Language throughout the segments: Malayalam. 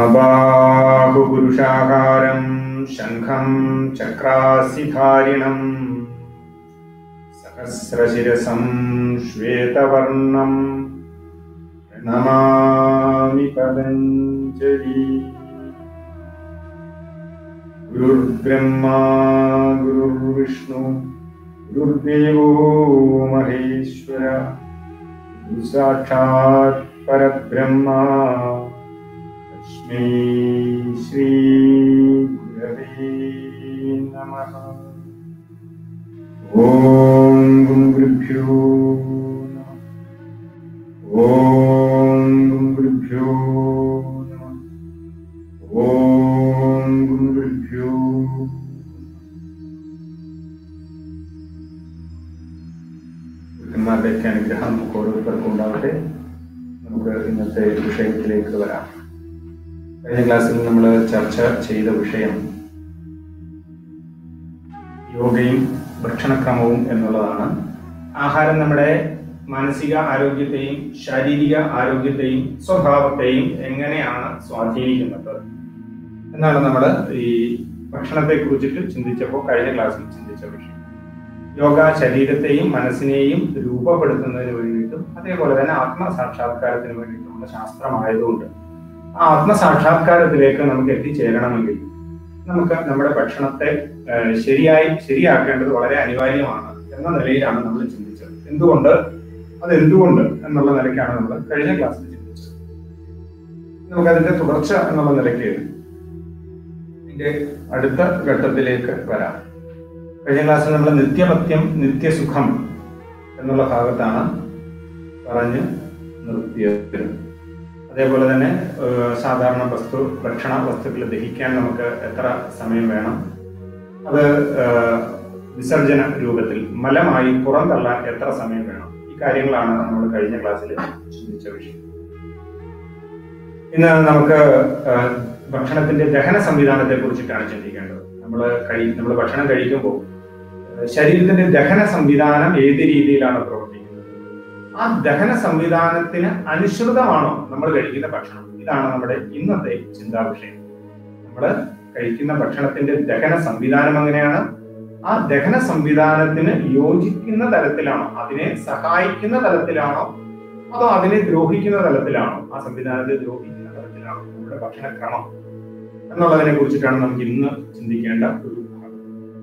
महाबाहुपुरुषाकारं शङ्खं चक्रासिधारिणम् सहस्रशिरसं श्वेतवर्णं प्रणमामि पतञ्जलि गुरुर्ब्रह्मा गुरुर्विष्णु गुरुर्देवो महेश्वर साक्षात् परब्रह्मा तस्मै श्रीगुरवे नमः ॐ गुरुभ्यो नमः ॐ गुरुभ्यो नमः ॐ गुरुभ्यो ഗുരുക്കന്മാരുടെയൊക്കെ അനുഗ്രഹം നമുക്ക് ഓരോരുത്തർക്കും ഉണ്ടാവട്ടെ നമുക്ക് ഇന്നത്തെ വിഷയത്തിലേക്ക് വരാം കഴിഞ്ഞ ക്ലാസ്സിൽ നമ്മൾ ചർച്ച ചെയ്ത വിഷയം യോഗയും ഭക്ഷണക്രമവും എന്നുള്ളതാണ് ആഹാരം നമ്മുടെ മാനസിക ആരോഗ്യത്തെയും ശാരീരിക ആരോഗ്യത്തെയും സ്വഭാവത്തെയും എങ്ങനെയാണ് സ്വാധീനിക്കുന്നത് എന്നാണ് നമ്മൾ ഈ ഭക്ഷണത്തെ കുറിച്ചിട്ട് ചിന്തിച്ചപ്പോൾ കഴിഞ്ഞ ക്ലാസ്സിൽ ചിന്തിച്ച വിഷയം യോഗ ശരീരത്തെയും മനസ്സിനെയും രൂപപ്പെടുത്തുന്നതിന് വേണ്ടിയിട്ടും അതേപോലെ തന്നെ ആത്മസാക്ഷാത്കാരത്തിന് വേണ്ടിയിട്ടുള്ള ശാസ്ത്രമായതുകൊണ്ട് ആ ആത്മസാക്ഷാത്കാരത്തിലേക്ക് നമുക്ക് എത്തിച്ചേരണമെങ്കിൽ നമുക്ക് നമ്മുടെ ഭക്ഷണത്തെ ഏഹ്, ശരിയായി ശരിയാക്കേണ്ടത് വളരെ അനിവാര്യമാണ് എന്ന നിലയിലാണ് നമ്മൾ ചിന്തിച്ചത് എന്തുകൊണ്ട് അത് എന്തുകൊണ്ട് എന്നുള്ള നിലയ്ക്കാണ് നമ്മൾ കഴിഞ്ഞ ക്ലാസ്സിൽ ചിന്തിച്ചത് നമുക്ക് അതിന്റെ തുടർച്ച എന്നുള്ള നിലയ്ക്ക് ഇതിന്റെ അടുത്ത ഘട്ടത്തിലേക്ക് വരാം കഴിഞ്ഞ ക്ലാസ്സിൽ നമ്മൾ നിത്യപത്യം നിത്യസുഖം എന്നുള്ള ഭാഗത്താണ് പറഞ്ഞ് നിർത്തിയത് അതേപോലെ തന്നെ ഏഹ്, സാധാരണ വസ്തു ഭക്ഷണ വസ്തുക്കൾ ദഹിക്കാൻ നമുക്ക് എത്ര സമയം വേണം അത് ഏഹ്, വിസർജന രൂപത്തിൽ മലമായി പുറന്തള്ളാൻ എത്ര സമയം വേണം ഈ കാര്യങ്ങളാണ് നമ്മൾ കഴിഞ്ഞ ക്ലാസ്സിൽ ചിന്തിച്ച വിഷയം ഇന്ന് നമുക്ക് ഏഹ്, ഭക്ഷണത്തിന്റെ ദഹന സംവിധാനത്തെ കുറിച്ചിട്ടാണ് ചിന്തിക്കേണ്ടത് നമ്മൾ കഴി നമ്മൾ ഭക്ഷണം കഴിക്കുമ്പോൾ ഏഹ്, ശരീരത്തിന്റെ ദഹന സംവിധാനം ഏത് രീതിയിലാണ് പ്രവർത്തിക്കുന്നത് ആ ദഹന സംവിധാനത്തിന് അനുസൃതമാണോ നമ്മൾ കഴിക്കുന്ന ഭക്ഷണം ഇതാണ് നമ്മുടെ ഇന്നത്തെ ചിന്താ വിഷയം നമ്മൾ കഴിക്കുന്ന ഭക്ഷണത്തിന്റെ ദഹന സംവിധാനം എങ്ങനെയാണ് ആ ദഹന സംവിധാനത്തിന് യോജിക്കുന്ന തലത്തിലാണോ അതിനെ സഹായിക്കുന്ന തലത്തിലാണോ അതോ അതിനെ ദ്രോഹിക്കുന്ന തലത്തിലാണോ ആ സംവിധാനത്തെ ദ്രോഹിക്കുന്ന തലത്തിലാണോ നമ്മുടെ ഭക്ഷണക്രമം എന്നുള്ളതിനെ കുറിച്ചിട്ടാണ് നമുക്ക് ഇന്ന് ചിന്തിക്കേണ്ട ഒരു ഭാഗം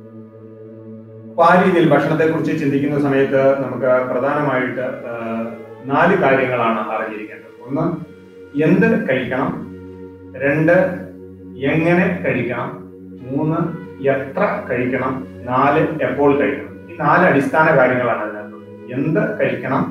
അപ്പൊ ആ രീതിയിൽ ഭക്ഷണത്തെ കുറിച്ച് ചിന്തിക്കുന്ന സമയത്ത് നമുക്ക് പ്രധാനമായിട്ട് ആ, നാല് കാര്യങ്ങളാണ് അറിഞ്ഞിരിക്കേണ്ടത് ഒന്ന് എന്ത് കഴിക്കണം രണ്ട് എങ്ങനെ കഴിക്കണം മൂന്ന് എത്ര കഴിക്കണം നാല് എപ്പോൾ കഴിക്കണം ഈ നാല് അടിസ്ഥാന കാര്യങ്ങളാണ് അതിനകത്ത് എന്ത് കഴിക്കണം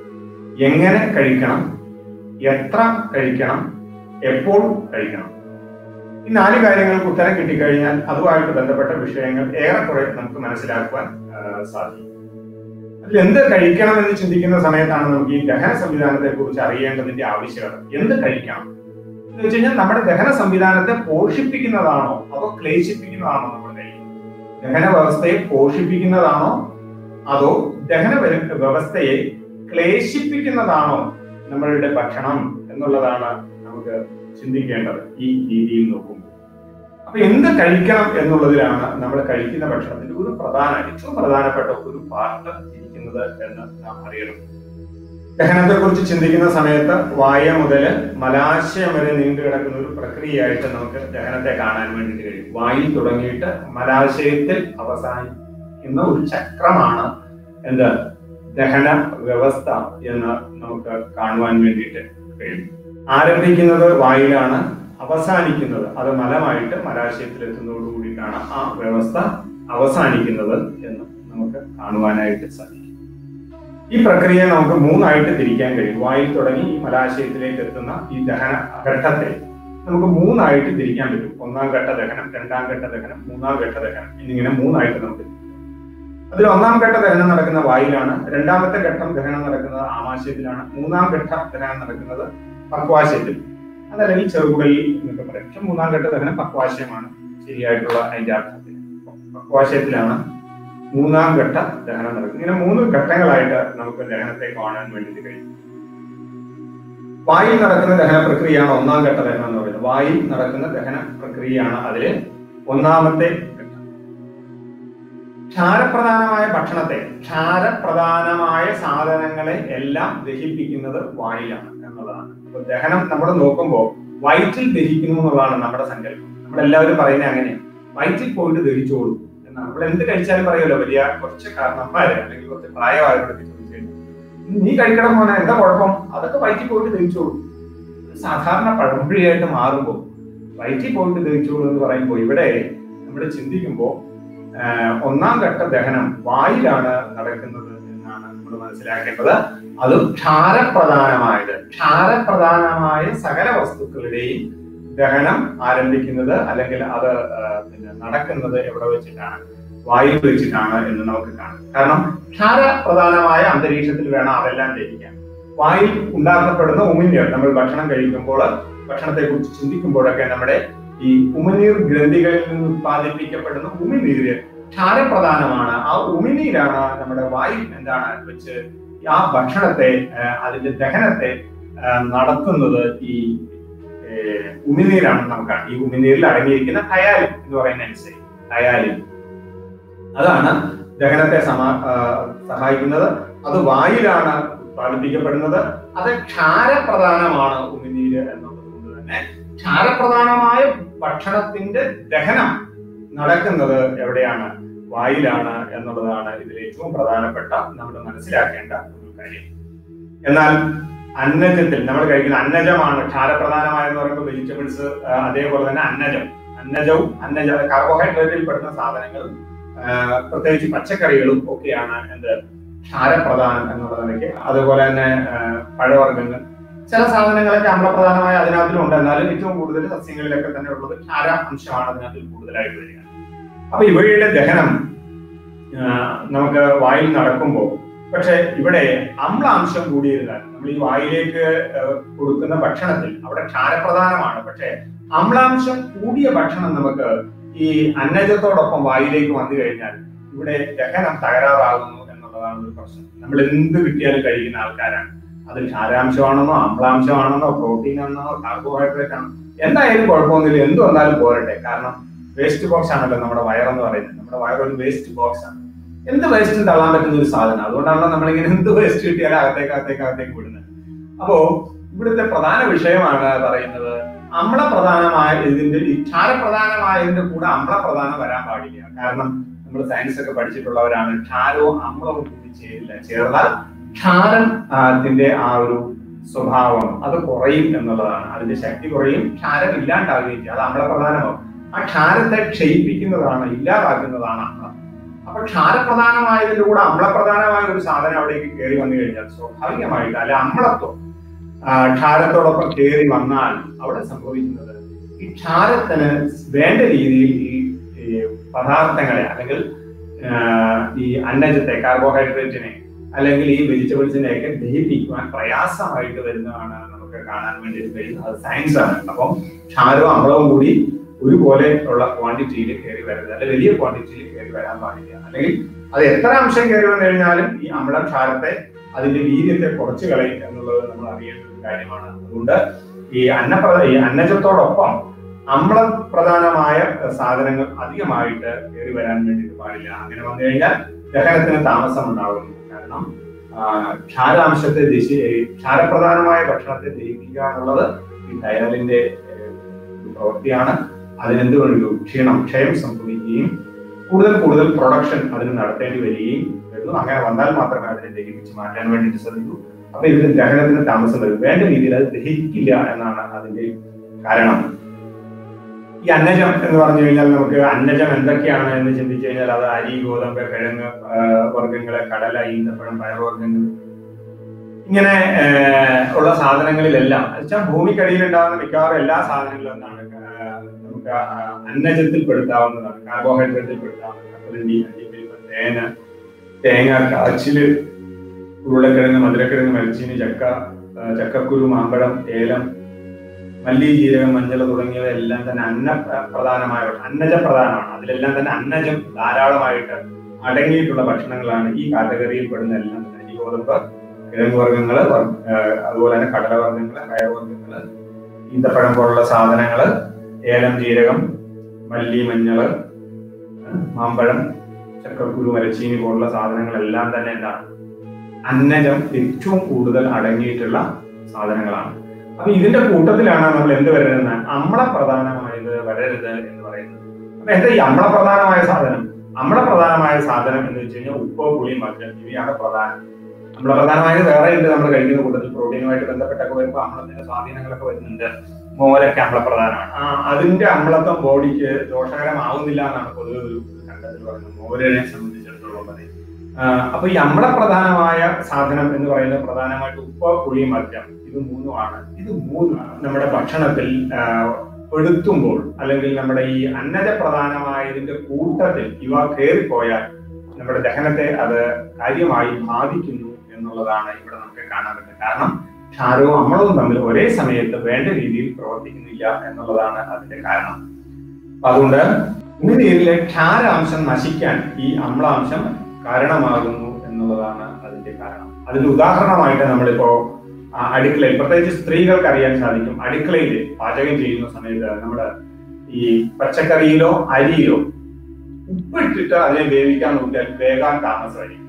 എങ്ങനെ കഴിക്കണം എത്ര കഴിക്കണം എപ്പോൾ കഴിക്കണം ഈ നാല് കാര്യങ്ങൾക്ക് ഉത്തരം കിട്ടിക്കഴിഞ്ഞാൽ അതുമായിട്ട് ബന്ധപ്പെട്ട വിഷയങ്ങൾ ഏറെക്കുറെ നമുക്ക് മനസ്സിലാക്കുവാൻ ആ, സാധിക്കും അതിൽ എന്ത് കഴിക്കണം എന്ന് ചിന്തിക്കുന്ന സമയത്താണ് നമുക്ക് ഈ ദഹന സംവിധാനത്തെ കുറിച്ച് അറിയേണ്ടതിന്റെ ആവശ്യകത എന്ത് കഴിക്കണം എന്ന് വെച്ച് കഴിഞ്ഞാൽ നമ്മുടെ ദഹന സംവിധാനത്തെ പോഷിപ്പിക്കുന്നതാണോ അതോ ക്ലേശിപ്പിക്കുന്നതാണോ നമ്മൾ കഴിക്കുന്നത് ദഹന വ്യവസ്ഥയെ പോഷിപ്പിക്കുന്നതാണോ അതോ ദഹന വ്യ- വ്യവസ്ഥയെ ക്ലേശിപ്പിക്കുന്നതാണോ നമ്മളുടെ ഭക്ഷണം എന്നുള്ളതാണ് നമുക്ക് ചിന്തിക്കേണ്ടത് ഈ രീതിയിൽ നോക്കുമ്പോൾ അപ്പൊ എന്ത് കഴിക്കണം എന്നുള്ളതിലാണ് നമ്മൾ കഴിക്കുന്ന ഭക്ഷണത്തിന്റെ ഒരു പ്രധാന ഏറ്റവും പ്രധാനപ്പെട്ട ഒരു പാർട്ട് ഇരിക്കുന്നത് എന്ന് നാം അറിയണം ദഹനത്തെ കുറിച്ച് ചിന്തിക്കുന്ന സമയത്ത് വായ മുതൽ മലാശയം വരെ നീണ്ടു കിടക്കുന്ന ഒരു പ്രക്രിയയായിട്ട് നമുക്ക് ദഹനത്തെ കാണാൻ വേണ്ടിയിട്ട് കഴിയും വായിൽ തുടങ്ങിയിട്ട് മലാശയത്തിൽ അവസാനിക്കുന്ന ഒരു ചക്രമാണ് എന്ത് ദഹന വ്യവസ്ഥ എന്ന് നമുക്ക് കാണുവാൻ വേണ്ടിയിട്ട് കഴിയും ആരംഭിക്കുന്നത് വായിലാണ് അവസാനിക്കുന്നത് അത് മലമായിട്ട് മലാശയത്തിൽ എത്തുന്നതോടു കൂടിയിട്ടാണ് ആ വ്യവസ്ഥ അവസാനിക്കുന്നത് എന്ന് നമുക്ക് കാണുവാനായിട്ട് സാധിക്കും ഈ പ്രക്രിയ നമുക്ക് മൂന്നായിട്ട് തിരിക്കാൻ കഴിയും വായിൽ തുടങ്ങി ഈ മലാശയത്തിലേക്ക് എത്തുന്ന ഈ ദഹന ഘട്ടത്തെ നമുക്ക് മൂന്നായിട്ട് തിരിക്കാൻ പറ്റും ഒന്നാം ഘട്ട ദഹനം രണ്ടാം ഘട്ട ദഹനം മൂന്നാം ഘട്ട ദഹനം എന്നിങ്ങനെ മൂന്നായിട്ട് നമുക്ക് തിരിക്കാം. അതിൽ ഒന്നാം ഘട്ട ദഹനം നടക്കുന്ന വായിലാണ് രണ്ടാമത്തെ ഘട്ടം ദഹനം നടക്കുന്നത് ആമാശയത്തിലാണ് മൂന്നാം ഘട്ട ദഹനം നടക്കുന്നത് പക്വാശയത്തിൽ അതല്ലെങ്കിൽ ചെറുകുടലിൽ എന്നൊക്കെ പറയും പക്ഷെ മൂന്നാം ഘട്ട ദഹനം പക്വാശയമാണ് ശരിയായിട്ടുള്ള അതിന്റെ അർത്ഥത്തിൽ പക്വാശയത്തിലാണ് മൂന്നാം ഘട്ട ദഹനം നടക്കുന്നത് ഇങ്ങനെ മൂന്ന് ഘട്ടങ്ങളായിട്ട് നമുക്ക് ദഹനത്തെ കാണാൻ വേണ്ടിയിട്ട് കഴിയും വായിൽ നടക്കുന്ന ദഹന പ്രക്രിയയാണ് ഒന്നാം ഘട്ട ദഹനം എന്ന് പറയുന്നത് നടക്കുന്നത് വായിൽ നടക്കുന്ന ദഹന പ്രക്രിയയാണ് അതില് ഒന്നാമത്തെ ഘട്ടം ക്ഷാരപ്രധാനമായ ഭക്ഷണത്തെ ക്ഷാരപ്രധാനമായ സാധനങ്ങളെ എല്ലാം ദഹിപ്പിക്കുന്നത് വായിലാണ് എന്നുള്ളതാണ് അപ്പൊ ദഹനം നമ്മൾ നോക്കുമ്പോൾ വയറ്റിൽ ദഹിക്കുന്നു എന്നുള്ളതാണ് നമ്മുടെ സങ്കല്പം നമ്മളെല്ലാവരും പറയുന്നത് അങ്ങനെയാണ് വയറ്റിൽ പോയിട്ട് ദഹിച്ചോളൂ എന്നാണ് നമ്മൾ എന്ത് കഴിച്ചാലും പറയുമല്ലോ വലിയ കുറച്ച് കാരണന്മാര് അല്ലെങ്കിൽ കുറച്ച് പ്രായമായവരൊക്കെ ചോദിച്ചു കഴിഞ്ഞാൽ നീ കഴിക്കണം മോനെ എന്താ കുഴപ്പം അതൊക്കെ വയറ്റിൽ പോയിട്ട് ദഹിച്ചോളൂ സാധാരണ പഴമ്പൊഴിയായിട്ട് മാറുമ്പോൾ വയറ്റിൽ പോയിട്ട് ദഹിച്ചോളൂ എന്ന് പറയുമ്പോൾ ഇവിടെ നമ്മൾ ചിന്തിക്കുമ്പോൾ ഒന്നാം ഘട്ട ദഹനം വായിലാണ് നടക്കുന്നത് എന്നാണ് നമ്മൾ മനസ്സിലാക്കേണ്ടത് അത് ക്ഷാരപ്രധാനമായത് ക്ഷാരപ്രധാനമായ സകല വസ്തുക്കളുടെയും ദഹനം ആരംഭിക്കുന്നത് അല്ലെങ്കിൽ അത് പിന്നെ നടക്കുന്നത് എവിടെ വെച്ചിട്ടാണ് വായിൽ വെച്ചിട്ടാണ് എന്ന് നമുക്ക് കാണാം കാരണം ക്ഷാരപ്രധാനമായ അന്തരീക്ഷത്തിൽ വേണം അതെല്ലാം ദഹിക്കാൻ വായിൽ ഉണ്ടാക്കപ്പെടുന്ന ഉമിനീർ നമ്മൾ ഭക്ഷണം കഴിക്കുമ്പോൾ ഭക്ഷണത്തെ കുറിച്ച് ചിന്തിക്കുമ്പോഴൊക്കെ നമ്മുടെ ഈ ഉമിനീർ ഗ്രന്ഥികളിൽ നിന്ന് ഉത്പാദിപ്പിക്കപ്പെടുന്ന ഉമിനീര് ക്ഷാരപ്രധാനമാണ് ആ ഉമിനീരാണ് നമ്മുടെ വായിൽ എന്താണ് വെച്ച് ആ ഭക്ഷണത്തെ അതിന്റെ ദഹനത്തെ നടത്തുന്നത് ഈ ഉമിനീരാണ് നമുക്ക് ഈ ഉമിനീരിൽ അടങ്ങിയിരിക്കുന്ന ടയാലിൻ എന്ന് പറയുന്ന അനുസരിച്ച് ടയാലിൻ അതാണ് ദഹനത്തെ സമാ സഹായിക്കുന്നത് അത് വായിലാണ് ഉത്പാദിപ്പിക്കപ്പെടുന്നത് അത് ക്ഷാരപ്രധാനമാണ് ഉമിനീര് എന്നുള്ളത് കൊണ്ട് തന്നെ ക്ഷാരപ്രധാനമായ ഭക്ഷണത്തിന്റെ ദഹനം നടക്കുന്നത് എവിടെയാണ് വായിലാണ് എന്നുള്ളതാണ് ഇതിൽ ഏറ്റവും പ്രധാനപ്പെട്ട നമ്മൾ മനസ്സിലാക്കേണ്ട ഒരു കാര്യം എന്നാൽ അന്നജത്തിൽ നമ്മൾ കഴിക്കുന്ന അന്നജമാണ് ക്ഷാരപ്രധാനമായെന്ന് പറയുമ്പോൾ വെജിറ്റബിൾസ് അതേപോലെ തന്നെ അന്നജം അന്നജവും അന്നജ കാർബോഹൈഡ്രേറ്റിൽ പെടുന്ന സാധനങ്ങളും പ്രത്യേകിച്ച് പച്ചക്കറികളും ഒക്കെയാണ് എന്ത് ക്ഷാരപ്രധാനം എന്നുള്ള നിലയ്ക്ക് അതുപോലെ തന്നെ പഴവർഗ്ഗങ്ങൾ ചില സാധനങ്ങളൊക്കെ അമ്ലപ്രധാനമായ അതിനകത്തിലുണ്ട് എന്നാലും ഏറ്റവും കൂടുതൽ സസ്യങ്ങളിലൊക്കെ തന്നെ ഉള്ളത് ക്ഷാര അംശമാണ് അതിനകത്തിൽ കൂടുതലായിട്ട് വരിക അപ്പൊ ഇവയുടെ ദഹനം നമുക്ക് വായിൽ നടക്കുമ്പോൾ പക്ഷെ ഇവിടെ അമ്ലാംശം കൂടിയിരുന്നാൽ നമ്മൾ ഈ വായിലേക്ക് കൊടുക്കുന്ന ഭക്ഷണത്തിൽ അവിടെ ക്ഷാരപ്രധാനമാണ് പക്ഷെ അമ്ലാംശം കൂടിയ ഭക്ഷണം നമുക്ക് ഈ അന്നജത്തോടൊപ്പം വായിലേക്ക് വന്നു കഴിഞ്ഞാൽ ഇവിടെ ദഹനം തകരാറാകുന്നു എന്നുള്ളതാണ് ഒരു പ്രശ്നം നമ്മൾ എന്ത് കിട്ടിയാലും കഴിക്കുന്ന ആൾക്കാരാണ് അതിൽ ക്ഷാരാംശമാണെന്നോ അമ്ലാംശമാണെന്നോ പ്രോട്ടീൻ ആണെന്നോ കാർബോഹൈഡ്രേറ്റ് ആണോ എന്തായാലും കുഴപ്പമൊന്നുമില്ല എന്ത് വന്നാലും പോരട്ടെ കാരണം വേസ്റ്റ് ബോക്സ് ആണല്ലോ നമ്മുടെ വയറെന്ന് പറയുന്നത് നമ്മുടെ വയർ ഒരു വേസ്റ്റ് ബോക്സ് ആണ് എന്ത് വേസ്റ്റും തള്ളാൻ പറ്റുന്ന ഒരു സാധനം അതുകൊണ്ടാണല്ലോ നമ്മളിങ്ങനെ എന്ത് വേസ്റ്റ് കിട്ടിയാലും അകത്തേക്ക് അകത്തേക്ക് അകത്തേക്ക് വിടുന്നത് അപ്പോ ഇവിടുത്തെ പ്രധാന വിഷയമാണ് പറയുന്നത് അമ്ലപ്രധാനമായ ഇതിന്റെ ഈ ക്ഷാരപ്രധാനമായതിന്റെ കൂടെ അമ്ലപ്രധാനം വരാൻ പാടില്ല കാരണം നമ്മൾ സയൻസ് ഒക്കെ പഠിച്ചിട്ടുള്ളവരാണ് ക്ഷാരവും അമ്ലവും കൂടി ചേരില്ല ചേർന്നാൽ ക്ഷാരം അതിന്റെ ആ ഒരു സ്വഭാവം അത് കുറയും എന്നുള്ളതാണ് അതിന്റെ ശക്തി കുറയും ക്ഷാരം ഇല്ലാണ്ടാവുകയും ചെയ്യും അത് അമ്ലപ്രധാനമാവും ആ ക്ഷാരത്തെ ക്ഷയിപ്പിക്കുന്നതാണ് ഇല്ലാതാക്കുന്നതാണ് അമ്ലം അപ്പൊ ക്ഷാരപ്രധാനമായതിന്റെ കൂടെ അമ്ലപ്രധാനമായ ഒരു സാധനം അവിടേക്ക് കയറി വന്നു കഴിഞ്ഞാൽ സ്വാഭാവികമായിട്ട് അല്ലെ അമ്ലത്വം ക്ഷാരത്തോടൊപ്പം കയറി വന്നാൽ അവിടെ സംഭവിക്കുന്നത് ഈ ക്ഷാരത്തിന് വേണ്ട രീതിയിൽ ഈ പദാർത്ഥങ്ങളെ അല്ലെങ്കിൽ ഈ അന്നജത്തെ കാർബോഹൈഡ്രേറ്റിനെ അല്ലെങ്കിൽ ഈ വെജിറ്റബിൾസിനെ ഒക്കെ ദഹിപ്പിക്കുവാൻ പ്രയാസമായിട്ട് വരുന്നതാണ് നമുക്ക് കാണാൻ വേണ്ടിയിട്ട് കഴിയുന്നത് അത് സയൻസ് ആണ് അപ്പം ക്ഷാരവും അമ്ലവും കൂടി ഒരുപോലെ ഉള്ള ക്വാണ്ടിറ്റിയിൽ കയറി വരരുത് അല്ലെങ്കിൽ വലിയ ക്വാണ്ടിറ്റിയിൽ കയറി വരാൻ പാടില്ല അല്ലെങ്കിൽ അത് എത്ര അംശം കയറി വന്നു കഴിഞ്ഞാലും ഈ അമ്ലം ക്ഷാരത്തെ അതിന്റെ വീര്യത്തെ കുറച്ച് കളയും എന്നുള്ളത് നമ്മൾ അറിയേണ്ട ഒരു കാര്യമാണ് അതുകൊണ്ട് ഈ അന്നപ്രദ ഈ അന്നജത്തോടൊപ്പം അമ്ലപ്രധാനമായ സാധനങ്ങൾ അധികമായിട്ട് കയറി വരാൻ വേണ്ടിയിട്ട് പാടില്ല അങ്ങനെ വന്നു കഴിഞ്ഞാൽ ദഹനത്തിന് താമസം ഉണ്ടാകുന്നു കാരണം ക്ഷാരാംശത്തെ ദിശ ക്ഷാരപ്രധാനമായ ഭക്ഷണത്തെ ദഹിപ്പിക്കുക എന്നുള്ളത് ഈ ഡയറലിന്റെ ഒരു പ്രവൃത്തിയാണ് അതിനെന്തുകൊണ്ടു ക്ഷീണം ക്ഷയം സംഭവിക്കുകയും കൂടുതൽ കൂടുതൽ പ്രൊഡക്ഷൻ അതിന് നടത്തേണ്ടി വരികയും വരുന്നു അങ്ങനെ വന്നാൽ മാത്രമേ അതിനെ ദഹിപ്പിച്ച് മാറ്റാൻ വേണ്ടിയിട്ട് ശ്രമിക്കൂ അപ്പൊ ഇതിന് ദഹനത്തിന് താമസം വരും വേണ്ട രീതിയിൽ അത് ദഹിക്കില്ല എന്നാണ് അതിന്റെ കാരണം ഈ അന്നജം എന്ന് പറഞ്ഞു കഴിഞ്ഞാൽ നമുക്ക് അന്നജം എന്തൊക്കെയാണ് എന്ന് ചിന്തിച്ചു കഴിഞ്ഞാൽ അത് അരി ഗോതമ്പ് കിഴങ്ങ് വർഗ്ഗങ്ങള് കടല ഈന്തപ്പഴം പയർവർഗ്ഗങ്ങൾ ഇങ്ങനെ ഉള്ള സാധനങ്ങളിലെല്ലാം വെച്ചാൽ ഭൂമിക്കടിയിൽ ഉണ്ടാകുന്ന മിക്കവാറും എല്ലാ സാധനങ്ങളും എന്താണ് നമുക്ക് അന്നജത്തിൽ പെടുത്താവുന്നതാണ് കാർബോഹൈഡ്രേറ്റിൽ പെടുത്താവുന്നത് കപ്പലണ്ടി അണ്ടിപ്പരിപ്പ് തേന തേങ്ങ കാച്ചില് ഉരുളക്കിഴങ്ങ് മധുരക്കിഴങ്ങ് മരച്ചീനി ചക്ക ചക്കക്കുരു മാമ്പഴം ഏലം മല്ലി ജീരകം മഞ്ഞൾ തുടങ്ങിയവ എല്ലാം തന്നെ അന്ന പ്രധാനമായ അന്നജ പ്രധാനമാണ് അതിലെല്ലാം തന്നെ അന്നജം ധാരാളമായിട്ട് അടങ്ങിയിട്ടുള്ള ഭക്ഷണങ്ങളാണ് ഈ കാറ്റഗറിയിൽ പെടുന്ന എല്ലാം തന്നെ അരി ഗോതമ്പ് കിഴങ്ങ് വർഗ്ഗങ്ങള് അതുപോലെ തന്നെ കടലവർഗ്ഗങ്ങള് പയർവർഗ്ഗങ്ങള് ഈന്തപ്പഴം പോലുള്ള സാധനങ്ങൾ ഏലം ജീരകം മല്ലി മഞ്ഞള് മാമ്പഴം ചക്കക്കുരു മരച്ചീനി പോലുള്ള സാധനങ്ങളെല്ലാം തന്നെ എന്താണ് അന്നജം ഏറ്റവും കൂടുതൽ അടങ്ങിയിട്ടുള്ള സാധനങ്ങളാണ് അപ്പൊ ഇതിന്റെ കൂട്ടത്തിലാണ് നമ്മൾ എന്ത് വരരുത് അമ്ലപ്രധാനമായത് വരരുത് എന്ന് പറയുന്നത് അപ്പൊ എന്താ ഈ അമ്ലപ്രധാനമായ സാധനം അമ്ലപ്രധാനമായ സാധനം എന്ന് വെച്ച് കഴിഞ്ഞാൽ ഉപ്പ് പുളി മധുരം ഇവയാണ് പ്രധാനം അമ്ലപ്രധാനമായത് വേറെ ഉണ്ട് നമ്മൾ കഴിക്കുന്ന കൂട്ടത്തിൽ പ്രോട്ടീനുമായിട്ട് ബന്ധപ്പെട്ടൊക്കെ വരുമ്പോൾ അമ്ലത്തിന്റെ സ്വാധീനങ്ങളൊക്കെ വരുന്നുണ്ട് മോരൊക്കെ അമ്ലപ്രധാനമാണ് ആ അതിന്റെ അമ്ലത്വം ബോഡിക്ക് ദോഷകരമാവുന്നില്ല എന്നാണ് പൊതുവെ ഒരു കണ്ടെത്തൽ പറയുന്നത് മോരിനെ സംബന്ധിച്ചിടത്തോളം പറയും അപ്പൊ ഈ അമ്ലപ്രധാനമായ സാധനം എന്ന് പറയുന്നത് പ്രധാനമായിട്ട് ഉപ്പ് പുളി മദ്യം ഇത് മൂന്നുമാണ് ഇത് മൂന്നാണ് നമ്മുടെ ഭക്ഷണത്തിൽ പെടുത്തുമ്പോൾ അല്ലെങ്കിൽ നമ്മുടെ ഈ അന്നജ പ്രധാനമായതിന്റെ കൂട്ടത്തിൽ ഇവ കയറിപ്പോയാൽ നമ്മുടെ ദഹനത്തെ അത് കാര്യമായി ബാധിക്കുന്നു എന്നുള്ളതാണ് ഇവിടെ നമുക്ക് കാണാൻ പറ്റുന്നത് കാരണം ക്ഷാരവും അമ്ലവും തമ്മിൽ ഒരേ സമയത്ത് വേണ്ട രീതിയിൽ പ്രവർത്തിക്കുന്നില്ല എന്നുള്ളതാണ് അതിന്റെ കാരണം അതുകൊണ്ട് ഉമിനീരിലെ ക്ഷാരാംശം നശിക്കാൻ ഈ അമ്ലാംശം കാരണമാകുന്നു എന്നുള്ളതാണ് അതിന്റെ കാരണം അതിന്റെ ഉദാഹരണമായിട്ട് നമ്മളിപ്പോ അടുക്കളയിൽ പ്രത്യേകിച്ച് സ്ത്രീകൾക്ക് അറിയാൻ സാധിക്കും അടുക്കളയിൽ പാചകം ചെയ്യുന്ന സമയത്ത് നമ്മൾ ഈ പച്ചക്കറിയിലോ അരിയിലോ ഉപ്പിട്ടിട്ട് അതിനെ വേവിക്കാൻ നോക്കിയാൽ വേകാൻ താമസമായിരിക്കും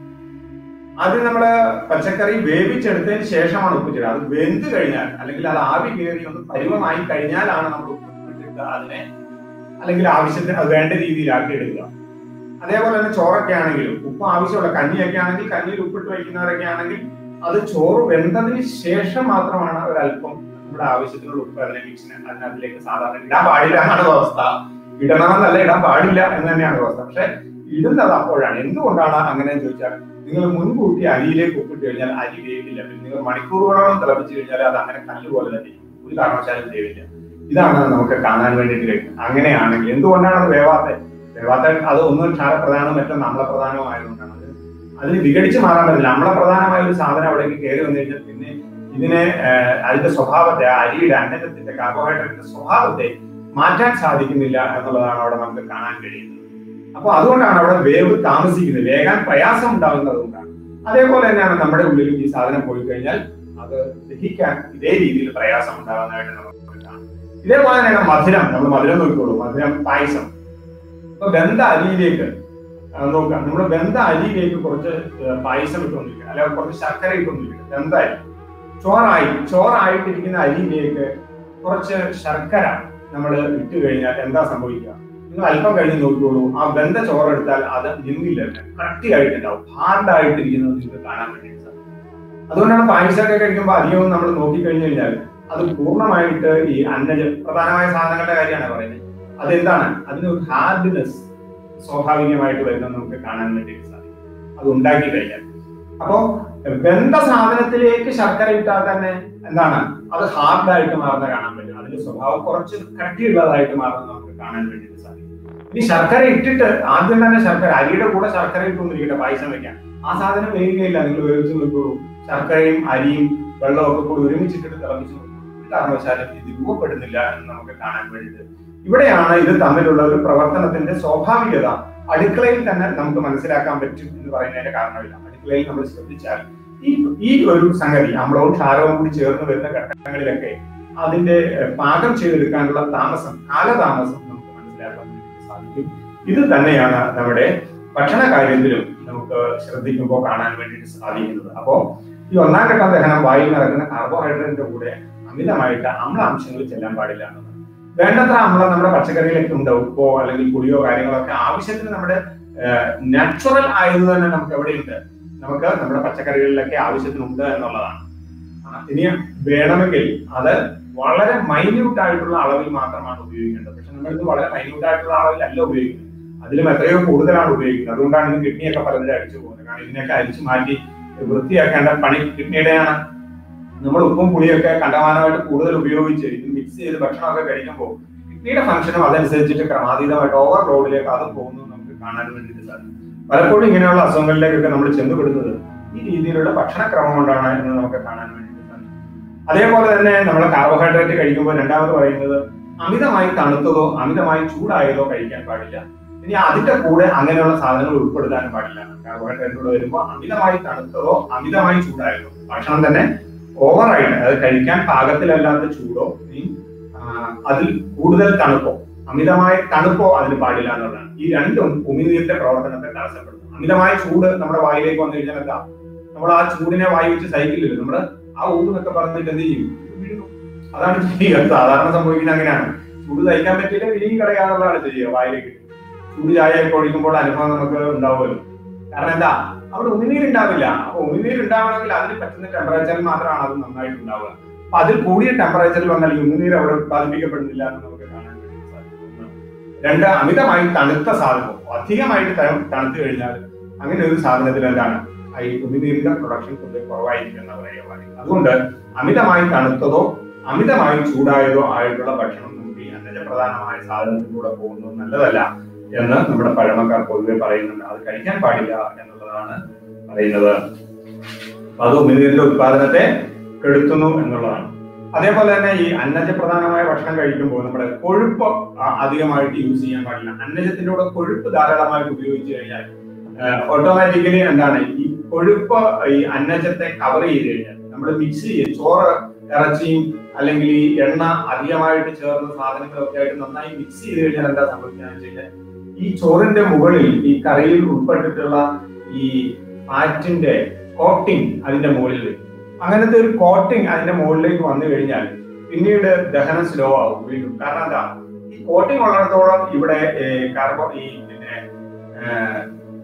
അത് നമ്മള് പച്ചക്കറി വേവിച്ചെടുത്തതിന് ശേഷമാണ് ഉപ്പ് ചേരുക അത് വെന്ത് കഴിഞ്ഞാൽ അല്ലെങ്കിൽ അത് ആവി കയറി ഒന്ന് പരുവമായി കഴിഞ്ഞാലാണ് നമ്മൾ ഉപ്പിട്ടിട്ട് അതിനെ അല്ലെങ്കിൽ ആവശ്യത്തിന് അത് വേണ്ട രീതിയിലാക്കി എടുക്കുക അതേപോലെ തന്നെ ചോറൊക്കെ ആണെങ്കിലും ഉപ്പ് ആവശ്യമുള്ള കഞ്ഞിയൊക്കെ ആണെങ്കിൽ കഞ്ഞിയിൽ ഉപ്പിട്ട് വയ്ക്കുന്നവരൊക്കെ ആണെങ്കിൽ അത് ചോറ് വെന്തതിന് ശേഷം മാത്രമാണ് ഒരല്പം നമ്മുടെ ആവശ്യത്തിനുള്ള ഉപ്പ് അതിനെ മിക്സിന് അതിനകത്തിലേക്ക് സാധാരണ ഇടാൻ പാടില്ല എന്നാണ് അവസ്ഥ ഇടണമെന്നല്ല ഇടാൻ പാടില്ല എന്ന് തന്നെയാണ് അവസ്ഥ പക്ഷെ ഇടുന്നത് അപ്പോഴാണ് എന്തുകൊണ്ടാണ് അങ്ങനെ ചോദിച്ചാൽ നിങ്ങൾ മുൻകൂട്ടി അരിയിലേക്ക് ഉപ്പിട്ട് കഴിഞ്ഞാൽ അരി വേവില്ല നിങ്ങൾ മണിക്കൂറുകളോളം തിളപ്പിച്ചു കഴിഞ്ഞാൽ അത് അങ്ങനെ കല്ല് പോലെ തന്നെ ഒരു കാരണവശാലും വേവില്ല ഇതാണ് നമുക്ക് കാണാൻ വേണ്ടിയിട്ട് കഴിക്കുന്നത് അങ്ങനെയാണെങ്കിൽ എന്തുകൊണ്ടാണ് അത് വേവാത്ത വേവാത്ത അത് ഒന്നും ക്ഷാരപ്രധാനവും മറ്റും നമ്മളപ്രധാനവും ആയതുകൊണ്ടാണ് അത് അതിന് വിഘടിച്ച് മാറാൻ പറ്റില്ല നമ്മളപ്രധാനമായ ഒരു സാധനം അവിടേക്ക് കയറി വന്നു കഴിഞ്ഞാൽ പിന്നെ ഇതിനെ അതിന്റെ സ്വഭാവത്തെ ആ അരിയുടെ അന്നജത്തിന്റെ കാർബോഹൈഡ്രേറ്റിന്റെ സ്വഭാവത്തെ മാറ്റാൻ സാധിക്കുന്നില്ല എന്നുള്ളതാണ് അവിടെ നമുക്ക് കാണാൻ കഴിയുന്നത് അപ്പൊ അതുകൊണ്ടാണ് അവിടെ വേവ് താമസിക്കുന്നത് വേഗാൻ പ്രയാസം ഉണ്ടാകുന്നത് കൊണ്ടാണ് അതേപോലെ തന്നെയാണ് നമ്മുടെ ഉള്ളിലും ഈ സാധനം പോയി കഴിഞ്ഞാൽ അത് ദഹിക്കാൻ ഇതേ രീതിയിൽ പ്രയാസം ഉണ്ടാകുന്നതായിട്ട് നമുക്ക് കാണാം ഇതേപോലെ തന്നെയാണ് മധുരം നമ്മൾ മധുരം നോക്കിക്കോളൂ മധുരം പായസം ഇപ്പൊ വെന്ത അരിയിലേക്ക് നോക്കാം നമ്മൾ വെന്ത അരിയിലേക്ക് കുറച്ച് പായസം ഇട്ടുകൊണ്ടിരിക്കുക അല്ലെങ്കിൽ കുറച്ച് ശർക്കര ഇട്ടുകൊണ്ടിരിക്കുക വെന്ത അരി ചോറായി ചോറായിട്ടിരിക്കുന്ന അരിയിലേക്ക് കുറച്ച് ശർക്കര നമ്മൾ ഇട്ട് കഴിഞ്ഞാൽ എന്താ സംഭവിക്കുക നിങ്ങൾ അല്പം കഴിഞ്ഞ് നോക്കിക്കോളൂ ആ ബന്ധ ചോറെടുത്താൽ അത് നിന്നില്ല കട്ടിയായിട്ടുണ്ടാവും ഹാർഡായിട്ടിരിക്കുന്നത് നിങ്ങൾക്ക് കാണാൻ വേണ്ടി സാധിക്കും അതുകൊണ്ടാണ് പായസമൊക്കെ കഴിക്കുമ്പോൾ അധികവും നമ്മൾ നോക്കിക്കഴിഞ്ഞു കഴിഞ്ഞാൽ അത് പൂർണ്ണമായിട്ട് ഈ അന്നജ പ്രധാനമായ സാധനങ്ങളുടെ കാര്യമാണ് പറയുന്നത് അതെന്താണ് അതിനൊരു ഹാർഡ്നെസ് സ്വാഭാവികമായിട്ട് വരുന്നത് നമുക്ക് കാണാൻ വേണ്ടി സാധിക്കും അത് ഉണ്ടാക്കി കഴിഞ്ഞാൽ അപ്പോ വെന്ത സാധനത്തിലേക്ക് ശർക്കര ഇട്ടാൽ തന്നെ എന്താണ് അത് ഹാർഡായിട്ട് മാറുന്ന കാണാൻ പറ്റും അതിന്റെ സ്വഭാവം കുറച്ച് കട്ടിയുള്ളതായിട്ട് മാറുന്നത് നമുക്ക് കാണാൻ വേണ്ടിയിട്ട് സാധിക്കും ഇനി ശർക്കര ഇട്ടിട്ട് ആദ്യം തന്നെ ശർക്കര അരിയുടെ കൂടെ ശർക്കര ഇട്ടൊന്നിരിക്കട്ടെ പായസം വെക്കാൻ ആ സാധനം വേഗയില്ല നിങ്ങൾ വേവിച്ച് നോക്കുള്ളൂ ശർക്കരയും അരിയും വെള്ളവും ഒക്കെ കൂടി ഒരുമിച്ചിട്ടിട്ട് തിളപ്പിച്ച് നോക്കൂ ഒരു കാരണവശാലും ഇത് രൂപപ്പെടുന്നില്ല എന്ന് നമുക്ക് കാണാൻ വേണ്ടിയിട്ട് ഇവിടെയാണ് ഇത് തമ്മിലുള്ള ഒരു പ്രവർത്തനത്തിന്റെ സ്വാഭാവികത അടുക്കളയിൽ തന്നെ നമുക്ക് മനസ്സിലാക്കാൻ പറ്റും എന്ന് പറയുന്നതിന്റെ കാരണമില്ല അടുക്കളയിൽ നമ്മൾ ശ്രദ്ധിച്ചാൽ ഈ ഈ ഒരു സംഗതി അമ്ലവും ക്ഷാരവും കൂടി ചേർന്ന് വരുന്ന ഘട്ടങ്ങളിലൊക്കെ അതിന്റെ പാകം ചെയ്തെടുക്കാനുള്ള താമസം കാലതാമസം നമുക്ക് മനസ്സിലാക്കാൻ വേണ്ടി സാധിക്കും ഇത് തന്നെയാണ് നമ്മുടെ ഭക്ഷണ കാര്യത്തിലും നമുക്ക് ശ്രദ്ധിക്കുമ്പോൾ കാണാൻ വേണ്ടിയിട്ട് സാധിക്കുന്നത് അപ്പോ ഈ ഒന്നാം ഘട്ട ദഹനം വായിൽ നടക്കുന്ന കാർബോഹൈഡ്രേറ്റിന്റെ കൂടെ അമിതമായിട്ട് അമ്ലാംശങ്ങൾ ചെല്ലാൻ പാടില്ല എന്നുള്ളത് വേണ്ടത്ര അമ്ലം നമ്മുടെ പച്ചക്കറിയിലൊക്കെ ഉണ്ട് ഉപ്പോ അല്ലെങ്കിൽ പുളിയോ കാര്യങ്ങളൊക്കെ ആവശ്യത്തിന് നമ്മുടെ നാച്ചുറൽ ആയത് തന്നെ നമുക്ക് എവിടെയുണ്ട് നമുക്ക് നമ്മുടെ പച്ചക്കറികളിലൊക്കെ ആവശ്യത്തിനുണ്ട് എന്നുള്ളതാണ് ഇനി വേണമെങ്കിൽ അത് വളരെ മൈന്യൂട്ട് ആയിട്ടുള്ള അളവിൽ മാത്രമാണ് ഉപയോഗിക്കേണ്ടത് പക്ഷെ നമ്മളിത് വളരെ മൈന്യൂട്ട് ആയിട്ടുള്ള അളവിലല്ല ഉപയോഗിക്കുന്നത് അതിലും എത്രയോ കൂടുതലാണ് ഉപയോഗിക്കുന്നത് അതുകൊണ്ടാണ് ഇത് കിഡ്നിയൊക്കെ പലതിലും അടിച്ചു പോകുന്നത് കാരണം ഇതിനൊക്കെ അരിച്ചു മാറ്റി വൃത്തിയാക്കേണ്ട പണി കിഡ്നിയുടെയാണ് നമ്മൾ ഉപ്പും പുളിയൊക്കെ കണ്ടമാനമായിട്ട് കൂടുതൽ ഉപയോഗിച്ച് ഇത് മിക്സ് ചെയ്ത് ഭക്ഷണമൊക്കെ കഴിക്കുമ്പോൾ കിഡ്നിയുടെ ഫംഗ്ഷനും അതനുസരിച്ചിട്ട് ക്രമാതീതമായിട്ട് ഓവർ ലോഡിലേക്ക് അതും പോകുന്നു നമുക്ക് കാണാൻ വേണ്ടിയിട്ട് സാധിക്കും പലപ്പോഴും ഇങ്ങനെയുള്ള അസുഖങ്ങളിലേക്കൊക്കെ നമ്മൾ ചെന്നുപെടുന്നത് ഈ രീതിയിലുള്ള ഭക്ഷണക്രമം കൊണ്ടാണ് എന്ന് നമുക്ക് കാണാൻ വേണ്ടിയിട്ട് സാധിക്കും അതേപോലെ തന്നെ നമ്മൾ കാർബോഹൈഡ്രേറ്റ് കഴിക്കുമ്പോൾ രണ്ടാമത് പറയുന്നത് അമിതമായി തണുത്തതോ അമിതമായി ചൂടായതോ കഴിക്കാൻ പാടില്ല ഇനി അതിന്റെ കൂടെ അങ്ങനെയുള്ള സാധനങ്ങൾ ഉൾപ്പെടുത്താനും പാടില്ല കാർബോഹൈഡ്രേറ്റിലൂടെ വരുമ്പോൾ അമിതമായി തണുത്തതോ അമിതമായി ചൂടായതോ ഭക്ഷണം തന്നെ ഓവറായിട്ട് അത് കഴിക്കാൻ പാകത്തിലല്ലാത്ത ചൂടോ ഇനി ആ, അതിൽ കൂടുതൽ തണുപ്പോ അമിതമായ തണുപ്പോ അതിന് പാടില്ല എന്നുള്ളതാണ് ഈ രണ്ടും ഉമിനീരിന്റെ പ്രവർത്തനത്തെ തടസ്സപ്പെടുന്നു അമിതമായ ചൂട് നമ്മുടെ വായിലേക്ക് വന്നു കഴിഞ്ഞാൽ എന്താ നമ്മൾ ആ ചൂടിനെ വായി വെച്ച് സഹിക്കില്ലല്ലോ നമ്മള് ആ ഊന്നൊക്കെ പറഞ്ഞിട്ട് എന്ത് ചെയ്യും വിഴുങ്ങും. അതാണ് ചെയ്യുക സാധാരണ സംഭവിക്കുന്നത് അങ്ങനെയാണ് ചൂട് സഹിക്കാൻ പറ്റില്ല വിഴുങ്ങി കളയാന്നുള്ളതാണ് ചെയ്യുക വായിലേക്ക് ചൂട് ചായ ഒക്കെ ഒഴിക്കുമ്പോൾ അനുഭവം നമുക്ക് ഉണ്ടാവുമല്ലോ കാരണം എന്താ അവിടെ ഉമിനീരുണ്ടാവില്ല അപ്പൊ ഉമിനീര് ഉണ്ടാവണമെങ്കിൽ അതിന് പറ്റുന്ന ടെമ്പറേച്ചറിൽ മാത്രമാണ് അത് നന്നായിട്ട് ഉണ്ടാവുക അപ്പൊ അതിൽ കൂടിയ ടെമ്പറേച്ചറിൽ വന്നാൽ ഈ ഉമിനീര് അവിടെ ഉത്പാദിപ്പിക്കപ്പെടുന്നില്ല എന്ന് നമുക്ക് കാണാൻ വേണ്ടി സാധിക്കും ഒന്ന്. രണ്ട് അമിതമായി തണുത്ത സാധനം അധികമായിട്ട് ത- തണുത്തു കഴിഞ്ഞാൽ അങ്ങനെ ഒരു സാധനത്തിൽ എന്താണ് ആ ഈ ഉമിനീരിന്റെ പ്രൊഡക്ഷൻ പൊതുവെ കുറവായിരിക്കും എന്ന് പറയുക അതുകൊണ്ട് അമിതമായി തണുത്തതോ അമിതമായി ചൂടായതോ ആയിട്ടുള്ള ഭക്ഷണം നമുക്ക് ഈ അന്നജപ്രധാനമായ സാധനത്തിലൂടെ പോകുന്നത് നല്ലതല്ല എന്ന് നമ്മുടെ പഴമക്കാർ പൊതുവെ പറയുന്നുണ്ട് അത് കഴിക്കാൻ പാടില്ല എന്നുള്ളതാണ് പറയുന്നത് അപ്പൊ അത് ഉമിനീരിന്റെ ഉത്പാദനത്തെ കെടുത്തുന്നു എന്നുള്ളതാണ് അതേപോലെ തന്നെ ഈ അന്നജപ്രധാനമായ ഭക്ഷണം കഴിക്കുമ്പോൾ നമ്മുടെ കൊഴുപ്പ് ആ- അധികമായിട്ട് യൂസ് ചെയ്യാൻ പാടില്ല അന്നജത്തിന്റെ കൂടെ കൊഴുപ്പ് ധാരാളമായിട്ട് ഉപയോഗിച്ച് കഴിഞ്ഞാൽ ഓട്ടോമാറ്റിക്കലി എന്താണ് ഈ കൊഴുപ്പ് ഈ അന്നജത്തെ കവർ ചെയ്ത് കഴിഞ്ഞാൽ നമ്മൾ മിക്സ് ചെയ്യും ചോറ് ഇറച്ചിയും അല്ലെങ്കിൽ ഈ എണ്ണ അധികമായിട്ട് ചേർന്ന സാധനങ്ങളൊക്കെ ആയിട്ട് നന്നായി മിക്സ് ചെയ്ത് കഴിഞ്ഞാൽ എന്താ സംഭവിക്കുക വെച്ച് കഴിഞ്ഞാൽ ഈ ചോറിന്റെ മുകളിൽ ഈ കറിയിൽ ഉൾപ്പെട്ടിട്ടുള്ള ഈ ഫാറ്റിന്റെ കോട്ടിംഗ് അതിന്റെ മുകളിൽ വരും അങ്ങനത്തെ ഒരു കോട്ടിംഗ് അതിന്റെ മുകളിലേക്ക് വന്നു കഴിഞ്ഞാൽ പിന്നീട് ദഹനം സ്ലോ ആവും വീണ്ടും കാരണം എന്താ ഈ കോട്ടിംഗ് ഉള്ളിടത്തോളം ഇവിടെ കാർബോ ഈ പിന്നെ ഏഹ്,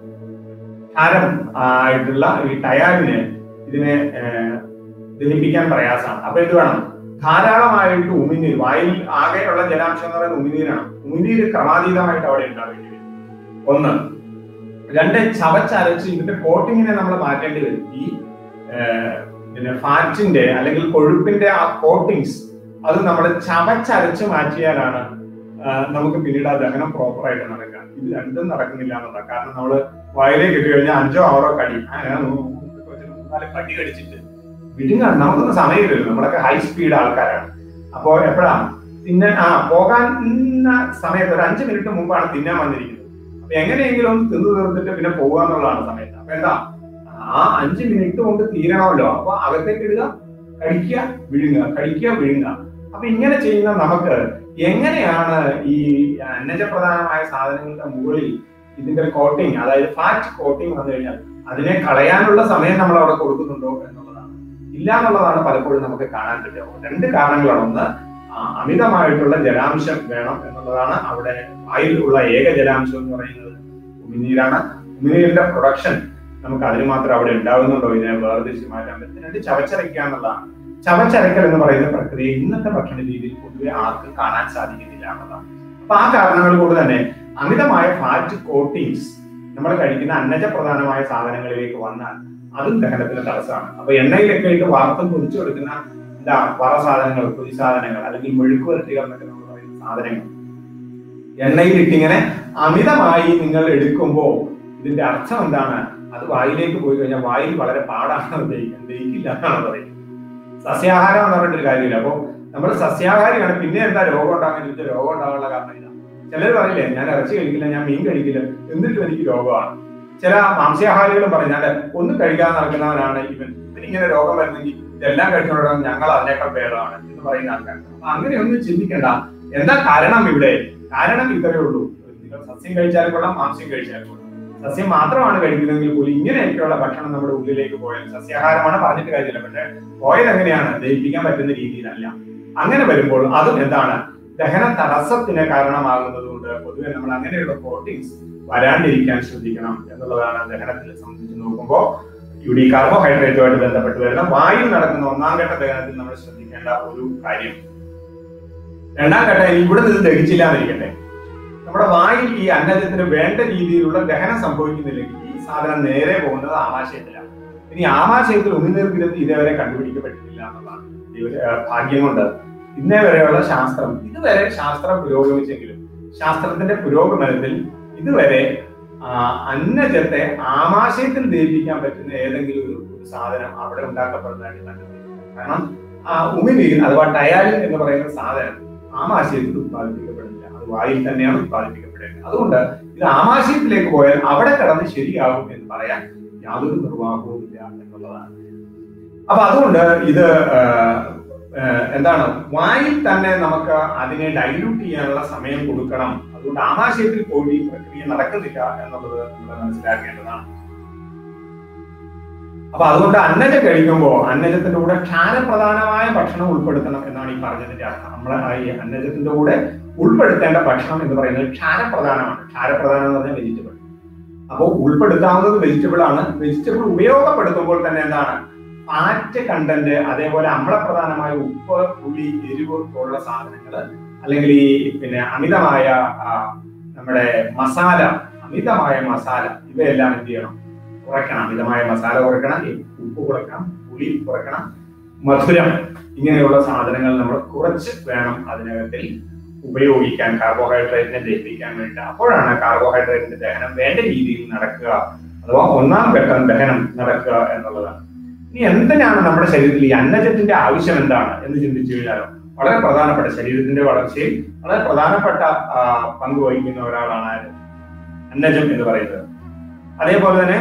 ക്ഷാരം ആയിട്ടുള്ള ഈ ടയാലിന് ഇതിനെ ഏഹ്, ദഹിപ്പിക്കാൻ പ്രയാസമാണ് അപ്പൊ എന്ത് വേണം ധാരാളമായിട്ട് ഉമിനീർ വായിൽ ആകെയുള്ള ജലാംശം എന്ന് പറയുന്നത് ഉമിനീരാണ് ഉമിനീര് ക്രമാതീതമായിട്ട് അവിടെ ഉണ്ടാവേണ്ടി വരും ഒന്ന് രണ്ട് ചവച്ചരച്ച് ഇതിന്റെ കോട്ടിങ്ങിനെ നമ്മൾ മാറ്റേണ്ടി വരും ഈ ഏഹ്, പിന്നെ ഫാറ്റിന്റെ അല്ലെങ്കിൽ കൊഴുപ്പിന്റെ ആ കോട്ടിങ്സ് അത് നമ്മൾ ചവച്ചരച്ച് മാറ്റിയാലാണ് ആ, നമുക്ക് പിന്നീട് ആ ദഹനം പ്രോപ്പർ ആയിട്ട് നടക്കുക ഇത് രണ്ടും നടക്കുന്നില്ല എന്നുള്ളത് കാരണം നമ്മൾ വയലേക്ക് ഇട്ട് കഴിഞ്ഞാൽ അഞ്ചോ ആറോ കടി ആ, ഞാൻ മൂന്നാല് കടി കടിച്ചിട്ട് വിഴുങ്ങാൻ നമുക്കൊന്നും സമയമില്ലല്ലോ നമ്മളൊക്കെ ഹൈ സ്പീഡ് ആൾക്കാരാണ് അപ്പോ എപ്പോഴാ തിന്നാൻ ആ പോകാൻ ഇന്ന സമയത്ത് ഒരു അഞ്ച് മിനിറ്റ് മുമ്പാണ് തിന്നാൻ വന്നിരിക്കുന്നത് അപ്പൊ എങ്ങനെയെങ്കിലും ഒന്ന് തിന്നു തീർത്തിട്ട് പിന്നെ പോകുക എന്നുള്ളതാണ് സമയത്ത് അപ്പൊ എന്താ ആ അഞ്ച് മിനിറ്റ് കൊണ്ട് തീരണമല്ലോ അപ്പൊ അകത്തേക്ക് ഇടുക കഴിക്കുക വിഴുങ്ങുക കഴിക്കുക വിഴുങ്ങുക അപ്പൊ ഇങ്ങനെ ചെയ്യുന്ന നമുക്ക് എങ്ങനെയാണ് ഈ അന്നജപ്രധാനമായ സാധനങ്ങളുടെ മുകളിൽ ഇതിന്റെ കോട്ടിങ് അതായത് ഫാറ്റ് കോട്ടിങ് വന്നു കഴിഞ്ഞാൽ അതിനെ കളയാനുള്ള സമയം നമ്മൾ അവിടെ കൊടുക്കുന്നുണ്ടോ എന്നുള്ളതാണ് ഇല്ല എന്നുള്ളതാണ് പലപ്പോഴും നമുക്ക് കാണാൻ പറ്റുക രണ്ട് കാരണങ്ങളാണ് ഒന്ന് ആ, അമിതമായിട്ടുള്ള ജലാംശം വേണം എന്നുള്ളതാണ് അവിടെ വായിലുള്ള ഏക ജലാംശം എന്ന് പറയുന്നത് ഉമിനീരാണ് ഉമിനീരിന്റെ പ്രൊഡക്ഷൻ നമുക്ക് അതിന് മാത്രം അവിടെ ഉണ്ടാവുന്നുണ്ടോ ഇതിനെ വേർതിരിച്ച് മാറ്റാൻ പറ്റും രണ്ട് ചവച്ചരയ്ക്കുക എന്നുള്ളതാണ് ചവച്ചരക്കൽ എന്ന് പറയുന്ന പ്രക്രിയ ഇന്നത്തെ ഭക്ഷണ രീതിയിൽ പൊതുവെ ആർക്കും കാണാൻ സാധിക്കുന്നില്ല എന്നുള്ളതാണ് അപ്പൊ ആ കാരണങ്ങൾ കൊണ്ട് തന്നെ അമിതമായ ഫാറ്റ് കോട്ടിങ്സ് നമ്മൾ കഴിക്കുന്ന അന്നജ പ്രധാനമായ സാധനങ്ങളിലേക്ക് വന്നാൽ അതും ദഹനത്തിന് തടസ്സമാണ് അപ്പൊ എണ്ണയിലൊക്കെ ഇട്ട് വാർത്തം പൊരിച്ചു കൊടുക്കുന്ന എന്താ വറ സാധനങ്ങൾ പൊരി സാധനങ്ങൾ അല്ലെങ്കിൽ മെഴുക്ക് വരട്ടികൾ എന്നൊക്കെ നമ്മൾ പറയുന്ന സാധനങ്ങൾ എണ്ണയിലിട്ടിങ്ങനെ അമിതമായി നിങ്ങൾ എടുക്കുമ്പോൾ ഇതിന്റെ അർത്ഥം എന്താണ് അത് വായിലേക്ക് പോയി കഴിഞ്ഞാൽ വായിൽ വളരെ പാടാണ് ദഹിക്കാൻ ദഹിക്കില്ല എന്നാണ് പറയുന്നത് സസ്യാഹാരം എന്ന് പറഞ്ഞിട്ടൊരു കാര്യമില്ല അപ്പൊ നമ്മൾ സസ്യാഹാരിയാണ് പിന്നെ എന്താ രോഗം ഉണ്ടാകാൻ ചോദിച്ചാൽ രോഗം ഉണ്ടാകാനുള്ള കാരണം ഇല്ല ചിലർ പറയില്ലേ ഞാൻ ഇറച്ചി കഴിക്കില്ല ഞാൻ മീൻ കഴിക്കില്ല എന്നിട്ടും എനിക്ക് രോഗമാണ് ചില മാംസാഹാരികളും പറയും ഞാൻ ഒന്നും കഴിക്കാതെ നടക്കുന്നവനാണ് ഇവൻ ഇവനിങ്ങനെ രോഗം വരുന്നെങ്കിൽ ഇതെല്ലാം കഴിച്ചോണ്ടാണ് ഞങ്ങൾ അതിനേക്കാൾ ഭേദമാണ് എന്ന് പറയുന്ന ആൾക്കാർ അപ്പൊ അങ്ങനെയൊന്നും ചിന്തിക്കണ്ട എന്താ കാരണം ഇവിടെ കാരണം ഇത്രയേ ഉള്ളൂ നിങ്ങൾ സസ്യം കഴിച്ചാലും കൊള്ളാം മാംസ്യം കഴിച്ചാലും കൊള്ളാം സസ്യം മാത്രമാണ് കഴിക്കുന്നതെങ്കിൽ പോലും ഇങ്ങനെയൊക്കെയുള്ള ഭക്ഷണം നമ്മുടെ ഉള്ളിലേക്ക് പോയാൽ സസ്യാഹാരമാണ് പറഞ്ഞിട്ട് കാര്യമില്ല പക്ഷെ പോയത് എങ്ങനെയാണ് ദഹിപ്പിക്കാൻ പറ്റുന്ന രീതിയിലല്ല അങ്ങനെ വരുമ്പോൾ അതും എന്താണ് ദഹന തടസ്സത്തിന് കാരണമാകുന്നത് കൊണ്ട് പൊതുവെ നമ്മൾ അങ്ങനെയുള്ള പ്രോട്ടീൻസ് വരാണ്ടിരിക്കാൻ ശ്രദ്ധിക്കണം എന്നുള്ളതാണ് ദഹനത്തെ സംബന്ധിച്ച് നോക്കുമ്പോൾ ഇവിടെ ഈ കാർബോഹൈഡ്രേറ്റുമായിട്ട് ബന്ധപ്പെട്ട് വരുന്ന വായിൽ നടക്കുന്ന ഒന്നാം ഘട്ട ദഹനത്തിൽ നമ്മൾ ശ്രദ്ധിക്കേണ്ട ഒരു കാര്യം രണ്ടാം ഘട്ടം ഇവിടെ നിന്ന് ദഹിച്ചില്ല എന്നിരിക്കട്ടെ നമ്മുടെ വായിൽ ഈ അന്നജത്തിന് വേണ്ട രീതിയിലുള്ള ദഹനം സംഭവിക്കുന്നില്ലെങ്കിൽ ഈ സാധനം നേരെ പോകുന്നത് ആമാശയത്തിലാണ് ഇനി ആമാശയത്തിൽ ഉമിനീർ ഗ്രന്ഥി ഇതേവരെ കണ്ടുപിടിക്കപ്പെട്ടിട്ടില്ല എന്നുള്ളതാണ് ദൈവ- ഏർ ഭാഗ്യം കൊണ്ട് ഇന്നേ വരെയുള്ള ശാസ്ത്രം ഇതുവരെ ശാസ്ത്രം പുരോഗമിച്ചെങ്കിലും ശാസ്ത്രത്തിന്റെ പുരോഗമനത്തിൽ ഇതുവരെ ആ, അന്നജത്തെ ആമാശയത്തിൽ ദഹിപ്പിക്കാൻ പറ്റുന്ന ഏതെങ്കിലും ഒരു ഒരു സാധനം അവിടെ ഉണ്ടാക്കപ്പെടുന്നതായിട്ട് കണ്ടുപിടിക്കുന്നു കാരണം ആ ഉമിനീർ അഥവാ ടയാലിൻ എന്ന് പറയുന്ന സാധനം ആമാശയത്തിൽ ഉത്പാദിപ്പിക്കപ്പെടുന്നില്ല അത് വായിൽ തന്നെയാണ് ഉത്പാദിപ്പിക്കപ്പെടുന്നത് അതുകൊണ്ട് ഇത് ആമാശയത്തിലേക്ക് പോയാൽ അവിടെ കിടന്ന് ശരിയാകും എന്ന് പറയാൻ യാതൊരു നിർവാഹവും ഇല്ല എന്നുള്ളതാണ് അപ്പൊ അതുകൊണ്ട് ഇത് ആ, ഏഹ്, എന്താണ് വായിൽ തന്നെ നമുക്ക് അതിനെ ഡൈല്യൂട്ട് ചെയ്യാനുള്ള സമയം കൊടുക്കണം അതുകൊണ്ട് ആമാശയത്തിൽ പോയി ഈ പ്രക്രിയ നടക്കുന്നില്ല എന്നുള്ളത് നമ്മൾ മനസ്സിലാക്കേണ്ടതാണ് അപ്പൊ അതുകൊണ്ട് അന്നജം കഴിക്കുമ്പോൾ അന്നജത്തിന്റെ കൂടെ ക്ഷാരപ്രധാനമായ ഭക്ഷണം ഉൾപ്പെടുത്തണം എന്നാണ് ഈ പറഞ്ഞതിന്റെ അർത്ഥം നമ്മളെ ആ ഈ അന്നജത്തിന്റെ കൂടെ ഉൾപ്പെടുത്തേണ്ട ഭക്ഷണം എന്ന് പറയുന്നത് ക്ഷാരപ്രധാനമാണ് ക്ഷാരപ്രധാനം എന്ന് പറഞ്ഞാൽ വെജിറ്റബിൾ അപ്പോൾ ഉൾപ്പെടുത്താവുന്നത് വെജിറ്റബിൾ ആണ് വെജിറ്റബിൾ ഉപയോഗപ്പെടുത്തുമ്പോൾ തന്നെ എന്താണ് ഫാറ്റ് കണ്ടന്റ് അതേപോലെ അമ്ലപ്രധാനമായ ഉപ്പ് പുളി എരിവ് പോലുള്ള സാധനങ്ങൾ അല്ലെങ്കിൽ ഈ പിന്നെ അമിതമായ ആ, നമ്മുടെ മസാല അമിതമായ മസാല ഇവയെല്ലാം എന്ത് ചെയ്യണം കുറയ്ക്കണം അമിതമായ മസാല കുറയ്ക്കണം ഈ ഉപ്പ് കുറയ്ക്കണം പുളി കുറയ്ക്കണം മധുരം ഇങ്ങനെയുള്ള സാധനങ്ങൾ നമ്മൾ കുറച്ച് വേണം അതിനകത്തിൽ ഉപയോഗിക്കാൻ കാർബോഹൈഡ്രേറ്റിനെ ദഹിപ്പിക്കാൻ വേണ്ടി അപ്പോഴാണ് കാർബോഹൈഡ്രേറ്റിന്റെ ദഹനം വേണ്ട രീതിയിൽ നടക്കുക അഥവാ ഒന്നാം ഘട്ടം ദഹനം നടക്കുക എന്നുള്ളതാണ് ഇനി എന്തിനാണ് നമ്മുടെ ശരീരത്തിൽ ഈ അന്നജത്തിന്റെ ആവശ്യം എന്താണ് എന്ന് ചിന്തിച്ചു കഴിഞ്ഞാലോ വളരെ പ്രധാനപ്പെട്ട ശരീരത്തിന്റെ വളർച്ചയിൽ വളരെ പ്രധാനപ്പെട്ട ആ, പങ്ക് വഹിക്കുന്ന ഒരാളാണ് ആര്? അന്നജം എന്ന് പറയുന്നത് അതേപോലെ തന്നെ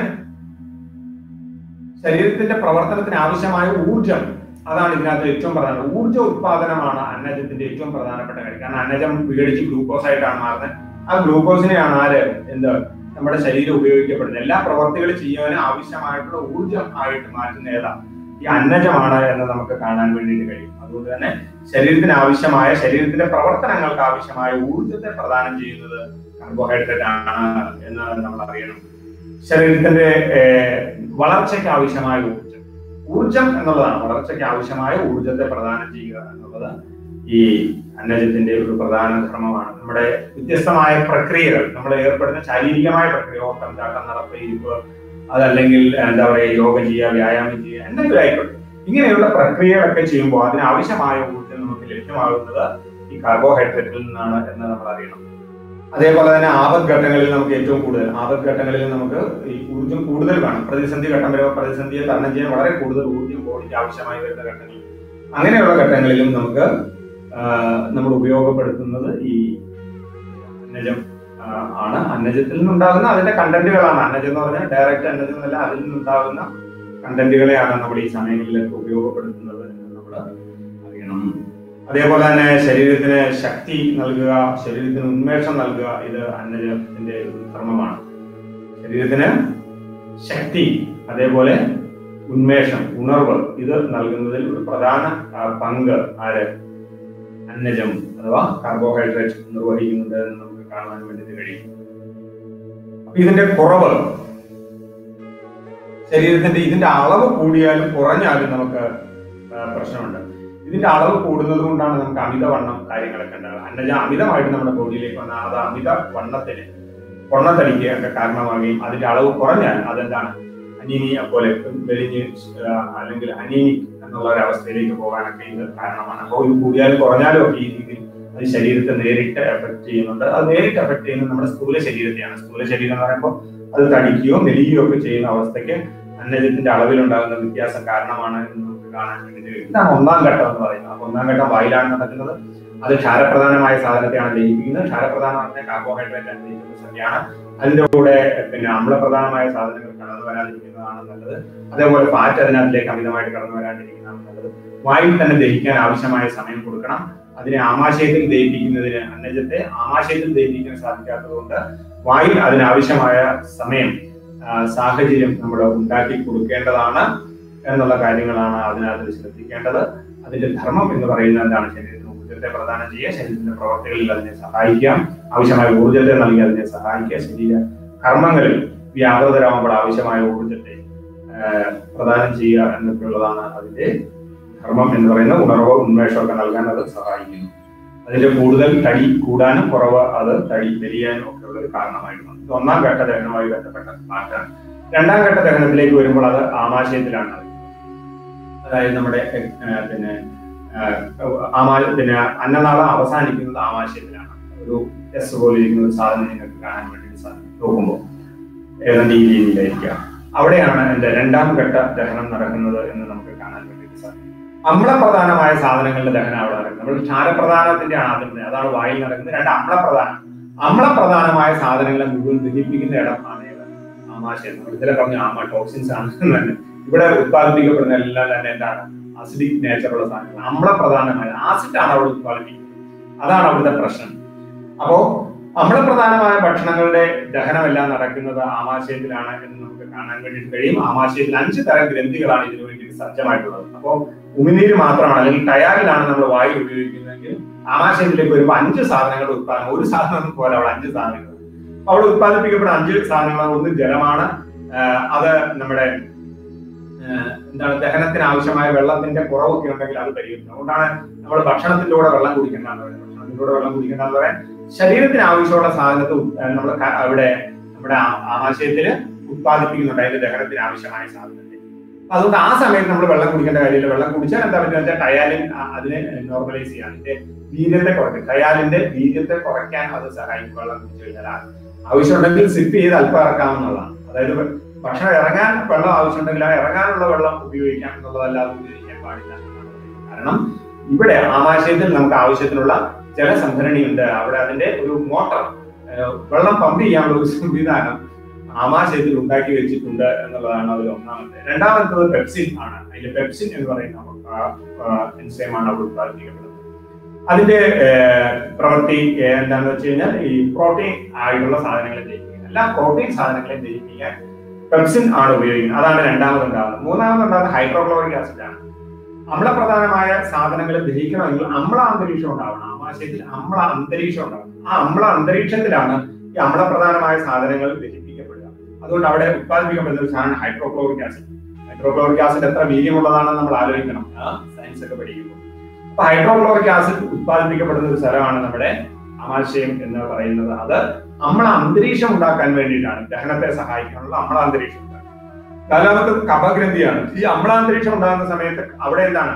ശരീരത്തിന്റെ പ്രവർത്തനത്തിന് ആവശ്യമായ ഊർജം അതാണ് ഇതിനകത്ത് ഏറ്റവും പ്രധാനം ഊർജ്ജ ഉത്പാദനമാണ് അന്നജത്തിന്റെ ഏറ്റവും പ്രധാനപ്പെട്ട കാര്യം കാരണം അന്നജം വിഘടിച്ച് ഗ്ലൂക്കോസ് ആയിട്ടാണ് മാറുന്നത് ആ ഗ്ലൂക്കോസിനെയാണ് ആര് എന്ത് നമ്മുടെ ശരീരം ഉപയോഗിക്കപ്പെടുന്നത് എല്ലാ പ്രവർത്തികളും ചെയ്യാൻ ആവശ്യമായിട്ടുള്ള ഊർജം ആയിട്ട് മാറ്റുന്ന ഏതാ ഈ അന്നജമാണ് എന്ന് നമുക്ക് കാണാൻ വേണ്ടിയിട്ട് കഴിയും അതുകൊണ്ട് തന്നെ ശരീരത്തിന് ആവശ്യമായ ശരീരത്തിന്റെ പ്രവർത്തനങ്ങൾക്ക് ആവശ്യമായ ഊർജത്തെ പ്രദാനം ചെയ്യുന്നത് കാർബോഹൈഡ്രേറ്റ് ആണ് എന്ന് നമ്മൾ അറിയണം ശരീരത്തിന്റെ ഏർ, വളർച്ചയ്ക്ക് ആവശ്യമായ ഊർജം ഊർജം എന്നുള്ളതാണ് വളർച്ചയ്ക്ക് ആവശ്യമായ ഊർജത്തെ പ്രദാനം ചെയ്യുക എന്നുള്ളത് ഈ അന്നജത്തിന്റെ ഒരു പ്രധാന ധർമ്മമാണ് നമ്മുടെ വ്യത്യസ്തമായ പ്രക്രിയകൾ നമ്മൾ ഏർപ്പെടുന്ന ശാരീരികമായ പ്രക്രിയ ഓട്ടം ചാട്ടം നടപ്പ് ഇരിപ്പ് അതല്ലെങ്കിൽ എന്താ പറയുക യോഗ ചെയ്യുക വ്യായാമം ചെയ്യുക എന്തെങ്കിലും ആയിക്കോട്ടെ ഇങ്ങനെയുള്ള പ്രക്രിയകളൊക്കെ ചെയ്യുമ്പോൾ അതിന് ആവശ്യമായ ഊർജ്ജം നമുക്ക് ലഭ്യമാകുന്നത് ഈ കാർബോഹൈഡ്രേറ്റിൽ നിന്നാണ് എന്ന് നമ്മൾ അറിയണം അതേപോലെ തന്നെ ആപത്ഘട്ടങ്ങളിൽ നമുക്ക് ഏറ്റവും കൂടുതൽ ആപത്ഘട്ടങ്ങളിൽ നമുക്ക് ഈ ഊർജ്ജം കൂടുതൽ വേണം പ്രതിസന്ധി ഘട്ടം വരുമ്പോൾ പ്രതിസന്ധിയെ തരണം ചെയ്യാൻ വളരെ കൂടുതൽ ഊർജ്ജം ബോഡിക്ക് ആവശ്യമായി വരുന്ന ഘട്ടങ്ങളിൽ അങ്ങനെയുള്ള ഘട്ടങ്ങളിലും നമുക്ക് ആ, നമ്മൾ ഉപയോഗപ്പെടുത്തുന്നത് ഈ അന്നജം ആ, ആണ് അന്നജത്തിൽ നിന്നുണ്ടാകുന്ന അതിന്റെ കണ്ടന്റുകളാണ് അന്നജം എന്ന് പറഞ്ഞാൽ ഡയറക്റ്റ് അന്നജം എന്നല്ല അതിൽ നിന്നുണ്ടാകുന്ന കണ്ടന്റുകളെയാണ് നമ്മൾ ഈ സമയങ്ങളിലൊക്കെ ഉപയോഗപ്പെടുത്തുന്നത് എന്ന് നമ്മൾ അറിയണം അതേപോലെ തന്നെ ശരീരത്തിന് ശക്തി നൽകുക ശരീരത്തിന് ഉന്മേഷം നൽകുക ഇത് അന്നജത്തിന്റെ ഒരു ധർമ്മമാണ് ശരീരത്തിന് ശക്തി അതേപോലെ ഉന്മേഷം ഉണർവ് ഇത് നൽകുന്നതിൽ ഒരു പ്രധാന ആ, പങ്ക് ആര് അന്നജം അഥവാ കാർബോഹൈഡ്രേറ്റ് നിർവഹിക്കുന്നുണ്ട് എന്ന് നമുക്ക് കാണാൻ വേണ്ടി കഴിയും അപ്പൊ ഇതിന്റെ കുറവ് ശരീരത്തിന്റെ ഇതിന്റെ അളവ് കൂടിയാലും കുറഞ്ഞാലും നമുക്ക് ആ, പ്രശ്നമുണ്ട് ഇതിന്റെ അളവ് കൂടുന്നത് കൊണ്ടാണ് നമുക്ക് അമിതവണ്ണം കാര്യങ്ങളൊക്കെ ഉണ്ടാകുക അന്നജം അമിതമായിട്ട് നമ്മുടെ ബോഡിയിലേക്ക് വന്നാൽ അത് അമിത വണ്ണത്തിന് പൊണ്ണത്തടിക്ക് ഒക്കെ കാരണമാകുകയും അതിന്റെ അളവ് കുറഞ്ഞാൽ അതെന്താണ് അനീമിയ പോലെ വെളിഞ്ഞ് ആ, അല്ലെങ്കിൽ അനീമിക് എന്നുള്ള ഒരു അവസ്ഥയിലേക്ക് പോകാനൊക്കെ ഇത് കാരണമാണ് അപ്പോൾ ഇത് കൂടിയാലും കുറഞ്ഞാലും ഒക്കെ ഈ രീതിയിൽ അത് ശരീരത്തെ നേരിട്ട് എഫക്ട് ചെയ്യുന്നുണ്ട് അത് നേരിട്ട് എഫക്ട് ചെയ്യുന്നത് നമ്മുടെ സ്ഥൂല ശരീരത്തെയാണ് സ്ഥൂല ശരീരം എന്ന് പറയുമ്പോൾ അത് തടിക്കുകയോ മെലിയുകയോ ഒക്കെ ചെയ്യുന്ന അവസ്ഥയ്ക്ക് അന്നജത്തിന്റെ അളവിലുണ്ടാകുന്ന വ്യത്യാസം കാരണമാണ് എന്ന് നമുക്ക് കാണാൻ വേണ്ടി കഴിയും ഇതാണ് ഒന്നാം ഘട്ടം എന്ന് പറയുന്നത് അപ്പൊ ഒന്നാം ഘട്ടം വായിലാണ് നടക്കുന്നത് അത് ക്ഷാരപ്രധാനമായ സാധനത്തെയാണ് ദഹിപ്പിക്കുന്നത് ക്ഷാരപ്രധാനമായ കാർബോഹൈഡ്രേറ്റ് ആണ് ദഹിക്കുന്ന സംഖ്യയാണ് അതിന്റെ കൂടെ പിന്നെ അമ്ലപ്രധാനമായ സാധനങ്ങൾ കടന്നു വരാതിരിക്കുന്നതാണ് നല്ലത് അതേപോലെ ഫാറ്റ് അതിനകത്തിലേക്ക് അമിതമായിട്ട് കടന്നു വരാണ്ടിരിക്കുന്നതാണ് നല്ലത് വായിൽ തന്നെ ദഹിക്കാൻ ആവശ്യമായ സമയം കൊടുക്കണം അതിനെ ആമാശയത്തിൽ ദഹിപ്പിക്കുന്നതിന് അന്നജത്തെ ആമാശയത്തിൽ ദഹിപ്പിക്കാൻ സാധിക്കാത്തതുകൊണ്ട് വായിൽ അതിനാവശ്യമായ സമയം ആ, സാഹചര്യം നമ്മൾ ഉണ്ടാക്കി കൊടുക്കേണ്ടതാണ് എന്നുള്ള കാര്യങ്ങളാണ് അതിനകത്ത് ശ്രദ്ധിക്കേണ്ടത് അതിന്റെ ധർമ്മം എന്ന് പറയുന്നത് എന്താണ് ശരീരത്തിന് ഊർജ്ജത്തെ പ്രദാനം ചെയ്യുക ശരീരത്തിന്റെ പ്രവർത്തികളിൽ അതിനെ സഹായിക്കാം ആവശ്യമായ ഊർജ്ജത്തെ നൽകി അതിനെ സഹായിക്കുക ശരീര കർമ്മങ്ങളിൽ വ്യാപൃതരാകുമ്പോൾ ആവശ്യമായ ഊർജ്ജത്തെ ആ, പ്രദാനം ചെയ്യുക എന്നൊക്കെയുള്ളതാണ് അതിന്റെ ധർമ്മം എന്ന് പറയുന്ന ഉണർവ് ഉന്മേഷമൊക്കെ നൽകാൻ അത് സഹായിക്കുന്നു അതിന്റെ കൂടുതൽ തടി കൂടാനും കുറവ് അത് തടി വലിയാനും ഒക്കെ ഉള്ള ഒരു കാരണമായിരുന്നു ഇത് ഒന്നാം ഘട്ട ദഹനവുമായി ബന്ധപ്പെട്ട മാറ്റാണ് രണ്ടാം ഘട്ട ദഹനത്തിലേക്ക് വരുമ്പോൾ അത് ആമാശയത്തിലാണ് നടക്കുന്നത്. അതായത് നമ്മുടെ ഏഹ്, പിന്നെ ഏഹ്, ആമാ പിന്നെ അന്നനാളം അവസാനിക്കുന്നത് ആമാശയത്തിലാണ് ഒരു എസ് പോലെ ഇരിക്കുന്ന ഒരു സാധനം നിങ്ങൾക്ക് കാണാൻ വേണ്ടി സാധിക്കും നോക്കുമ്പോൾ ഏതാണ്ട് ഈ രീതിയിലായിരിക്കാം അവിടെയാണ് എന്റെ രണ്ടാം ഘട്ട ദഹനം നടക്കുന്നത് എന്ന് നമുക്ക് കാണാൻ വേണ്ടി സാധിക്കും അമ്ലപ്രധാനമായ സാധനങ്ങളുടെ ദഹനം അവിടെ നടക്കുന്നത് നമ്മൾ ക്ഷാരപ്രധാനത്തിന്റെ ആണ് ആദ്യം പറഞ്ഞത്. അതാണ് വായിൽ നടക്കുന്നത് രണ്ട് അമ്ലപ്രധാനം അമ്ലപ്രധാനമായ സാധനങ്ങളെ മുഴുവൻ ദഹിപ്പിക്കുന്ന ഇടമാണ് ഏത് ആമാശയം നമ്മൾ ഇതിലെ പറഞ്ഞ ആമ ടോക്സിൻസ് ആണ് എന്ന് തന്നെ ഇവിടെ ഉത്പാദിപ്പിക്കപ്പെടുന്ന എല്ലാം തന്നെ എന്താണ് അസിഡിക് നേച്ചറുള്ള സാധനങ്ങൾ അമ്ലപ്രധാനമായ ആസിഡാണ് അവിടെ ഉത്പാദിപ്പിക്കുന്നത് അതാണ് അവിടുത്തെ പ്രശ്നം അപ്പോ അമ്ലപ്രധാനമായ ഭക്ഷണങ്ങളുടെ ദഹനമെല്ലാം നടക്കുന്നത് ആമാശയത്തിലാണ് എന്ന് നമുക്ക് കാണാൻ വേണ്ടിയിട്ട് കഴിയും ആമാശയത്തിൽ അഞ്ച് തരം ഗ്രന്ഥികളാണ് ഇതിനു വേണ്ടി സജ്ജമായിട്ടുള്ളത് അപ്പോൾ ഉമിനീര് മാത്രമാണ് അല്ലെങ്കിൽ ടയാറിലാണ് നമ്മൾ വായു ഉപയോഗിക്കുന്നതെങ്കിൽ ആമാശയത്തിലേക്ക് വരുമ്പോൾ അഞ്ച് സാധനങ്ങൾ ഉത്പാദനം ഒരു സാധനം പോലെ അവിടെ അഞ്ച് സാധനങ്ങൾ അവിടെ ഉത്പാദിപ്പിക്കപ്പെടുന്ന അഞ്ച് സാധനങ്ങൾ ഒന്ന് ജലമാണ് ആഹ് അത് നമ്മുടെ ആഹ് എന്താണ് ദഹനത്തിന് ആവശ്യമായ വെള്ളത്തിന്റെ കുറവൊക്കെ ഉണ്ടെങ്കിൽ അത് പരിഹരിക്കും അതുകൊണ്ടാണ് നമ്മൾ ഭക്ഷണത്തിന്റെ കൂടെ വെള്ളം കുടിക്കേണ്ടതെന്ന് പറയുന്നത് ഭക്ഷണത്തിന്റെ കൂടെ വെള്ളം കുടിക്കേണ്ടതെന്ന് പറയാൻ ശരീരത്തിന് ആവശ്യമുള്ള സാധനത്തെ നമ്മൾ അവിടെ നമ്മുടെ ആ- ആമാശയത്തിൽ ഉത്പാദിപ്പിക്കുന്നുണ്ട് അതിന്റെ ദഹനത്തിന് ആവശ്യമായ സാധനത്തെ അപ്പൊ അതുകൊണ്ട് ആ സമയത്ത് നമ്മൾ വെള്ളം കുടിക്കേണ്ട കാര്യമില്ല വെള്ളം കുടിച്ചാൽ എന്താ പറ്റുക വെച്ചാൽ ടയാലിൻ ആ- അതിനെ നോർമലൈസ് ചെയ്യാൻ അതിന്റെ വീര്യത്തെ കുറയ്ക്കും ടയാലിന്റെ വീര്യത്തെ കുറയ്ക്കാൻ അത് സഹായിക്കും വെള്ളം കുടിച്ചു കഴിഞ്ഞാൽ ആ- ആവശ്യമുണ്ടെങ്കിൽ സിപ്പ് ചെയ്ത് അല്പം ഇറക്കാവുന്നതാണ് അതായത് ഭക്ഷണം ഇറങ്ങാൻ വെള്ളം ആവശ്യമുണ്ടെങ്കിൽ ആ ഇറങ്ങാനുള്ള വെള്ളം ഉപയോഗിക്കാം എന്നുള്ളതല്ലാതെ ഉപയോഗിക്കാൻ പാടില്ല എന്നാണ് പറയുന്നത്. കാരണം ഇവിടെ ആമാശയത്തിൽ നമുക്ക് ആവശ്യത്തിനുള്ള ജലസംഭരണിയുണ്ട് അവിടെ അതിന്റെ ഒരു മോട്ടർ വെള്ളം പമ്പ് ചെയ്യാനുള്ള ഒരു സംവിധാനം ആമാശയത്തിൽ ഉണ്ടാക്കി വെച്ചിട്ടുണ്ട് എന്നുള്ളതാണ് അതിൽ ഒന്നാമത്തെ രണ്ടാമത്തത് പെപ്സിൻ ആണ് അതിൽ പെപ്സിൻ എന്ന് പറയുന്ന എൻസൈമാണ് അവിടെ ഉത്പാദിപ്പിക്കപ്പെടുന്നത് അതിന്റെ ഏഹ്, പ്രവൃത്തി ഏഹ്, എന്താണെന്ന് വെച്ച് കഴിഞ്ഞാൽ ഈ പ്രോട്ടീൻ ആയിട്ടുള്ള സാധനങ്ങളെ ദഹിപ്പിക്കാൻ എല്ലാ പ്രോട്ടീൻ സാധനങ്ങളെ ദഹിപ്പിക്കാൻ പെപ്സിൻ ആണ് ഉപയോഗിക്കുന്നത് അതാണ് രണ്ടാമത് ഉണ്ടാകുന്നത് മൂന്നാമത് ഉണ്ടാകുന്നത് ഹൈഡ്രോക്ലോറിക് ആസിഡ് ആണ് അമ്ലപ്രധാനമായ സാധനങ്ങൾ ദഹിക്കണമെങ്കിൽ അമ്ല അന്തരീക്ഷം ഉണ്ടാവണം ആമാശയത്തിൽ അമ്ല അന്തരീക്ഷം ഉണ്ടാവണം ആ അമ്ല അന്തരീക്ഷത്തിലാണ് ഈ അമ്ലപ്രധാനമായ സാധനങ്ങൾ ദഹിപ്പിക്കപ്പെടുക അതുകൊണ്ട് അവിടെ ഉത്പാദിപ്പിക്കപ്പെടുന്ന ഒരു സാധനം ഹൈഡ്രോക്ലോറിക് ആസിഡ് ഹൈഡ്രോക്ലോറിക് ആസിഡ് എത്ര വീര്യമുള്ളതാണെന്ന് നമ്മൾ ആലോചിക്കണം സയൻസ് ഒക്കെ പഠിക്കുമ്പോൾ അപ്പൊ ഹൈഡ്രോക്ലോറിക് ആസിഡ് ഉത്പാദിപ്പിക്കപ്പെടുന്ന ഒരു സ്ഥലമാണ് നമ്മുടെ ആമാശയം എന്ന് പറയുന്നത് അത് അമ്ല അന്തരീക്ഷം ഉണ്ടാക്കാൻ വേണ്ടിയിട്ടാണ് ദഹനത്തെ സഹായിക്കാനുള്ള അമ്ല അന്തരീക്ഷം ഉണ്ടാക്കാൻ നാലാമത്തത് കഫഗ്രന്ഥിയാണ് ഈ അമ്ലാന്തരീക്ഷം ഉണ്ടാകുന്ന സമയത്ത് അവിടെ എന്താണ്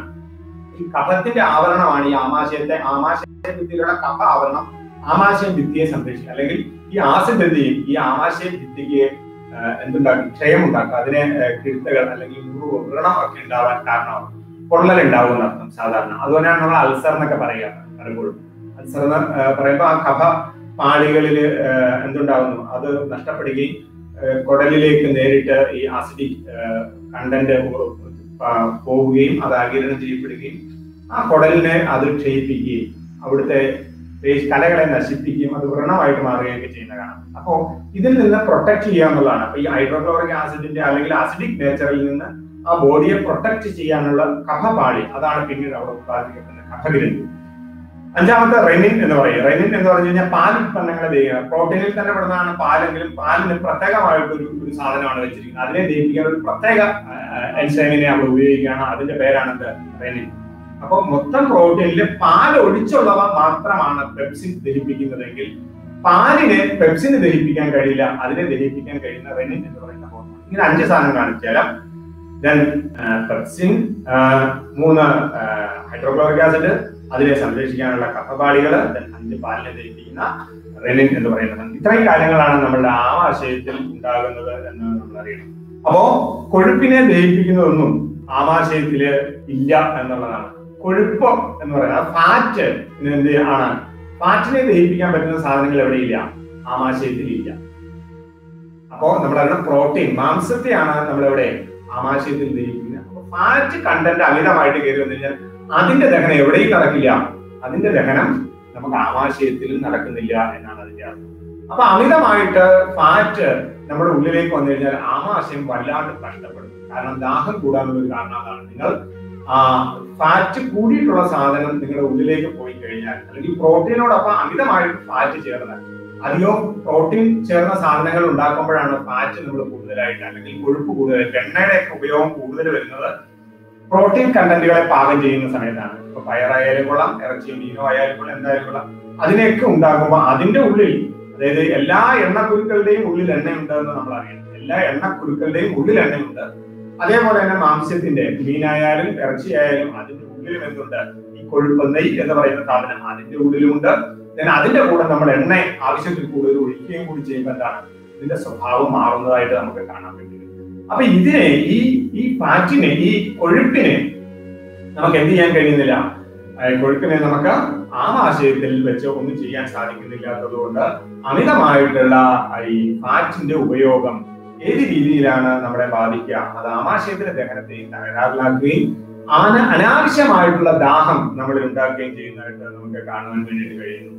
ഈ കഫത്തിന്റെ ആവരണമാണ് ഈ ആമാശയത്തെ ആമാശയ ഭിത്തിയിലുള്ള കഫ ആവരണം ആമാശയ ഭിത്തിയെ സംരക്ഷിക്കുക അല്ലെങ്കിൽ ഈ ആസിഡ് എന്ത് ചെയ്യും ഈ ആമാശയ ഭിത്തിക്ക് ആഹ്, എന്തുണ്ടാക്കും ക്ഷയം ഉണ്ടാക്കും അതിനെ ആഹ്, കിഴുത്തകൾ അല്ലെങ്കിൽ മുറിവ് വ്രണം ഒക്കെ ഉണ്ടാവാൻ കാരണമാകും പൊള്ളൽ ഉണ്ടാവും എന്നർത്ഥം സാധാരണ അതുകൊണ്ടാണ് നമ്മൾ അൾസർ എന്നൊക്കെ പറയുക പലപ്പോഴും അൾസർ എന്ന് ആഹ്, പറയുമ്പോൾ ആ കഫ പാളികളിൽ എന്തുണ്ടാകുന്നു അത് നഷ്ടപ്പെടുകയും ആഹ്, കുടലിലേക്ക് നേരിട്ട് ഈ ആസിഡിക് കണ്ടന്റ് പോവുകയും അത് ആകിരണം ചെയ്യപ്പെടുകയും ആ കുടലിനെ അത് ക്ഷയിപ്പിക്കുകയും അവിടുത്തെ പേശ് കലകളെ നശിപ്പിക്കുകയും അത് വ്രണമായിട്ട് മാറുകയൊക്കെ ചെയ്യുന്ന കാണാം അപ്പോ ഇതിൽ നിന്ന് പ്രൊട്ടക്ട് ചെയ്യുക എന്നുള്ളതാണ് അപ്പൊ ഈ ഹൈഡ്രോക്ലോറിക് ആസിഡിന്റെ അല്ലെങ്കിൽ ആസിഡിക് നേച്ചറിൽ നിന്ന് ആ ബോഡിയെ പ്രൊട്ടക്ട് ചെയ്യാനുള്ള കഫപാളി അതാണ് പിന്നീട് അവിടെ ഉത്പാദിപ്പിക്കപ്പെടുന്ന കഫഗ്രന്ഥി അഞ്ചാമത്തെ റെനിൻ എന്ന് പറയും റെനിൻ എന്ന് പറഞ്ഞു കഴിഞ്ഞാൽ പാൽ ഉൽപ്പന്നങ്ങളെ ദഹിക്കുക പ്രോട്ടീനിൽ തന്നെ പെടുന്നതാണ് പാലെങ്കിലും പാലിന് പ്രത്യേകമായിട്ട് ഒരു ഒരു സാധനമാണ് വെച്ചിരിക്കുന്നത് അതിനെ ദഹിപ്പിക്കാൻ ഒരു പ്രത്യേക എൻസൈമിനെ അവിടെ ഉപയോഗിക്കുകയാണ് അതിന്റെ പേരാണ് എന്ത് റെനിൻ അപ്പൊ മൊത്തം പ്രോട്ടീനിൽ പാൽ ഒഴിച്ചുള്ളവ മാത്രമാണ് പെപ്സിൻ ദഹിപ്പിക്കുന്നതെങ്കിൽ പാലിനെ പെപ്സിന് ദഹിപ്പിക്കാൻ കഴിയില്ല അതിനെ ദഹിപ്പിക്കാൻ കഴിയുന്ന റെനിൻ എന്ന് പറയുന്ന ഹോർമോൺ ഇങ്ങനെ അഞ്ച് സാധനങ്ങളാണ് ജലം ദെൻ പെപ്സിൻ മൂന്ന് ഹൈഡ്രോക്ലോറിക് ആസിഡ് അതിനെ സംരക്ഷിക്കാനുള്ള കഫപാളികൾ ദെൻ അഞ്ച് പാലിനെ ദഹിപ്പിക്കുന്ന റെനിൻ എന്ന് പറയുന്നത് ഇത്രയും കാര്യങ്ങളാണ് നമ്മളുടെ ആമാശയത്തിൽ ഉണ്ടാകുന്നത് എന്ന് നമ്മൾ അറിയണം അപ്പോ കൊഴുപ്പിനെ ദഹിപ്പിക്കുന്നതൊന്നും ആമാശയത്തില് ഇല്ല എന്നുള്ളതാണ് കൊഴുപ്പ് എന്ന് പറയുന്നത് ഫാറ്റ് എന്ത് ആണ് ഫാറ്റിനെ ദഹിപ്പിക്കാൻ പറ്റുന്ന സാധനങ്ങൾ എവിടെയില്ല ആമാശയത്തിൽ ഇല്ല അപ്പോ നമ്മളറിയണം പ്രോട്ടീൻ മാംസത്തെയാണ് നമ്മളെവിടെ ആമാശയത്തിൽ ദഹിക്കുന്നത് അപ്പൊ ഫാറ്റ് കണ്ടന്റ് അമിതമായിട്ട് കയറി വന്നു കഴിഞ്ഞാൽ അതിന്റെ ദഹനം എവിടെയും നടക്കില്ല അതിന്റെ ദഹനം നമുക്ക് ആമാശയത്തിൽ നടക്കുന്നില്ല എന്നാണ് അതിന്റെ അർത്ഥം അപ്പൊ അമിതമായിട്ട് ഫാറ്റ് നമ്മുടെ ഉള്ളിലേക്ക് വന്നു കഴിഞ്ഞാൽ ആമാശയം വല്ലാണ്ട് കഷ്ടപ്പെടും കാരണം ദാഹം കൂടാനുള്ള ഒരു കാരണം അതാണ് നിങ്ങൾ ആ ഫാറ്റ് കൂടിയിട്ടുള്ള സാധനം നിങ്ങളുടെ ഉള്ളിലേക്ക് പോയി കഴിഞ്ഞാൽ അല്ലെങ്കിൽ പ്രോട്ടീനോടൊപ്പം അമിതമായിട്ട് ഫാറ്റ് ചേർന്ന് അധികവും പ്രോട്ടീൻ ചേർന്ന സാധനങ്ങൾ ഉണ്ടാക്കുമ്പോഴാണ് ഫാറ്റ് നമ്മൾ കൂടുതലായിട്ട് അല്ലെങ്കിൽ കൊഴുപ്പ് കൂടുതലായിട്ട് എണ്ണയുടെ ഒക്കെ ഉപയോഗം കൂടുതൽ വരുന്നത് പ്രോട്ടീൻ കണ്ടന്റുകളെ പാകം ചെയ്യുന്ന സമയത്താണ് ഇപ്പൊ പയറായാലും കൊള്ളാം ഇറച്ചിയോ മീനോ ആയാലും കൊള്ളാം എന്തായാലും കൊള്ളാം അതിനെയൊക്കെ ഉണ്ടാക്കുമ്പോൾ അതിന്റെ ഉള്ളിൽ അതായത് എല്ലാ എണ്ണക്കുരുക്കളുടെയും ഉള്ളിൽ എണ്ണയുണ്ട് എന്ന് നമ്മൾ അറിയണം എല്ലാ എണ്ണക്കുരുക്കളുടെയും ഉള്ളിൽ എണ്ണയുണ്ട് അതേപോലെ തന്നെ മാംസ്യത്തിന്റെ മീനായാലും ഇറച്ചിയായാലും അതിന്റെ ഉള്ളിലും എന്തുണ്ട് ഈ കൊഴുപ്പ് നെയ് എന്ന് പറയുന്ന സാധനം അതിന്റെ ഉള്ളിലുമുണ്ട് then അതിന്റെ കൂടെ നമ്മൾ എണ്ണ ആവശ്യത്തിൽ കൂടുതൽ ഒഴിക്കുകയും കൂടി ചെയ്യുമ്പോൾ എന്താണ് ഇതിന്റെ സ്വഭാവം മാറുന്നതായിട്ട് നമുക്ക് കാണാൻ പറ്റും അപ്പൊ ഇതിനെ ഈ ഈ ഫാറ്റിനെ ഈ കൊഴുപ്പിനെ നമുക്ക് എന്ത് ചെയ്യാൻ കഴിയുന്നില്ല ആ കൊഴുപ്പിനെ നമുക്ക് ആമാശയത്തിൽ വെച്ച് ഒന്നും ചെയ്യാൻ സാധിക്കുന്നില്ലാത്തത് കൊണ്ട് അമിതമായിട്ടുള്ള ഈ ഫാറ്റിന്റെ ഉപയോഗം ഏത് രീതിയിലാണ് നമ്മളെ ബാധിക്കുക അത് ആമാശയത്തിലെ ദഹനത്തെയും തകരാറിലാക്കുകയും ആന അനാവശ്യമായിട്ടുള്ള ദാഹം നമ്മളിൽ ഉണ്ടാക്കുകയും ചെയ്യുന്നതായിട്ട് നമുക്ക് കാണുവാൻ വേണ്ടിയിട്ട് കഴിയുന്നു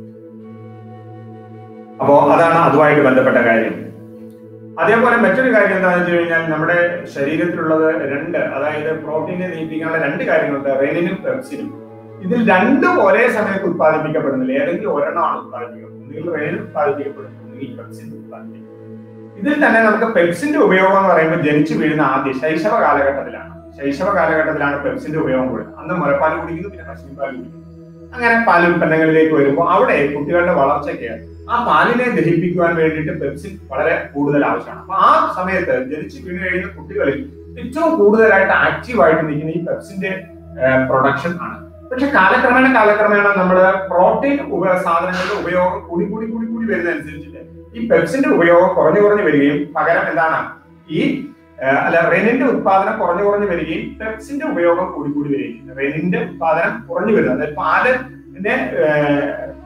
അപ്പോ അതാണ് അതുമായിട്ട് ബന്ധപ്പെട്ട കാര്യം അതേപോലെ മറ്റൊരു കാര്യം എന്താണെന്ന് വെച്ച് കഴിഞ്ഞാൽ നമ്മുടെ ശരീരത്തിലുള്ളത് രണ്ട് അതായത് പ്രോട്ടീനെ നീപ്പിക്കാനുള്ള രണ്ട് കാര്യങ്ങളുണ്ട് റെനിനും പെപ്സിനും ഇതിൽ രണ്ടും ഒരേ സമയത്ത് ഉത്പാദിപ്പിക്കപ്പെടുന്നില്ല ഏതെങ്കിലും ഒരെണ്ണമാണ് ഉത്പാദിപ്പിക്കുന്നത് ഒന്നുകിൽ റെനിൻ ഉത്പാദിപ്പിക്കപ്പെടും ഒന്നുകിൽ പെപ്സിൻ ഉത്പാദിപ്പിക്കും ഇതിൽ തന്നെ നമുക്ക് പെപ്സിന്റെ ഉപയോഗം എന്ന് പറയുമ്പോൾ ജനിച്ചു വീഴുന്ന ആദ്യ ശൈശവ കാലഘട്ടത്തിലാണ് ശൈശവ കാലഘട്ടത്തിലാണ് പെപ്സിന്റെ ഉപയോഗം കൂടുന്നത് അന്ന് മുലപ്പാൽ കുടിക്കുന്നു പിന്നെ പശുപാൽ കുടിക്കുന്നു അങ്ങനെ പാൽ ഉൽപ്പന്നങ്ങളിലേക്ക് വരുമ്പോൾ അവിടെ കുട്ടികളുടെ വളർച്ചയ്ക്ക് ആ പാലിനെ ദഹിപ്പിക്കുവാൻ വേണ്ടിയിട്ട് പെപ്സിൻ വളരെ കൂടുതൽ ആവശ്യമാണ് അപ്പൊ ആ സമയത്ത് ജനിച്ചു വീണ് കഴിയുന്ന കുട്ടികളിൽ ഏറ്റവും കൂടുതലായിട്ട് ആക്റ്റീവായിട്ട് നിൽക്കുന്ന ഈ പെപ്സിന്റെ പ്രൊഡക്ഷൻ ആണ് പക്ഷെ കാലക്രമേണ കാലക്രമേണ നമ്മുടെ പ്രോട്ടീൻ ഉപ സാധനങ്ങളുടെ ഉപയോഗം കൂടി കൂടി കൂടി കൂടി വരുന്നതനുസരിച്ചിട്ട് ഈ പെപ്സിന്റെ ഉപയോഗം കുറഞ്ഞു കുറഞ്ഞു വരികയും പകരം എന്താണ് ഈ ഏഹ് അല്ല റെനിന്റെ ഉത്പാദനം കുറഞ്ഞു കുറഞ്ഞു വരികയും പെപ്സിന്റെ ഉപയോഗം കൂടി കൂടി വരികയും ചെയ്യുന്നു റെനിന്റെ ഉത്പാദനം കുറഞ്ഞു വരുന്നത് അതായത് പാലിനെ ഏഹ്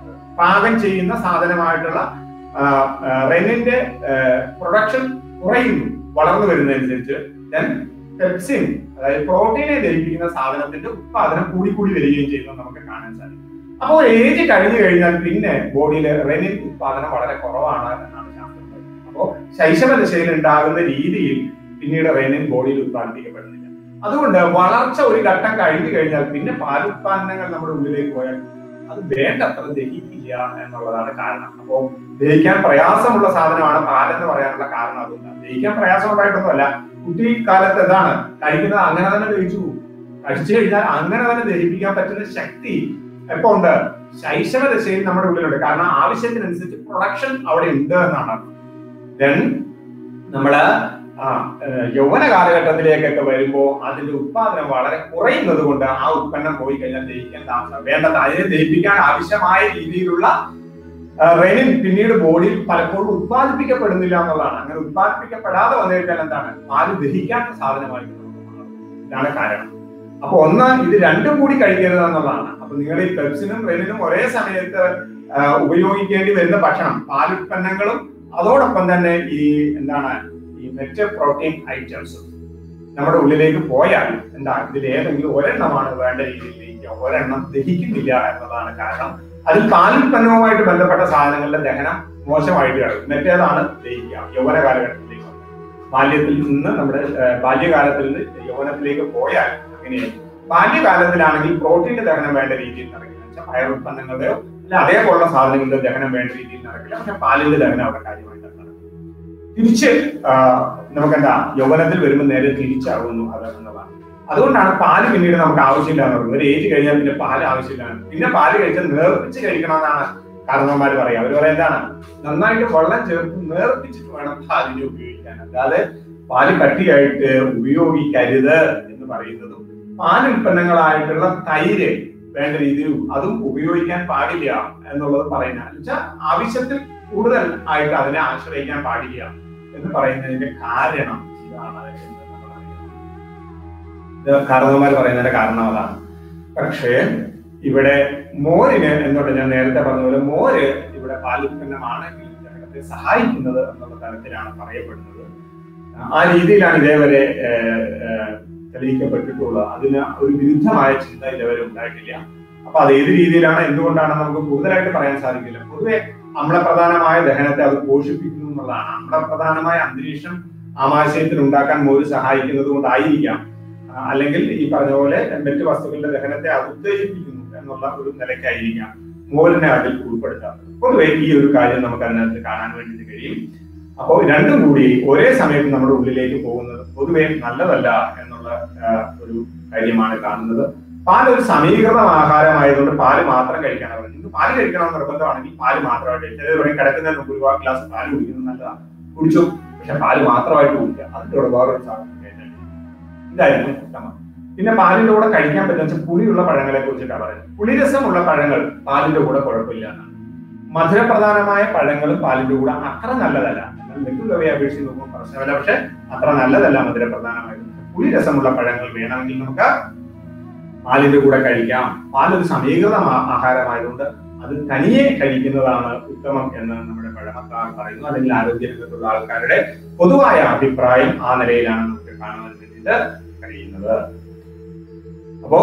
പാകം ചെയ്യുന്ന സാധനമായിട്ടുള്ള ആ, ആ, റെനിന്റെ പ്രൊഡക്ഷൻ കുറയുന്നു വളർന്നു വരുന്നതനുസരിച്ച് ദെൻ പെപ്സിൻ അതായത് പ്രോട്ടീനെ ധരിപ്പിക്കുന്ന സാധനത്തിന്റെ ഉത്പാദനം കൂടി കൂടി വരികയും ചെയ്യുന്നത് നമുക്ക് കാണാൻ സാധിക്കും അപ്പോൾ ഏജ് കഴിഞ്ഞു കഴിഞ്ഞാൽ പിന്നെ ബോഡിയിൽ റെനിൻ ഉത്പാദനം വളരെ കുറവാണ് എന്നാണ് ശാസ്ത്രം പറയുന്നത് അപ്പോൾ ശൈശവ ദശയിൽ ഉണ്ടാകുന്ന രീതിയിൽ പിന്നീട് റെനിൻ ബോഡിയിൽ ഉത്പാദിപ്പിക്കപ്പെടുന്നില്ല അതുകൊണ്ട് വളർച്ച ഒരു ഘട്ടം കഴിഞ്ഞു കഴിഞ്ഞാൽ പിന്നെ പാലുത്പാദനങ്ങൾ നമ്മുടെ ഉള്ളിലേക്ക് പോയാൽ അത് വേണ്ടത്ര ദഹിക്കില്ല എന്നുള്ളതാണ് കാരണം അപ്പോൾ ദഹിക്കാൻ പ്രയാസമുള്ള സാധനമാണ് പാലെന്ന് പറയാനുള്ള കാരണം അതുകൊണ്ടാണ് ദഹിക്കാൻ പ്രയാസം ഉണ്ടായിട്ടൊന്നുമല്ല കുട്ടി കാലത്ത് എന്താണ് കഴിക്കുന്നത് അങ്ങനെ തന്നെ ദഹിച്ചു പോകും കഴിച്ചു കഴിഞ്ഞാൽ അങ്ങനെ തന്നെ ദഹിപ്പിക്കാൻ പറ്റുന്ന ശക്തി എപ്പോ ഉണ്ട് ശൈശവ ദശയിൽ നമ്മുടെ ഉള്ളിലുണ്ട് കാരണം ആവശ്യത്തിനനുസരിച്ച് പ്രൊഡക്ഷൻ അവിടെ ഉണ്ട് എന്നാണ് ദെൻ നമ്മള് ആ ഏഹ് യൗവന കാലഘട്ടത്തിലേക്കൊക്കെ വരുമ്പോൾ അതിന്റെ ഉത്പാദനം വളരെ കുറയുന്നത് കൊണ്ട് ആ ഉത്പന്നം പോയി കഴിഞ്ഞാൽ ദഹിക്കാൻ താമസം വേണ്ടത് അതിനെ ദഹിപ്പിക്കാൻ ആവശ്യമായ രീതിയിലുള്ള ആ, റെനിൻ പിന്നീട് ബോഡിയിൽ പലപ്പോഴും ഉത്പാദിപ്പിക്കപ്പെടുന്നില്ല എന്നുള്ളതാണ് അങ്ങനെ ഉത്പാദിപ്പിക്കപ്പെടാതെ വന്നു കഴിഞ്ഞാൽ എന്താണ് പാല് ദഹിക്കാത്ത സാധനമായി മാറും. ഇതാണ് കാരണം അപ്പൊ ഒന്ന് ഇത് രണ്ടും കൂടി കഴിക്കരുത് എന്നുള്ളതാണ് അപ്പൊ നിങ്ങൾ ഈ പെപ്സിനും റെനിനും ഒരേ സമയത്ത് ആ, ഉപയോഗിക്കേണ്ടി വരുന്ന ഭക്ഷണം പാലുൽപ്പന്നങ്ങളും അതോടൊപ്പം തന്നെ ഈ എന്താണ് ഈ മറ്റ് പ്രോട്ടീൻ ഐറ്റംസും നമ്മുടെ ഉള്ളിലേക്ക് പോയാൽ എന്താ ഇതിൽ ഏതെങ്കിലും ഒരെണ്ണമാണ് വേണ്ട രീതിയിലേക്ക് ഒരെണ്ണം ദഹിക്കുന്നില്ല എന്നതാണ് കാരണം അതിൽ പാലുൽപ്പന്നവുമായിട്ട് ബന്ധപ്പെട്ട സാധനങ്ങളുടെ ദഹനം മോശമായിട്ട് കിടക്കും മറ്റേതാണ് ദഹിക്കുക യൗവന കാലഘട്ടത്തിലേക്ക് വന്നത്. ബാല്യത്തിൽ നിന്ന് നമ്മുടെ ഏഹ്, ബാല്യകാലത്തിൽ നിന്ന് യൗവനത്തിലേക്ക് പോയാൽ അങ്ങനെയായിരിക്കും ബാല്യകാലത്തിലാണെങ്കിൽ പ്രോട്ടീന്റെ ദഹനം വേണ്ട രീതിയിൽ നടക്കില്ല വെച്ചാൽ പയർ ഉൽപ്പന്നങ്ങളുടെയോ അല്ല അതേപോലുള്ള സാധനങ്ങളുടെ ദഹനം വേണ്ട രീതിയിൽ നടക്കില്ല പക്ഷെ പാലിന്റെ ദഹനം അവിടെ കാര്യമായിട്ട് നടക്കും തിരിച്ച് ആ, നമുക്കെന്താ യൗവനത്തിൽ വരുമ്പോൾ നേരെ തിരിച്ചാകുന്നു അത് എന്നുള്ളതാണ് അതുകൊണ്ടാണ് പാല് പിന്നീട് നമുക്ക് ആവശ്യമില്ല എന്ന് പറയുന്നത് ഒരു ഏജ് കഴിഞ്ഞാൽ പിന്നെ പാല് ആവശ്യമില്ല പിന്നെ പാല് കഴിച്ചാൽ നേർപ്പിച്ച് കഴിക്കണമെന്നാണ് കാരണവന്മാർ പറയുക അവർ പറയാം എന്താണ് നന്നായിട്ട് വെള്ളം ചേർത്ത് നേർപ്പിച്ചിട്ട് വേണം പാലിനെ ഉപയോഗിക്കാൻ അല്ലാതെ പാല് കട്ടിയായിട്ട് ഉപയോഗിക്കരുത് എന്ന് പറയുന്നതും പാൽ ഉൽപ്പന്നങ്ങളായിട്ടുള്ള തൈര് വേണ്ട രീതിയിൽ അതും ഉപയോഗിക്കാൻ പാടില്ല എന്നുള്ളത് പറയുന്ന വെച്ചാൽ ആവശ്യത്തിൽ കൂടുതൽ ആയിട്ട് അതിനെ ആശ്രയിക്കാൻ പാടില്ല എന്ന് പറയുന്നതിന്റെ കാരണം ഇതാണ് എന്ന് നമ്മൾ അറിയണം. ഇത് കാരണവന്മാർ പറയുന്നതിന്റെ കാരണം അതാണ് പക്ഷേ ഇവിടെ മോരിന് എന്നോട് ഞാൻ നേരത്തെ പറഞ്ഞ പോലെ മോര് ഇവിടെ പാലുൽപ്പന്നമാണെങ്കിൽ ജനത്തെ സഹായിക്കുന്നത് എന്നുള്ള തരത്തിലാണ് പറയപ്പെടുന്നത് ആ രീതിയിലാണ് ഇതേവരെ ഏഹ്, ഏഹ്, തെളിയിക്കപ്പെട്ടിട്ടുള്ളത് അതിന് ഒരു വിരുദ്ധമായ ചിന്ത ഇതേവരെ ഉണ്ടായിട്ടില്ല അപ്പൊ അത് ഏത് രീതിയിലാണ് എന്തുകൊണ്ടാണ് നമുക്ക് കൂടുതലായിട്ട് പറയാൻ സാധിക്കില്ല പൊതുവെ അമ്ലപ്രധാനമായ ദഹനത്തെ അത് പോഷിപ്പിക്കുന്നു എന്നുള്ളതാണ് അമ്ലപ്രധാനമായ അന്തരീക്ഷം ആമാശയത്തിൽ ഉണ്ടാക്കാൻ മോര് സഹായിക്കുന്നത് കൊണ്ടായിരിക്കാം ആ, അല്ലെങ്കിൽ ഈ പറഞ്ഞ പോലെ മറ്റു വസ്തുക്കളുടെ ദഹനത്തെ അത് ഉത്തേജിപ്പിക്കുന്നു എന്നുള്ള ഒരു നിലയ്ക്കായിരിക്കാം മോരിനെ അതിൽ ഉൾപ്പെടുത്താറ് പൊതുവെ ഈ ഒരു കാര്യം നമുക്ക് അതിനകത്ത് കാണാൻ വേണ്ടിയിട്ട് കഴിയും അപ്പോൾ രണ്ടും കൂടി ഒരേ സമയത്ത് നമ്മുടെ ഉള്ളിലേക്ക് പോകുന്നത് പൊതുവെ നല്ലതല്ല എന്നുള്ള ആ, ഒരു കാര്യമാണ് കാണുന്നത് പാൽ ഒരു സമീകൃത ആഹാരമായതുകൊണ്ട് പാല് മാത്രം കഴിക്കാനാണ് പറയുന്നത് നിങ്ങൾക്ക് പാല് കഴിക്കണം നിർബന്ധമാണെങ്കിൽ പാല് മാത്രമായിട്ട് കഴിക്കുക ചിലർ പറയും കിടക്കുന്നതിന് മുമ്പ് ഒരുപാട് ഗ്ലാസ് പാല് കുടിക്കുന്നത് നല്ലതാണ് കുടിച്ചു പക്ഷെ പാല് മാത്രമായിട്ട് കുടിക്കുക അതിന്റെ ഒരുപാട് ഒരു സാധനം കേട്ടിട്ടുണ്ട്. ഇതായിരുന്നു ഉത്തമം പിന്നെ പാലിന്റെ കൂടെ കഴിക്കാൻ പറ്റുന്ന വെച്ചാൽ പുളിയുള്ള പഴങ്ങളെ കുറിച്ചിട്ടാണ് പറയുന്നത് പുളിരസമുള്ള പഴങ്ങൾ പാലിന്റെ കൂടെ കുഴപ്പമില്ല എന്നാണ് മധുരപ്രധാനമായ പഴങ്ങളും പാലിന്റെ കൂടെ അത്ര നല്ലതല്ല എന്നാൽ മറ്റുള്ളവയെ അപേക്ഷിച്ച് നോക്കുമ്പോൾ പ്രശ്നമല്ല പക്ഷെ അത്ര നല്ലതല്ല മധുരപ്രധാനമായത് പുളിരസമുള്ള പഴങ്ങൾ വേണമെങ്കിൽ നമുക്ക് പാലിന്റെ കൂടെ കഴിക്കാം പാലൊരു സമീകൃത ആ- ആഹാരമായതുകൊണ്ട് അത് തനിയെ കഴിക്കുന്നതാണ് ഉത്തമം എന്ന് നമ്മുടെ പഴമക്കാർ പറയുന്നു അല്ലെങ്കിൽ ആരോഗ്യരംഗത്തുള്ള ആൾക്കാരുടെ പൊതുവായ അഭിപ്രായം ആ നിലയിലാണ് നമുക്ക് കാണുവാൻ വേണ്ടിയിട്ട് കഴിയുന്നത് അപ്പോ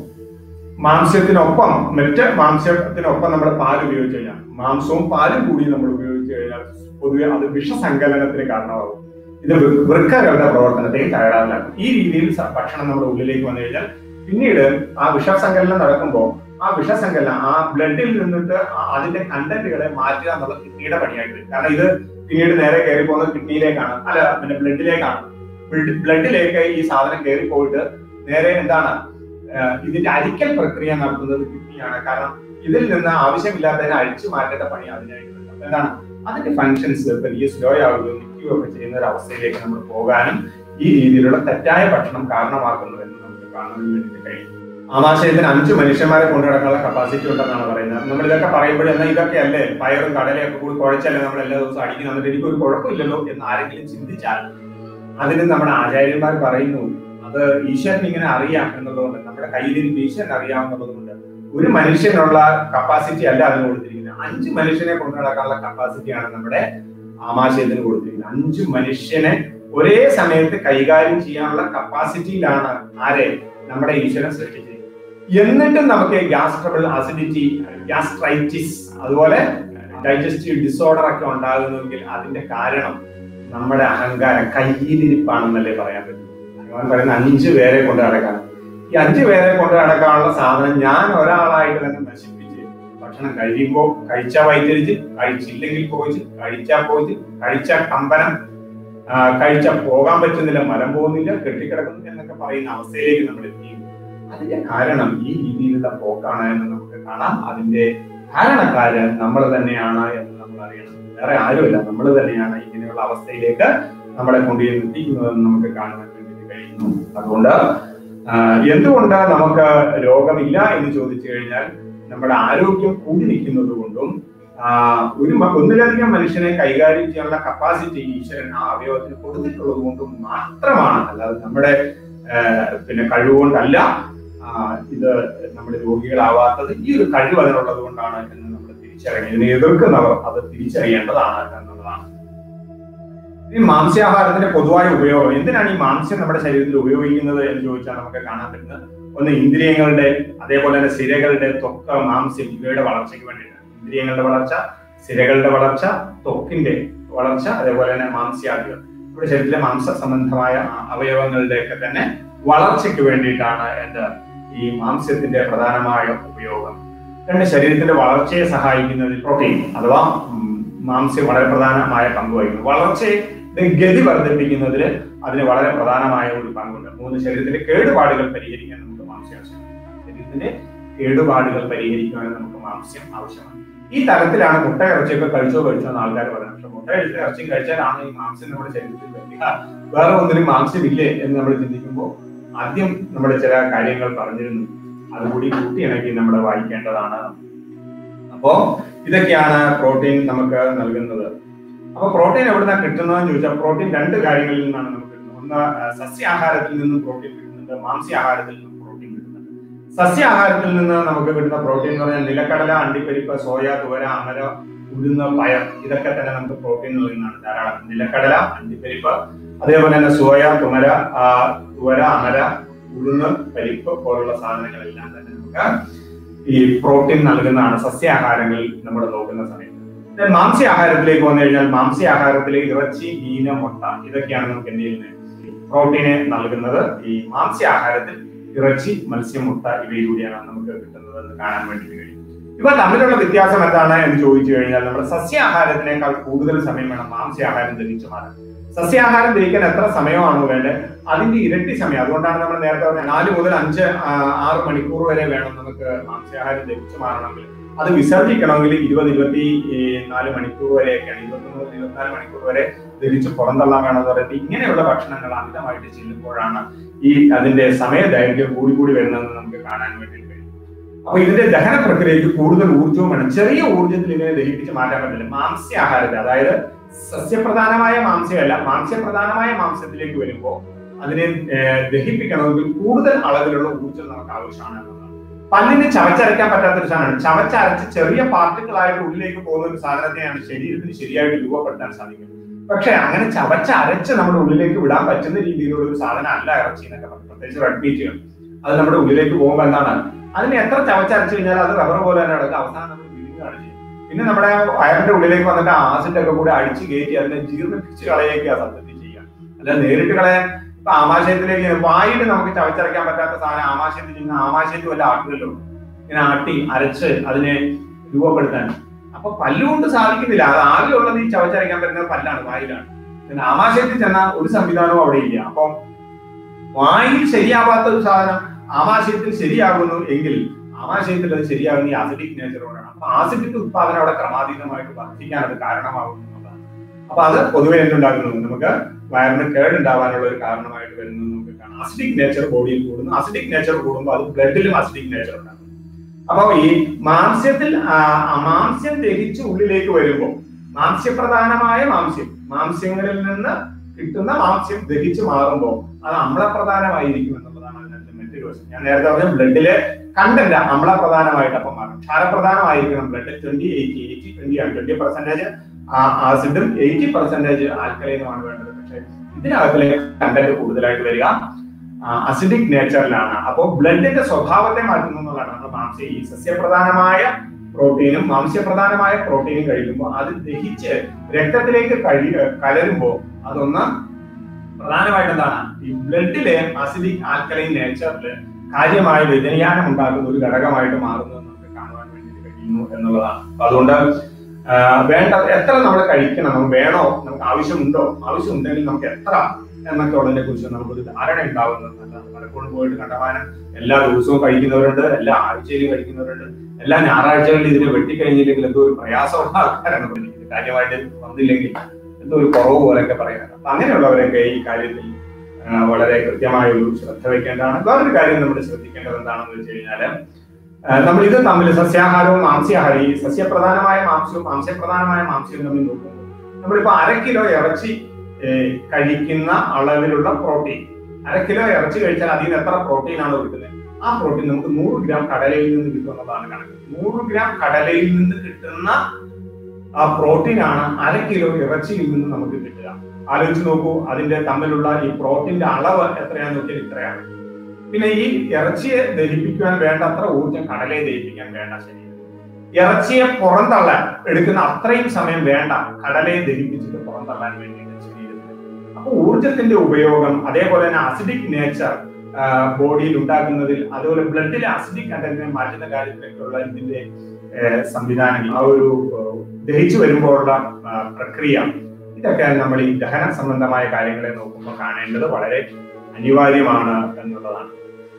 മാംസ്യത്തിനൊപ്പം മറ്റ് മാംസ്യത്തിനൊപ്പം നമ്മൾ പാൽ ഉപയോഗിച്ച് കഴിഞ്ഞാൽ മാംസവും പാലും കൂടി നമ്മൾ ഉപയോഗിച്ച് കഴിഞ്ഞാൽ പൊതുവെ അത് വിഷസങ്കലനത്തിന് കാരണമാകും ഇത് വൃ- വൃക്കകളുടെ പ്രവർത്തനത്തെയും തകരാറിലാക്കും ഈ രീതിയിൽ സ- ഭക്ഷണം നമ്മുടെ ഉള്ളിലേക്ക് വന്നു കഴിഞ്ഞാൽ പിന്നീട് ആ വിഷസങ്കലനം നടക്കുമ്പോൾ ആ വിഷസങ്കലനം ആ ബ്ലഡിൽ നിന്നിട്ട് ആ അതിന്റെ കണ്ടന്റുകളെ മാറ്റുക എന്നുള്ള കിഡ്നിയുടെ പണിയായിട്ട് വരും കാരണം ഇത് പിന്നീട് നേരെ കയറി പോകുന്നത് കിഡ്നിയിലേക്കാണ് അല്ല പിന്നെ ബ്ലഡിലേക്കാണ് ബ്ലഡിലേക്ക് ഈ സാധനം കയറി പോയിട്ട് നേരെ എന്താണ് ആഹ് ഇതിന്റെ അരിക്കൽ പ്രക്രിയ നടത്തുന്നത് കിഡ്നിയാണ് കാരണം ഇതിൽ നിന്ന് ആവശ്യമില്ലാത്തതിനെ അഴിച്ചു മാറ്റേണ്ട പണി അതിനായിട്ട് വരും. അപ്പൊ എന്താണ് അതിന്റെ ഫങ്ഷൻസ് വലിയ സ്ലോ ആവുകയും നിൽക്കുകയോ ഒക്കെ ചെയ്യുന്ന ഒരു അവസ്ഥയിലേക്ക് നമ്മൾ പോകാനും ഈ രീതിയിലുള്ള തെറ്റായ ഭക്ഷണം കാരണമാക്കുന്നു എന്ന് നമുക്ക് കാണാൻ വേണ്ടിയിട്ട് കഴിയും ആമാശയത്തിന് അഞ്ച് മനുഷ്യന്മാരെ കൊണ്ടു നടക്കാനുള്ള കപ്പാസിറ്റി ഉണ്ടെന്നാണ് പറയുന്നത് നമ്മൾ ഇതൊക്കെ പറയുമ്പോൾ എന്നാൽ ഇതൊക്കെ അല്ലേ പയറും കടലയും ഒക്കെ കൂടി കുഴച്ചല്ലേ നമ്മൾ എല്ലാ ദിവസവും അടിക്കുന്നത് എന്നിട്ട് എനിക്കൊരു കുഴപ്പമില്ലല്ലോ എന്ന് ആരെങ്കിലും ചിന്തിച്ചാൽ അതിന് നമ്മുടെ ആചാര്യന്മാർ പറയുന്നു അത് ഈശ്വരൻ ഇങ്ങനെ അറിയാം എന്നുള്ളതുകൊണ്ട് നമ്മുടെ കയ്യിലിരിപ്പ് ഈശ്വരൻ അറിയാം എന്നുള്ളതുകൊണ്ട് ഒരു മനുഷ്യനുള്ള കപ്പാസിറ്റി അല്ല അതിന് കൊടുത്തിരിക്കുന്നത് അഞ്ച് മനുഷ്യനെ കൊണ്ടു നടക്കാനുള്ള കപ്പാസിറ്റിയാണ് നമ്മുടെ ആമാശയത്തിന് കൊടുത്തിരിക്കുന്നത് അഞ്ച് മനുഷ്യനെ ഒരേ സമയത്ത് കൈകാര്യം ചെയ്യാനുള്ള കപ്പാസിറ്റിയിലാണ് ആരെ നമ്മുടെ ഈശ്വരൻ സൃഷ്ടിച്ചിരിക്കുന്നത് എന്നിട്ടും നമുക്ക് ഗ്യാസ് ട്രബിൾ അസിഡിറ്റി ഗ്യാസ്ട്രൈറ്റിസ് അതുപോലെ ഡൈജസ്റ്റീവ് ഡിസോർഡർ ഒക്കെ ഉണ്ടാകുന്നെങ്കിൽ അതിന്റെ കാരണം നമ്മുടെ അഹങ്കാരം കയ്യിലിരിപ്പാണെന്നല്ലേ പറയാൻ പറ്റും ഭഗവാൻ പറയുന്ന അഞ്ച് പേരെ കൊണ്ട് നടക്കാൻ ഈ അഞ്ച് പേരെ കൊണ്ട് നടക്കാനുള്ള സാധനം ഞാൻ ഒരാളായിട്ട് തന്നെ നശിപ്പിച്ച് ഭക്ഷണം കഴിയുമ്പോൾ കഴിച്ച വൈദ്യരിച്ച് കഴിച്ചില്ലെങ്കിൽ പോയിച്ച് കഴിച്ചാൽ പോയിച്ച് കഴിച്ച കമ്പനം ആ, കഴിച്ചാൽ പോകാൻ പറ്റുന്നില്ല മരം പോകുന്നില്ല കെട്ടിക്കിടക്കുന്നു എന്നൊക്കെ പറയുന്ന അവസ്ഥയിലേക്ക് നമ്മൾ എത്തിയും അതിന്റെ കാരണം ഈ രീതിയിലുള്ള പോക്കാണ് എന്ന് നമുക്ക് കാണാം അതിന്റെ കാരണക്കാര് നമ്മൾ തന്നെയാണ് എന്ന് നമ്മൾ അറിയണം വേറെ ആരുമില്ല നമ്മൾ തന്നെയാണ് ഇങ്ങനെയുള്ള അവസ്ഥയിലേക്ക് നമ്മളെ കൊണ്ടുചെന്ന് എത്തിക്കുന്നതെന്ന് നമുക്ക് കാണാൻ വേണ്ടി കഴിയുന്നു അതുകൊണ്ട് ആ, എന്തുകൊണ്ട് നമുക്ക് രോഗമില്ല എന്ന് ചോദിച്ചു കഴിഞ്ഞാൽ നമ്മുടെ ആരോഗ്യം കൂടി നിൽക്കുന്നത് കൊണ്ടും ആ, ഒരു മ- ഒന്നിലധികം മനുഷ്യനെ കൈകാര്യം ചെയ്യാനുള്ള കപ്പാസിറ്റി ഈശ്വരൻ ആ അവയവത്തിന് കൊടുത്തിട്ടുള്ളത് കൊണ്ടും മാത്രമാണ് അല്ലാതെ നമ്മുടെ ആ, പിന്നെ കഴിവുകൊണ്ടല്ല ആ, ഇത് നമ്മുടെ രോഗികളാവാത്തത് ഈ ഒരു കഴിവ് അതിനുള്ളത് കൊണ്ടാണ് എന്ന് നമ്മൾ തിരിച്ചറിയണം ഇതിനെ എതിർക്കുന്നവർ അത് തിരിച്ചറിയേണ്ടതാണ് എന്നുള്ളതാണ് ഈ മാംസ്യാഹാരത്തിന്റെ പൊതുവായ ഉപയോഗം എന്തിനാണ് ഈ മാംസ്യം നമ്മുടെ ശരീരത്തിൽ ഉപയോഗിക്കുന്നത് എന്ന് ചോദിച്ചാൽ നമുക്ക് കാണാൻ പറ്റുന്നത് ഒന്ന് ഇന്ദ്രിയങ്ങളുടെ അതേപോലെ തന്നെ സിരകളുടെ ത്വക്ക് മാംസ്യം ഇവയുടെ വളർച്ചയ്ക്ക് വേണ്ടിയിട്ടാണ് ഇന്ദ്രിയങ്ങളുടെ വളർച്ച സിരകളുടെ വളർച്ച ത്വക്കിന്റെ വളർച്ച അതേപോലെ തന്നെ മാംസ്യാദികൾ നമ്മുടെ ശരീരത്തിലെ മാംസ സംബന്ധമായ അവയവങ്ങളുടെ ഒക്കെ തന്നെ വളർച്ചയ്ക്ക് വേണ്ടിയിട്ടാണ് എന്ത് ഈ മാംസ്യത്തിന്റെ പ്രധാനമായ ഉപയോഗം രണ്ട് ശരീരത്തിന്റെ വളർച്ചയെ സഹായിക്കുന്നതിൽ പ്രോട്ടീൻ അഥവാ ഉം, മാംസ്യം വളരെ പ്രധാനമായ പങ്ക് വഹിക്കുന്നു വളർച്ചയുടെ ഗതി വർദ്ധിപ്പിക്കുന്നതിൽ അതിന് വളരെ പ്രധാനമായ ഒരു പങ്കുണ്ട് മൂന്ന് ശരീരത്തിന്റെ കേടുപാടുകൾ പരിഹരിക്കാൻ നമുക്ക് മാംസ്യം ആവശ്യമാണ് ശരീരത്തിന്റെ കേടുപാടുകൾ പരിഹരിക്കുവാൻ നമുക്ക് മാംസ്യം ആവശ്യമാണ് ഈ തരത്തിലാണ് മുട്ട ഇറച്ചിയൊക്കെ കഴിച്ചോ കഴിച്ചോ എന്ന് ആൾക്കാർ പറയുന്നത് പക്ഷെ മുട്ട ഇറച്ചിയും കഴിച്ചാലാണ് ഈ മാംസ്യം നമ്മുടെ ശരീരത്തിൽ വരിക വേറെ ഒന്നിനും മാംസ്യം ഇല്ലേ എന്ന് നമ്മൾ ചിന്തിക്കുമ്പോൾ ആദ്യം നമ്മുടെ ചില കാര്യങ്ങൾ പറഞ്ഞിരുന്നു അതുകൂടി കൂട്ടിയിണക്കി നമ്മൾ വായിക്കേണ്ടതാണ് അപ്പോ ഇതൊക്കെയാണ് പ്രോട്ടീൻ നമുക്ക് നൽകുന്നത് അപ്പൊ പ്രോട്ടീൻ എവിടുന്നാണ് കിട്ടുന്നതെന്ന് ചോദിച്ചാൽ പ്രോട്ടീൻ രണ്ട് കാര്യങ്ങളിൽ നിന്നാണ് നമുക്ക് കിട്ടുന്നത് ഒന്ന് ആ, സസ്യാഹാരത്തിൽ നിന്നും പ്രോട്ടീൻ കിട്ടുന്നുണ്ട് മാംസ്യാഹാരത്തിൽ നിന്നും പ്രോട്ടീൻ കിട്ടുന്നുണ്ട് സസ്യാഹാരത്തിൽ നിന്ന് നമുക്ക് കിട്ടുന്ന പ്രോട്ടീൻ എന്ന് പറഞ്ഞാൽ നിലക്കടല അണ്ടിപ്പരിപ്പ് സോയ തുവര അമര ഉഴുന്ന് പയർ ഇതൊക്കെ തന്നെ നമുക്ക് പ്രോട്ടീൻ നൽകുന്നതാണ് ധാരാളം നിലക്കടല അണ്ടിപ്പരിപ്പ് അതേപോലെ തന്നെ സോയ തുമര ആ, തുവര അമര ഉഴുന്ന് പരിപ്പ് പോലുള്ള സാധനങ്ങളെല്ലാം തന്നെ നമുക്ക് ഈ പ്രോട്ടീൻ നൽകുന്നതാണ് സസ്യാഹാരങ്ങളിൽ നമ്മൾ നോക്കുന്ന സമയത്ത് then മാംസ്യാഹാരത്തിലേക്ക് വന്നു കഴിഞ്ഞാൽ മാംസ്യാഹാരത്തിൽ ഇറച്ചി മീന മുട്ട ഇതൊക്കെയാണ് നമുക്ക് എന്ത് ചെയ്യുന്നത് പ്രോട്ടീനെ നൽകുന്നത് ഈ മാംസ്യാഹാരത്തിൽ ഇറച്ചി മത്സ്യം മുട്ട ഇവയിലൂടെയാണ് നമുക്ക് കിട്ടുന്നത് എന്ന് കാണാൻ വേണ്ടി കഴിയും ഇവ തമ്മിലുള്ള വ്യത്യാസം എന്താണ് എന്ന് ചോദിച്ചു കഴിഞ്ഞാൽ നമ്മൾ സസ്യാഹാരത്തിനേക്കാൾ കൂടുതൽ സമയം വേണം മാംസ്യാഹാരം ദഹിച്ചു മാറാൻ സസ്യാഹാരം ദഹിക്കാൻ എത്ര സമയമാണോ വേണ്ടത് അതിന്റെ ഇരട്ടി സമയം അതുകൊണ്ടാണ് നമ്മൾ നേരത്തെ പറഞ്ഞ നാല് മുതൽ അഞ്ച് ആ, ആറ് മണിക്കൂർ വരെ വേണം നമുക്ക് മാംസ്യാഹാരം ദഹിച്ചു മാറണമെങ്കിൽ അത് വിസർജിക്കണമെങ്കിൽ ഇരുപത് ഇരുപത്തി ഈ, നാല് മണിക്കൂർ വരെയൊക്കെയാണ് ഇരുപത്തൊന്ന് മുതൽ ഇരുപത്തിനാല് മണിക്കൂർ വരെ ദഹിച്ച് പുറന്തള്ളാൻ വേണമെന്ന് പറയുന്നത് ഇങ്ങനെയുള്ള ഭക്ഷണങ്ങൾ അമിതമായിട്ട് ചെല്ലുമ്പോഴാണ് ഈ അതിന്റെ സമയ ദൈർഘ്യം കൂടി കൂടി വരുന്നതെന്ന് നമുക്ക് കാണാൻ വേണ്ടി കഴിയും അപ്പൊ ഇതിന്റെ ദഹന പ്രക്രിയയ്ക്ക് കൂടുതൽ ഊർജ്ജവും വേണം ചെറിയ ഊർജ്ജത്തിൽ ഇതിനെ ദഹിപ്പിച്ച് മാറ്റാൻ പറ്റില്ല മാംസ്യാഹാരത്തെ അതായത് സസ്യപ്രധാനമായ മാംസ്യമല്ല മാംസ്യപ്രധാനമായ മാംസത്തിലേക്ക് വരുമ്പോൾ അതിനെ ഏഹ്, ദഹിപ്പിക്കണമെങ്കിൽ കൂടുതൽ അളവിലുള്ള ഊർജ്ജം നമുക്ക് ആവശ്യമാണ് എന്നുള്ളതാണ് പല്ലിന് ചവച്ചരയ്ക്കാൻ പറ്റാത്ത ഒരു സാധനമാണ് ചവച്ചരച്ച് ചെറിയ പാർട്ടിക്കിളായിട്ട് ഉള്ളിലേക്ക് പോകുന്ന ഒരു സാധനത്തെയാണ് ശരീരത്തിന് ശരിയായിട്ട് രൂപപ്പെടുത്താൻ സാധിക്കുന്നത് പക്ഷെ അങ്ങനെ ചവച്ചരച്ച് നമ്മുടെ ഉള്ളിലേക്ക് വിടാൻ പറ്റുന്ന രീതിയിലുള്ള ഒരു സാധനം അല്ല ഇറച്ചി എന്നൊക്കെ പറയും പ്രത്യേകിച്ച് റെഡ് മീറ്റുകൾ അത് നമ്മുടെ ഉള്ളിലേക്ക് പോകുമ്പോൾ എന്താണ് അതിനെ എത്ര ചവച്ചരച്ചു കഴിഞ്ഞാൽ അത് റബ്ബർ പോലെ തന്നെ കിടക്കും അവസാനം നമ്മൾ വിഴുങ്ങുകയാണ് ചെയ്യുന്നത് പിന്നെ നമ്മുടെ വയറിന്റെ ഉള്ളിലേക്ക് വന്നിട്ട് ആസിഡ് ഒക്കെ കൂടി അടിച്ചു കയറ്റി അതിനെ ജീർണിപ്പിച്ച് കളയൊക്കെയാ സത്യത്തിൽ ചെയ്യുക അല്ല നേരിട്ട് കളയാൻ ഇപ്പൊ ആമാശയത്തിലേക്ക് വായിൽ നമുക്ക് ചവച്ചരയ്ക്കാൻ പറ്റാത്ത സാധനം ആമാശയത്തിൽ ചെയ്യുന്ന ആമാശയത്തിൽ വല്ല ആട്ടുമല്ലോ ഇങ്ങനെ ആട്ടി അരച്ച് അതിനെ രൂപപ്പെടുത്താൻ അപ്പൊ പല്ലുകൊണ്ട് സാധിക്കുന്നില്ല അത് ആകെ ഉള്ളത് ഈ ചവച്ചരയ്ക്കാൻ പറ്റുന്നത് പല്ലാണ് വായിലാണ് പിന്നെ ആമാശയത്തിൽ ചെന്ന ഒരു സംവിധാനവും അവിടെ ഇല്ല അപ്പം വായിൽ ശരിയാവാത്ത ഒരു സാധനം ആമാശയത്തിൽ ശരിയാകുന്നു എങ്കിൽ ആമാശയത്തിൽ അത് ശരിയാകുന്ന ഈ ആസിഡിക് നേച്ചറോടാണ് അപ്പൊ ആസിഡിന്റെ ഉത്പാദനം അവിടെ ക്രമാതീതമായിട്ട് വർദ്ധിക്കാൻ അത് കാരണമാകുന്നു എന്നുള്ളതാണ് അപ്പൊ അത് പൊതുവെ എന്തുണ്ടാകുന്നു നമുക്ക് വയറിന് കേടുണ്ടാവാനുള്ള ഒരു കാരണമായിട്ട് വരുന്നത് നമുക്ക് കാണാം അസിഡിക് നേച്ചർ ബോഡിയിൽ കൂടുന്നു അസിഡിക് നേച്ചർ കൂടുമ്പോൾ അത് ബ്ലഡിലും അസിഡിക് നേച്ചർ ഉണ്ടാകും അപ്പൊ ഈ മാംസ്യത്തിൽ ആ, ആ മാംസ്യം ദഹിച്ച് ഉള്ളിലേക്ക് വരുമ്പോൾ മാംസ്യപ്രധാനമായ മാംസ്യം മാംസ്യങ്ങളിൽ നിന്ന് കിട്ടുന്ന മാംസ്യം ദഹിച്ച് മാറുമ്പോൾ അത് അമ്ലപ്രധാനമായിരിക്കും എന്നുള്ളതാണ് അതിനകത്ത് മറ്റൊരു വശം ഞാൻ നേരത്തെ പറഞ്ഞ ബ്ലഡിലെ കണ്ടന്റ് അമ്ലപ്രധാനമായിട്ട് അപ്പം മാറും ക്ഷാരപ്രധാനമായിരിക്കണം blood twenty eighty eighty twenty ആണ് ട്വന്റി പെർസെന്റേജ് ആസിഡും എയ്റ്റി പെർസെന്റേജ് ആൽക്കലൈനുമാണ് വേണ്ടത് പക്ഷെ ഇതിനകത്തിലെ കണ്ടന്റ് കൂടുതലായിട്ട് വരിക അസിഡിക് നേച്ചറിലാണ് അപ്പോൾ ബ്ലഡിന്റെ സ്വഭാവത്തെ മാറ്റുന്നു എന്നുള്ളതാണ് നമ്മൾ മാംസ്യ ഈ സസ്യപ്രധാനമായ പ്രോട്ടീനും മാംസ്യപ്രധാനമായ പ്രോട്ടീനും കഴിക്കുമ്പോൾ അത് ദഹിച്ച് രക്തത്തിലേക്ക് കഴി കലരുമ്പോൾ അതൊന്ന് പ്രധാനമായിട്ട് എന്താണ് ഈ ബ്ലഡിലെ അസിഡിക് ആൽക്കലൈൻ നേച്ചറിൽ കാര്യമായ വ്യതിയാനം ഉണ്ടാക്കുന്ന ഒരു ഘടകമായിട്ട് മാറുന്നത് നമുക്ക് കാണുവാൻ വേണ്ടി കഴിയുന്നു എന്നുള്ളതാണ് അപ്പൊ അതുകൊണ്ട് ആ, വേണ്ട എത്ര നമ്മൾ കഴിക്കണം നമുക്ക് വേണോ നമുക്ക് ആവശ്യമുണ്ടോ ആവശ്യമുണ്ടെങ്കിൽ നമുക്ക് എത്ര എന്നൊക്കെ ഉള്ളതിനെ കുറിച്ച് നമുക്കൊരു ധാരണ ഉണ്ടാവുന്നത് നല്ലതാണ് പലപ്പോഴും പോയിട്ട് കണ്ടമാനം എല്ലാ ദിവസവും കഴിക്കുന്നവരുണ്ട് എല്ലാ ആഴ്ചയിലും കഴിക്കുന്നവരുണ്ട് എല്ലാ ഞായറാഴ്ചകളിലും ഇതിനെ വെട്ടിക്കഴിഞ്ഞില്ലെങ്കിൽ എന്തോ ഒരു പ്രയാസമുള്ള ആൾക്കാരാണ് പറഞ്ഞത് കാര്യമായിട്ട് വന്നില്ലെങ്കിൽ എന്തോ ഒരു കുറവ് പോലെയൊക്കെ പറയാറ് അപ്പൊ അങ്ങനെയുള്ളവരൊക്കെ ഈ കാര്യത്തിൽ ആ, വളരെ കൃത്യമായ ഒരു ശ്രദ്ധ വെക്കേണ്ടതാണ് വേറൊരു കാര്യം നമ്മൾ ശ്രദ്ധിക്കേണ്ടത് എന്താണെന്ന് വെച്ച് കഴിഞ്ഞാല് ആ, നമ്മൾ ഇത് തമ്മിൽ സസ്യാഹാരവും മാംസ്യാഹാരവും ഈ സസ്യപ്രധാനമായ മാംസവും മാംസ്യപ്രധാനമായ മാംസ്യവും തമ്മിൽ നോക്കുമ്പോൾ നമ്മളിപ്പോ അര കിലോ ഇറച്ചി ഏ, കഴിക്കുന്ന അളവിലുള്ള പ്രോട്ടീൻ അര കിലോ ഇറച്ചി കഴിച്ചാൽ അതിൽ നിന്ന് എത്ര പ്രോട്ടീൻ ആണ് കിട്ടുന്നത് ആ പ്രോട്ടീൻ നമുക്ക് നൂറ് ഗ്രാം കടലയിൽ നിന്ന് കിട്ടുന്നതാണ് കണക്ക് നൂറ് ഗ്രാം കടലയിൽ നിന്ന് കിട്ടുന്ന ആ പ്രോട്ടീൻ ആണ് അര കിലോ ഇറച്ചിയിൽ നിന്ന് നമുക്ക് കിട്ടുക ആലോചിച്ച് നോക്കൂ അതിന്റെ തമ്മിലുള്ള ഈ പ്രോട്ടീന്റെ അളവ് എത്രയാന്ന് നോക്കിയാൽ ഇത്രയാണ് പിന്നെ ഈ ഇറച്ചിയെ ദഹിപ്പിക്കുവാൻ വേണ്ടത്ര ഊർജ്ജം കടലയെ ദഹിപ്പിക്കാൻ വേണ്ട ശരീരം ഇറച്ചിയെ പുറന്തള്ളാൻ എടുക്കുന്ന അത്രയും സമയം വേണ്ട കടലയെ ദഹിപ്പിച്ചിട്ട് പുറന്തള്ളാൻ വേണ്ടിയിട്ട് ശരീരത്തിൽ അപ്പൊ ഊർജത്തിന്റെ ഉപയോഗം അതേപോലെ തന്നെ അസിഡിക് നേച്ചർ ബോഡിയിൽ ഉണ്ടാക്കുന്നതിൽ അതുപോലെ ബ്ലഡിലെ അസിഡിക് കണ്ടന്റിനെ മാറ്റുന്ന കാര്യത്തിലൊക്കെയുള്ള ഇതിന്റെ ഏഹ്, സംവിധാനങ്ങൾ ആ ഒരു ഏഹ്, ദഹിച്ചു വരുമ്പോഴുള്ള ആ, പ്രക്രിയ ഇതൊക്കെ നമ്മൾ ഈ ദഹന സംബന്ധമായ കാര്യങ്ങളെ നോക്കുമ്പോൾ കാണേണ്ടത് വളരെ അനിവാര്യമാണ് എന്നുള്ളതാണ്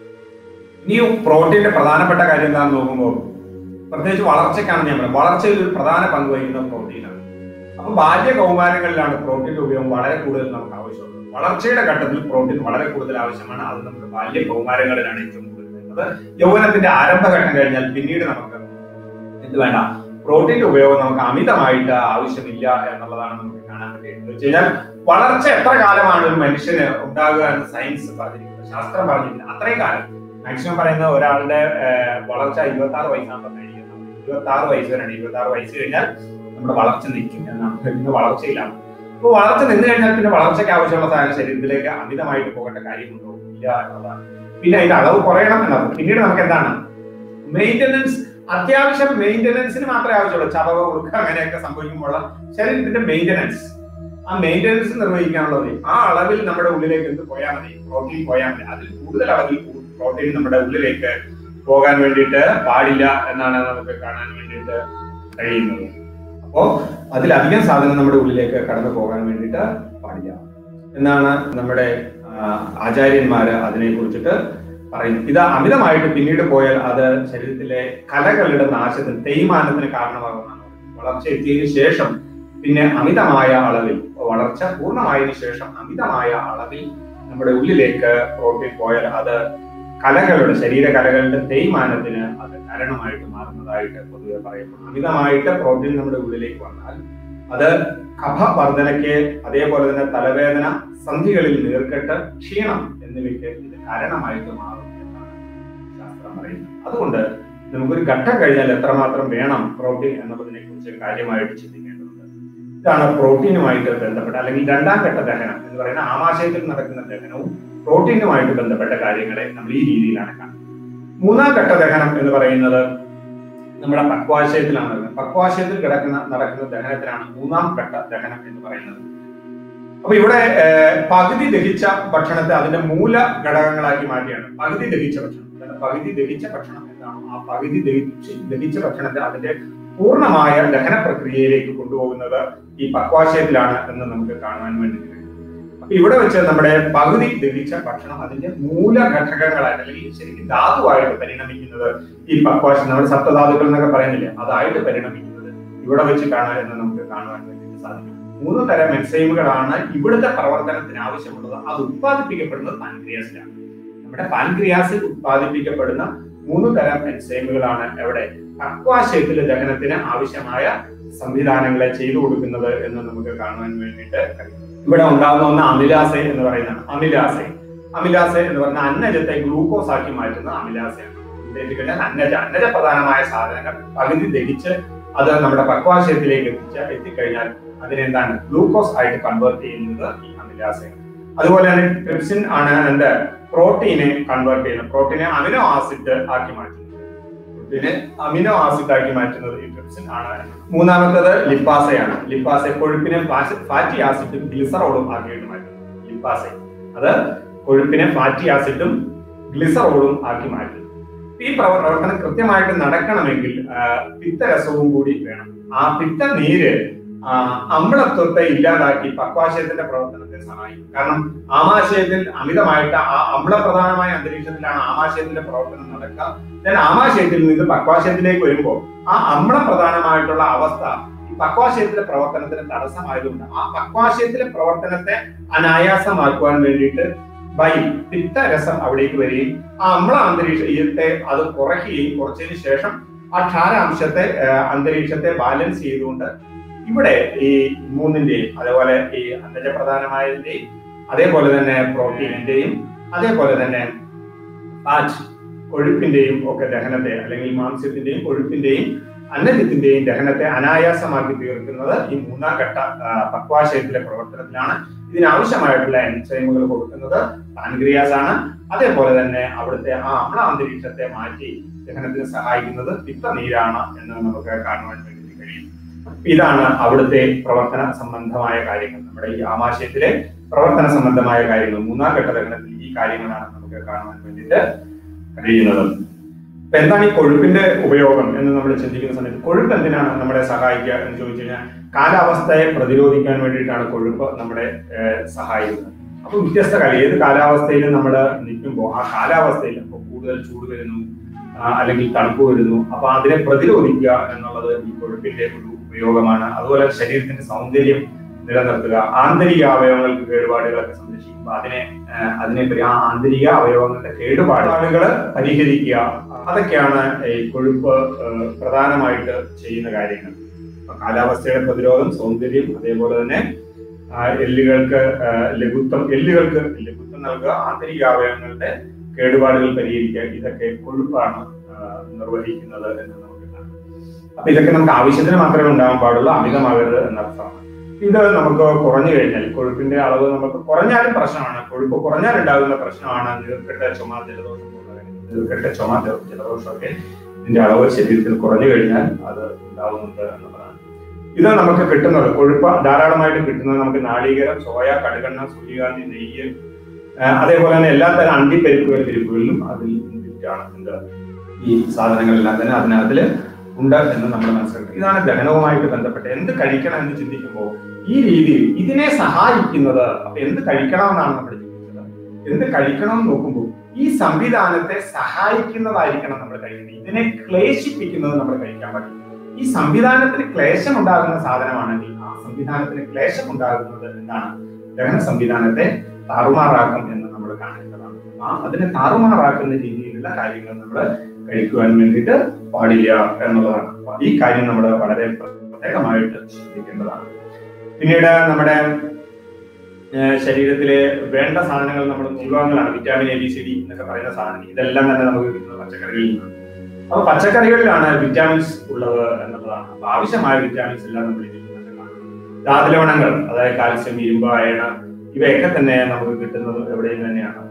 ഇനി പ്രോട്ടീന്റെ പ്രധാനപ്പെട്ട കാര്യം എന്താണെന്ന് നോക്കുമ്പോൾ പ്രത്യേകിച്ച് വളർച്ചയ്ക്കാണ് ഞാൻ പറയുന്നത് വളർച്ചയിൽ ഒരു പ്രധാന പങ്ക് വഹിക്കുന്ന പ്രോട്ടീനാണ് അപ്പൊ ബാല്യ കൗമാരങ്ങളിലാണ് പ്രോട്ടീന്റെ ഉപയോഗം വളരെ കൂടുതൽ നമുക്ക് ആവശ്യമുള്ളത് വളർച്ചയുടെ ഘട്ടത്തിൽ പ്രോട്ടീൻ വളരെ കൂടുതൽ ആവശ്യമാണ് അത് നമുക്ക് ബാല്യ കൗമാരങ്ങളിലാണ് ഏറ്റവും കൂടുതൽ വേണ്ടത് യൗവനത്തിന്റെ ആരംഭഘട്ടം കഴിഞ്ഞാൽ പിന്നീട് നമുക്ക് എന്ത് വേണ്ട പ്രോട്ടീന്റെ ഉപയോഗം നമുക്ക് അമിതമായിട്ട് ആവശ്യമില്ല എന്നുള്ളതാണ് നമുക്ക് കാണാൻ പറ്റുന്നത് എന്ന് വെച്ച് കഴിഞ്ഞാൽ വളർച്ച എത്ര കാലമാണ് ഒരു മനുഷ്യന് ഉണ്ടാകുക എന്ന് സയൻസ് പറഞ്ഞിരിക്കുന്നത് ശാസ്ത്രം പറഞ്ഞിരിക്കുന്നത് അത്രയും കാലം മാക്സിമം പറയുന്ന ഒരാളുടെ ഏഹ്, വളർച്ച ഇരുപത്തി ആറ് വയസ്സാണ് പറഞ്ഞിരിക്കുന്നത് ഇരുപത്തി ആറ് വയസ്സ് വരെയാണ് ഇരുപത്തി ആറ് വയസ്സ് കഴിഞ്ഞാൽ നമ്മുടെ വളർച്ച നിൽക്കും എന്നാണ് പിന്നെ വളർച്ചയിലാണ് അപ്പൊ വളർച്ച നിന്ന് കഴിഞ്ഞാൽ പിന്നെ വളർച്ചയ്ക്ക് ആവശ്യമുള്ള സാധനം ശരീരത്തിലേക്ക് അമിതമായിട്ട് പോകേണ്ട കാര്യമുണ്ടോ ഇല്ല എന്നുള്ളതാണ് പിന്നെ അതിന്റെ അളവ് കുറയണം എന്നാണ് പിന്നീട് നമുക്ക് എന്താണ് മെയിന്റനൻസ് അത്യാവശ്യം മെയിന്റനൻസിന് മാത്രമേ ആവശ്യമുള്ളൂ ചതവ് കൊടുക്കുക അങ്ങനെയൊക്കെ സംഭവിക്കുമ്പോൾ ശരീരത്തിന്റെ മെയിന്റനൻസ് ആ മെയിന്റനൻസ് നിർവഹിക്കാനുള്ളത് ആ അളവിൽ നമ്മുടെ ഉള്ളിലേക്ക് എന്ത് പോയാൽ മതി പ്രോട്ടീൻ പോയാൽ മതി അതിൽ കൂടുതൽ അളവിൽ പ്രോട്ടീൻ നമ്മുടെ ഉള്ളിലേക്ക് പോകാൻ വേണ്ടിയിട്ട് പാടില്ല എന്നാണ് നമുക്ക് കാണാൻ വേണ്ടിയിട്ട് കഴിയുന്നത് അപ്പോ അതിലധികം സാധനം നമ്മുടെ ഉള്ളിലേക്ക് കടന്നു പോകാൻ വേണ്ടിയിട്ട് പാടില്ല എന്നാണ് നമ്മുടെ ആ, ആചാര്യന്മാര് അതിനെ കുറിച്ചിട്ട് പറയുന്നത് ഇത് അമിതമായിട്ട് പിന്നീട് പോയാൽ അത് ശരീരത്തിലെ കലകളുടെ നാശത്തിന് തേയ്മാനത്തിന് കാരണമാകുന്നതാണ് വളർച്ച എത്തിയതിനു ശേഷം പിന്നെ അമിതമായ അളവിൽ വളർച്ച പൂർണ്ണമായതിനു ശേഷം അമിതമായ അളവിൽ നമ്മുടെ ഉള്ളിലേക്ക് പ്രോട്ടീൻ പോയാൽ അത് കലകളുടെ ശരീര കലകളുടെ തേയ്മാനത്തിന് അത് കാരണമായിട്ട് മാറുന്നതായിട്ട് പൊതുവെ പറയപ്പെടുന്നു അമിതമായിട്ട് പ്രോട്ടീൻ നമ്മുടെ ഉള്ളിലേക്ക് വന്നാൽ അത് കഫവർധനയ്ക്ക് അതേപോലെ തന്നെ തലവേദന സന്ധികളിൽ നീർക്കെട്ട് ക്ഷീണം എന്നിവയ്ക്ക് ഇത് കാരണമായിട്ട് മാറും എന്നാണ് ശാസ്ത്രം പറയുന്നത് അതുകൊണ്ട് നമുക്കൊരു ഘട്ടം കഴിഞ്ഞാൽ എത്രമാത്രം വേണം പ്രോട്ടീൻ എന്നുള്ളതിനെ കുറിച്ച് കാര്യമായിട്ട് ചിന്തിക്കേണ്ടതുണ്ട് ഇതാണ് പ്രോട്ടീനുമായിട്ട് ബന്ധപ്പെട്ട അല്ലെങ്കിൽ രണ്ടാം ഘട്ട ദഹനം എന്ന് പറയുന്ന ആമാശയത്തിൽ നടക്കുന്ന ദഹനവും പ്രോട്ടീനുമായിട്ട് ബന്ധപ്പെട്ട കാര്യങ്ങളെ നമ്മൾ ഈ രീതിയിലാണ് കാണുന്നത് മൂന്നാം ഘട്ട ദഹനം എന്ന് പറയുന്നത് നമ്മുടെ പക്വാശയത്തിലാണ് നടക്കുന്നത്. പക്വാശയത്തിൽ കിടക്കുന്ന നടക്കുന്ന ദഹനത്തിനാണ് മൂന്നാം ഘട്ട ദഹനം എന്ന് പറയുന്നത് അപ്പൊ ഇവിടെ ഏർ, പകുതി ദഹിച്ച ഭക്ഷണത്തെ അതിന്റെ മൂല ഘടകങ്ങളാക്കി മാറ്റിയാണ് പകുതി ദഹിച്ച ഭക്ഷണം അതായത് പകുതി ദഹിച്ച ഭക്ഷണം എന്നാണ് ആ പകുതി ദഹിച്ച് ദഹിച്ച ഭക്ഷണത്തെ അതിന്റെ പൂർണ്ണമായ ദഹന പ്രക്രിയയിലേക്ക് കൊണ്ടുപോകുന്നത് ഈ പക്വാശയത്തിലാണ് എന്ന് നമുക്ക് കാണുവാൻ വേണ്ടി കഴിയും അപ്പൊ ഇവിടെ വെച്ച് നമ്മുടെ പകുതി ദഹിച്ച ഭക്ഷണം അതിന്റെ മൂലഘടകങ്ങളായിട്ട് അല്ലെങ്കിൽ ശരിക്കും ധാതുവായിട്ട് പരിണമിക്കുന്നത് ഈ പക്വാശം നമ്മുടെ സപ്തധാതുക്കൾ എന്നൊക്കെ പറയുന്നില്ലേ അതായിട്ട് പരിണമിക്കുന്നത് ഇവിടെ വെച്ചിട്ടാണ് എന്ന് നമുക്ക് കാണുവാൻ വേണ്ടി സാധിക്കും മൂന്ന് തരം എൻസൈമുകളാണ് ഇവിടുത്തെ പ്രവർത്തനത്തിന് ആവശ്യമുള്ളത് അത് ഉത്പാദിപ്പിക്കപ്പെടുന്നത് പാൻക്രിയാസിലാണ് നമ്മുടെ പാൻക്രിയാസിൽ ഉത്പാദിപ്പിക്കപ്പെടുന്ന മൂന്ന് തരം എൻസൈമുകളാണ് എവിടെ പക്വാശയത്തിലെ ദഹനത്തിന് ആവശ്യമായ സംവിധാനങ്ങളെ ചെയ്തു കൊടുക്കുന്നത് എന്ന് നമുക്ക് കാണുവാൻ വേണ്ടിയിട്ട് കഴിയും ഇവിടെ ഉണ്ടാകുന്ന ഒന്ന് അമിലാസെ എന്ന് പറയുന്നതാണ് അമിലാസെ അമിലാസെ എന്ന് പറഞ്ഞാൽ അന്നജത്തെ ഗ്ലൂക്കോസ് ആക്കി മാറ്റുന്ന അമിലാസയാണ് ഉദ്ദേശിക്കുന്നത് അന്നജ അന്നജ പ്രധാനമായ സാധനങ്ങൾ പകുതി ദഹിച്ച് അത് നമ്മുടെ പക്വാശയത്തിലേക്ക് എത്തിച്ച എത്തിക്കഴിഞ്ഞാൽ അതിനെന്താണ് ഗ്ലൂക്കോസ് ആയിട്ട് കൺവേർട്ട് ചെയ്യുന്നത് ഈ അമിലാസയാണ് അതുപോലെ തന്നെ ട്രിപ്സിൻ ആണ് എന്ത് പ്രോട്ടീനെ കൺവേർട്ട് ചെയ്യുന്നത് പ്രോട്ടീനെ അമിനോ ആസിഡ് ആക്കി മാറ്റുന്നത് പ്രോട്ടീനെ അമിനോ ആസിഡ് ആക്കി മാറ്റുന്നത് ഈ ട്രിപ്സിൻ ആണ് മൂന്നാമത്തത് ലിപ്പാസയാണ് ലിപ്പാസെ കൊഴുപ്പിനെ ഫാറ്റി ആസിഡും ഗ്ലിസറോളും ആക്കിയിട്ട് മാറ്റുന്നത് ലിപ്പാസെ അത് കൊഴുപ്പിനെ ഫാറ്റി ആസിഡും ഗ്ലിസറോളും ആക്കി മാറ്റുന്നു ഈ പ്രവ- പ്രവർത്തനം കൃത്യമായിട്ട് നടക്കണമെങ്കിൽ ആ, പിത്തരസവും കൂടി വേണം ആ പിത്ത നീര് ആ, അമ്ലത്വത്തെ ഇല്ലാതാക്കി പക്വാശയത്തിന്റെ പ്രവർത്തനത്തെ സഹായിക്കും കാരണം ആമാശയത്തിൽ അമിതമായിട്ട് ആ അമ്ലപ്രധാനമായ അന്തരീക്ഷത്തിലാണ് ആമാശയത്തിന്റെ പ്രവർത്തനം നടക്കുക then ആമാശയത്തിൽ നിന്ന് പക്വാശയത്തിലേക്ക് വരുമ്പോൾ ആ അമ്ലപ്രധാനമായിട്ടുള്ള അവസ്ഥ ഈ പക്വാശയത്തിലെ പ്രവർത്തനത്തിന് തടസ്സമായതുകൊണ്ട് ആ പക്വാശയത്തിലെ പ്രവർത്തനത്തെ അനായാസമാക്കുവാൻ വേണ്ടിയിട്ട് ബൈ പിത്തരസം അവിടേക്ക് വരികയും ആ അമ്ല അന്തരീക്ഷത്തെ അത് കുറയ്ക്കുകയും കുറച്ചതിന് ശേഷം ആ ക്ഷാരാംശത്തെ ആ, അന്തരീക്ഷത്തെ ബാലൻസ് ചെയ്തുകൊണ്ട് ഇവിടെ ഈ മൂന്നിന്റെയും അതേപോലെ ഈ അന്തജപ്രധാനമായതിന്റെയും അതേപോലെ തന്നെ പ്രോട്ടീനിന്റെയും അതേപോലെ തന്നെ ഫാറ്റ് കൊഴുപ്പിന്റെയും ഒക്കെ ദഹനത്തെ അല്ലെങ്കിൽ മാംസ്യത്തിന്റെയും കൊഴുപ്പിന്റെയും അന്നജത്തിന്റെയും ദഹനത്തെ അനായാസമാക്കി തീർക്കുന്നത് ഈ മൂന്നാം ഘട്ട ആ, പക്വാശയത്തിലെ പ്രവർത്തനത്തിലാണ് ഇതിനാവശ്യമായിട്ടുള്ള എൻസൈമുകൾ കൊടുക്കുന്നത് പാൻക്രിയാസ് ആണ് അതേപോലെ തന്നെ അവിടുത്തെ ആ അമ്ല അന്തരീക്ഷത്തെ മാറ്റി ദഹനത്തിന് സഹായിക്കുന്നത് പിത്തനീരാണ് എന്ന് നമുക്ക് കാണുവാൻ വേണ്ടി കഴിയും ഇതാണ് അവിടുത്തെ പ്രവർത്തന സംബന്ധമായ കാര്യങ്ങൾ നമ്മുടെ ഈ ആമാശയത്തിലെ പ്രവർത്തന സംബന്ധമായ കാര്യങ്ങൾ മൂന്നാം ഘട്ട ദഹനത്തിൽ ഈ കാര്യങ്ങളാണ് നമുക്ക് കാണുവാൻ വേണ്ടിയിട്ട് കഴിയുന്നത് അപ്പൊ എന്താണ് ഈ കൊഴുപ്പിന്റെ ഉപയോഗം എന്ന് നമ്മൾ ചിന്തിക്കുന്ന സമയത്ത് കൊഴുപ്പ് എന്തിനാണ് നമ്മളെ സഹായിക്കുക എന്ന് ചോദിച്ചു കഴിഞ്ഞാൽ കാലാവസ്ഥയെ പ്രതിരോധിക്കാൻ വേണ്ടിയിട്ടാണ് കൊഴുപ്പ് നമ്മളെ ഏഹ്, സഹായിക്കുന്നത് അപ്പൊ വ്യത്യസ്ത കാലം ഏത് കാലാവസ്ഥയിലും നമ്മൾ നിൽക്കുമ്പോൾ ആ കാലാവസ്ഥയിൽ ഇപ്പൊ കൂടുതൽ ചൂട് വരുന്നു ആ, അല്ലെങ്കിൽ തണുപ്പ് വരുന്നു അപ്പൊ അതിനെ പ്രതിരോധിക്കുക എന്നുള്ളത് ഈ കൊഴുപ്പിന്റെ ഒരു ഉപയോഗമാണ് അതുപോലെ ശരീരത്തിന്റെ സൗന്ദര്യം നിലനിർത്തുക ആന്തരിക അവയവങ്ങൾക്ക് കേടുപാടുകളൊക്കെ സംരക്ഷിക്കുക അതിനെ ആ, അതിനെ പരി- ആ ആന്തരിക അവയവങ്ങളുടെ കേടുപാടുകൾ പരിഹരിക്കുക അതൊക്കെയാണ് ഈ കൊഴുപ്പ് ആ, പ്രധാനമായിട്ട് ചെയ്യുന്ന കാര്യങ്ങൾ അപ്പൊ കാലാവസ്ഥയുടെ പ്രതിരോധം സൗന്ദര്യം അതേപോലെ തന്നെ ആ, എല്ലുകൾക്ക് ആ, ലഘുത്വം എല്ലുകൾക്ക് ലഘുത്വം നൽകുക ആന്തരിക അവയവങ്ങളുടെ കേടുപാടുകൾ പരിഹരിക്കുക ഇതൊക്കെ കൊഴുപ്പാണ് ആ, നിർവഹിക്കുന്നത് എന്ന് നമുക്ക് കാണാം അപ്പൊ ഇതൊക്കെ നമുക്ക് ആവശ്യത്തിന് മാത്രമേ ഉണ്ടാകാൻ പാടുള്ളൂ അമിതമാകരുത് എന്നർത്ഥമാണ് ഇത് നമുക്ക് കുറഞ്ഞു കഴിഞ്ഞാൽ കൊഴുപ്പിന്റെ അളവ് നമുക്ക് കുറഞ്ഞാലും പ്രശ്നമാണ് കൊഴുപ്പ് കുറഞ്ഞാൽ ഉണ്ടാകുന്ന പ്രശ്നമാണ് നീർക്കെട്ട് ചുമ ജലദോഷം പോലുള്ള കാര്യങ്ങൾ. നീർക്കെട്ട് ചുമ ജല- ജലദോഷമൊക്കെ ഇതിന്റെ അളവ് ശരീരത്തിൽ കുറഞ്ഞു കഴിഞ്ഞാൽ അത് ഉണ്ടാവുന്നുണ്ട് എന്നുള്ളതാണ് ഇത് നമുക്ക് കിട്ടുന്നത് കൊഴുപ്പ് ധാരാളമായിട്ട് കിട്ടുന്നത് നമുക്ക് നാളികേരം സോയ കടുകെണ്ണ സൂര്യകാന്തി നെയ്യ് ആ, അതേപോലെ തന്നെ എല്ലാ തരം അണ്ടിപ്പരിപ്പുകൾ പരിപ്പുകളിലും അതിൽ ഇൻബിൽറ്റാണ് എന്ത് ഈ സാധനങ്ങളെല്ലാം തന്നെ അതിനകത്തില് ഉണ്ട് എന്ന് നമ്മൾ മനസ്സിലാക്കണം ഇതാണ് ദഹനവുമായിട്ട് ബന്ധപ്പെട്ട് എന്ത് കഴിക്കണം എന്ന് ചിന്തിക്കുമ്പോൾ ഈ രീതിയിൽ ഇതിനെ സഹായിക്കുന്നത് അപ്പൊ എന്ത് കഴിക്കണമെന്നാണ് നമ്മൾ ചിന്തിച്ചത് എന്ത് കഴിക്കണം എന്ന് നോക്കുമ്പോൾ ഈ സംവിധാനത്തെ സഹായിക്കുന്നതായിരിക്കണം നമ്മൾ കഴിക്കുന്നത് ഇതിനെ ക്ലേശിപ്പിക്കുന്നത് നമ്മൾ കഴിക്കാൻ പറ്റും ഈ സംവിധാനത്തിന് ക്ലേശം ഉണ്ടാകുന്ന സാധനമാണെങ്കിൽ ആ സംവിധാനത്തിന് ക്ലേശം ഉണ്ടാകുന്നത് എന്താണ് ദഹന സംവിധാനത്തെ താറുമാറാക്കും എന്ന് നമ്മൾ കാണേണ്ടതാണ് ആ അതിനെ താറുമാറാക്കുന്ന രീതിയിലുള്ള കാര്യങ്ങൾ നമ്മൾ കഴിക്കുവാൻ വേണ്ടിയിട്ട് പാടില്ല എന്നുള്ളതാണ് അപ്പൊ ഈ കാര്യം നമ്മൾ വളരെ പ്രത്യേകമായിട്ട് ശ്രദ്ധിക്കേണ്ടതാണ് പിന്നീട് നമ്മുടെ ഏഹ്, ശരീരത്തിലെ വേണ്ട സാധനങ്ങൾ നമ്മൾ വിഭവങ്ങളാണ് vitamin A B C D എന്നൊക്കെ പറയുന്ന സാധനം ഇതെല്ലാം തന്നെ നമുക്ക് കിട്ടുന്നത് പച്ചക്കറികളിൽ നിന്നാണ് അപ്പൊ പച്ചക്കറികളിലാണ് വിറ്റാമിൻസ് ഉള്ളത് എന്നുള്ളതാണ് അപ്പൊ ആവശ്യമായ വിറ്റാമിൻസ് എല്ലാം നമ്മൾ ഇതിൽ നിന്ന് കാണുന്നു ധാതുലവണങ്ങൾ അതായത് കാൽസ്യം ഇരുമ്പ് അയണ ഇവയൊക്കെ തന്നെ നമുക്ക് കിട്ടുന്നത് എവിടെയും തന്നെയാണ്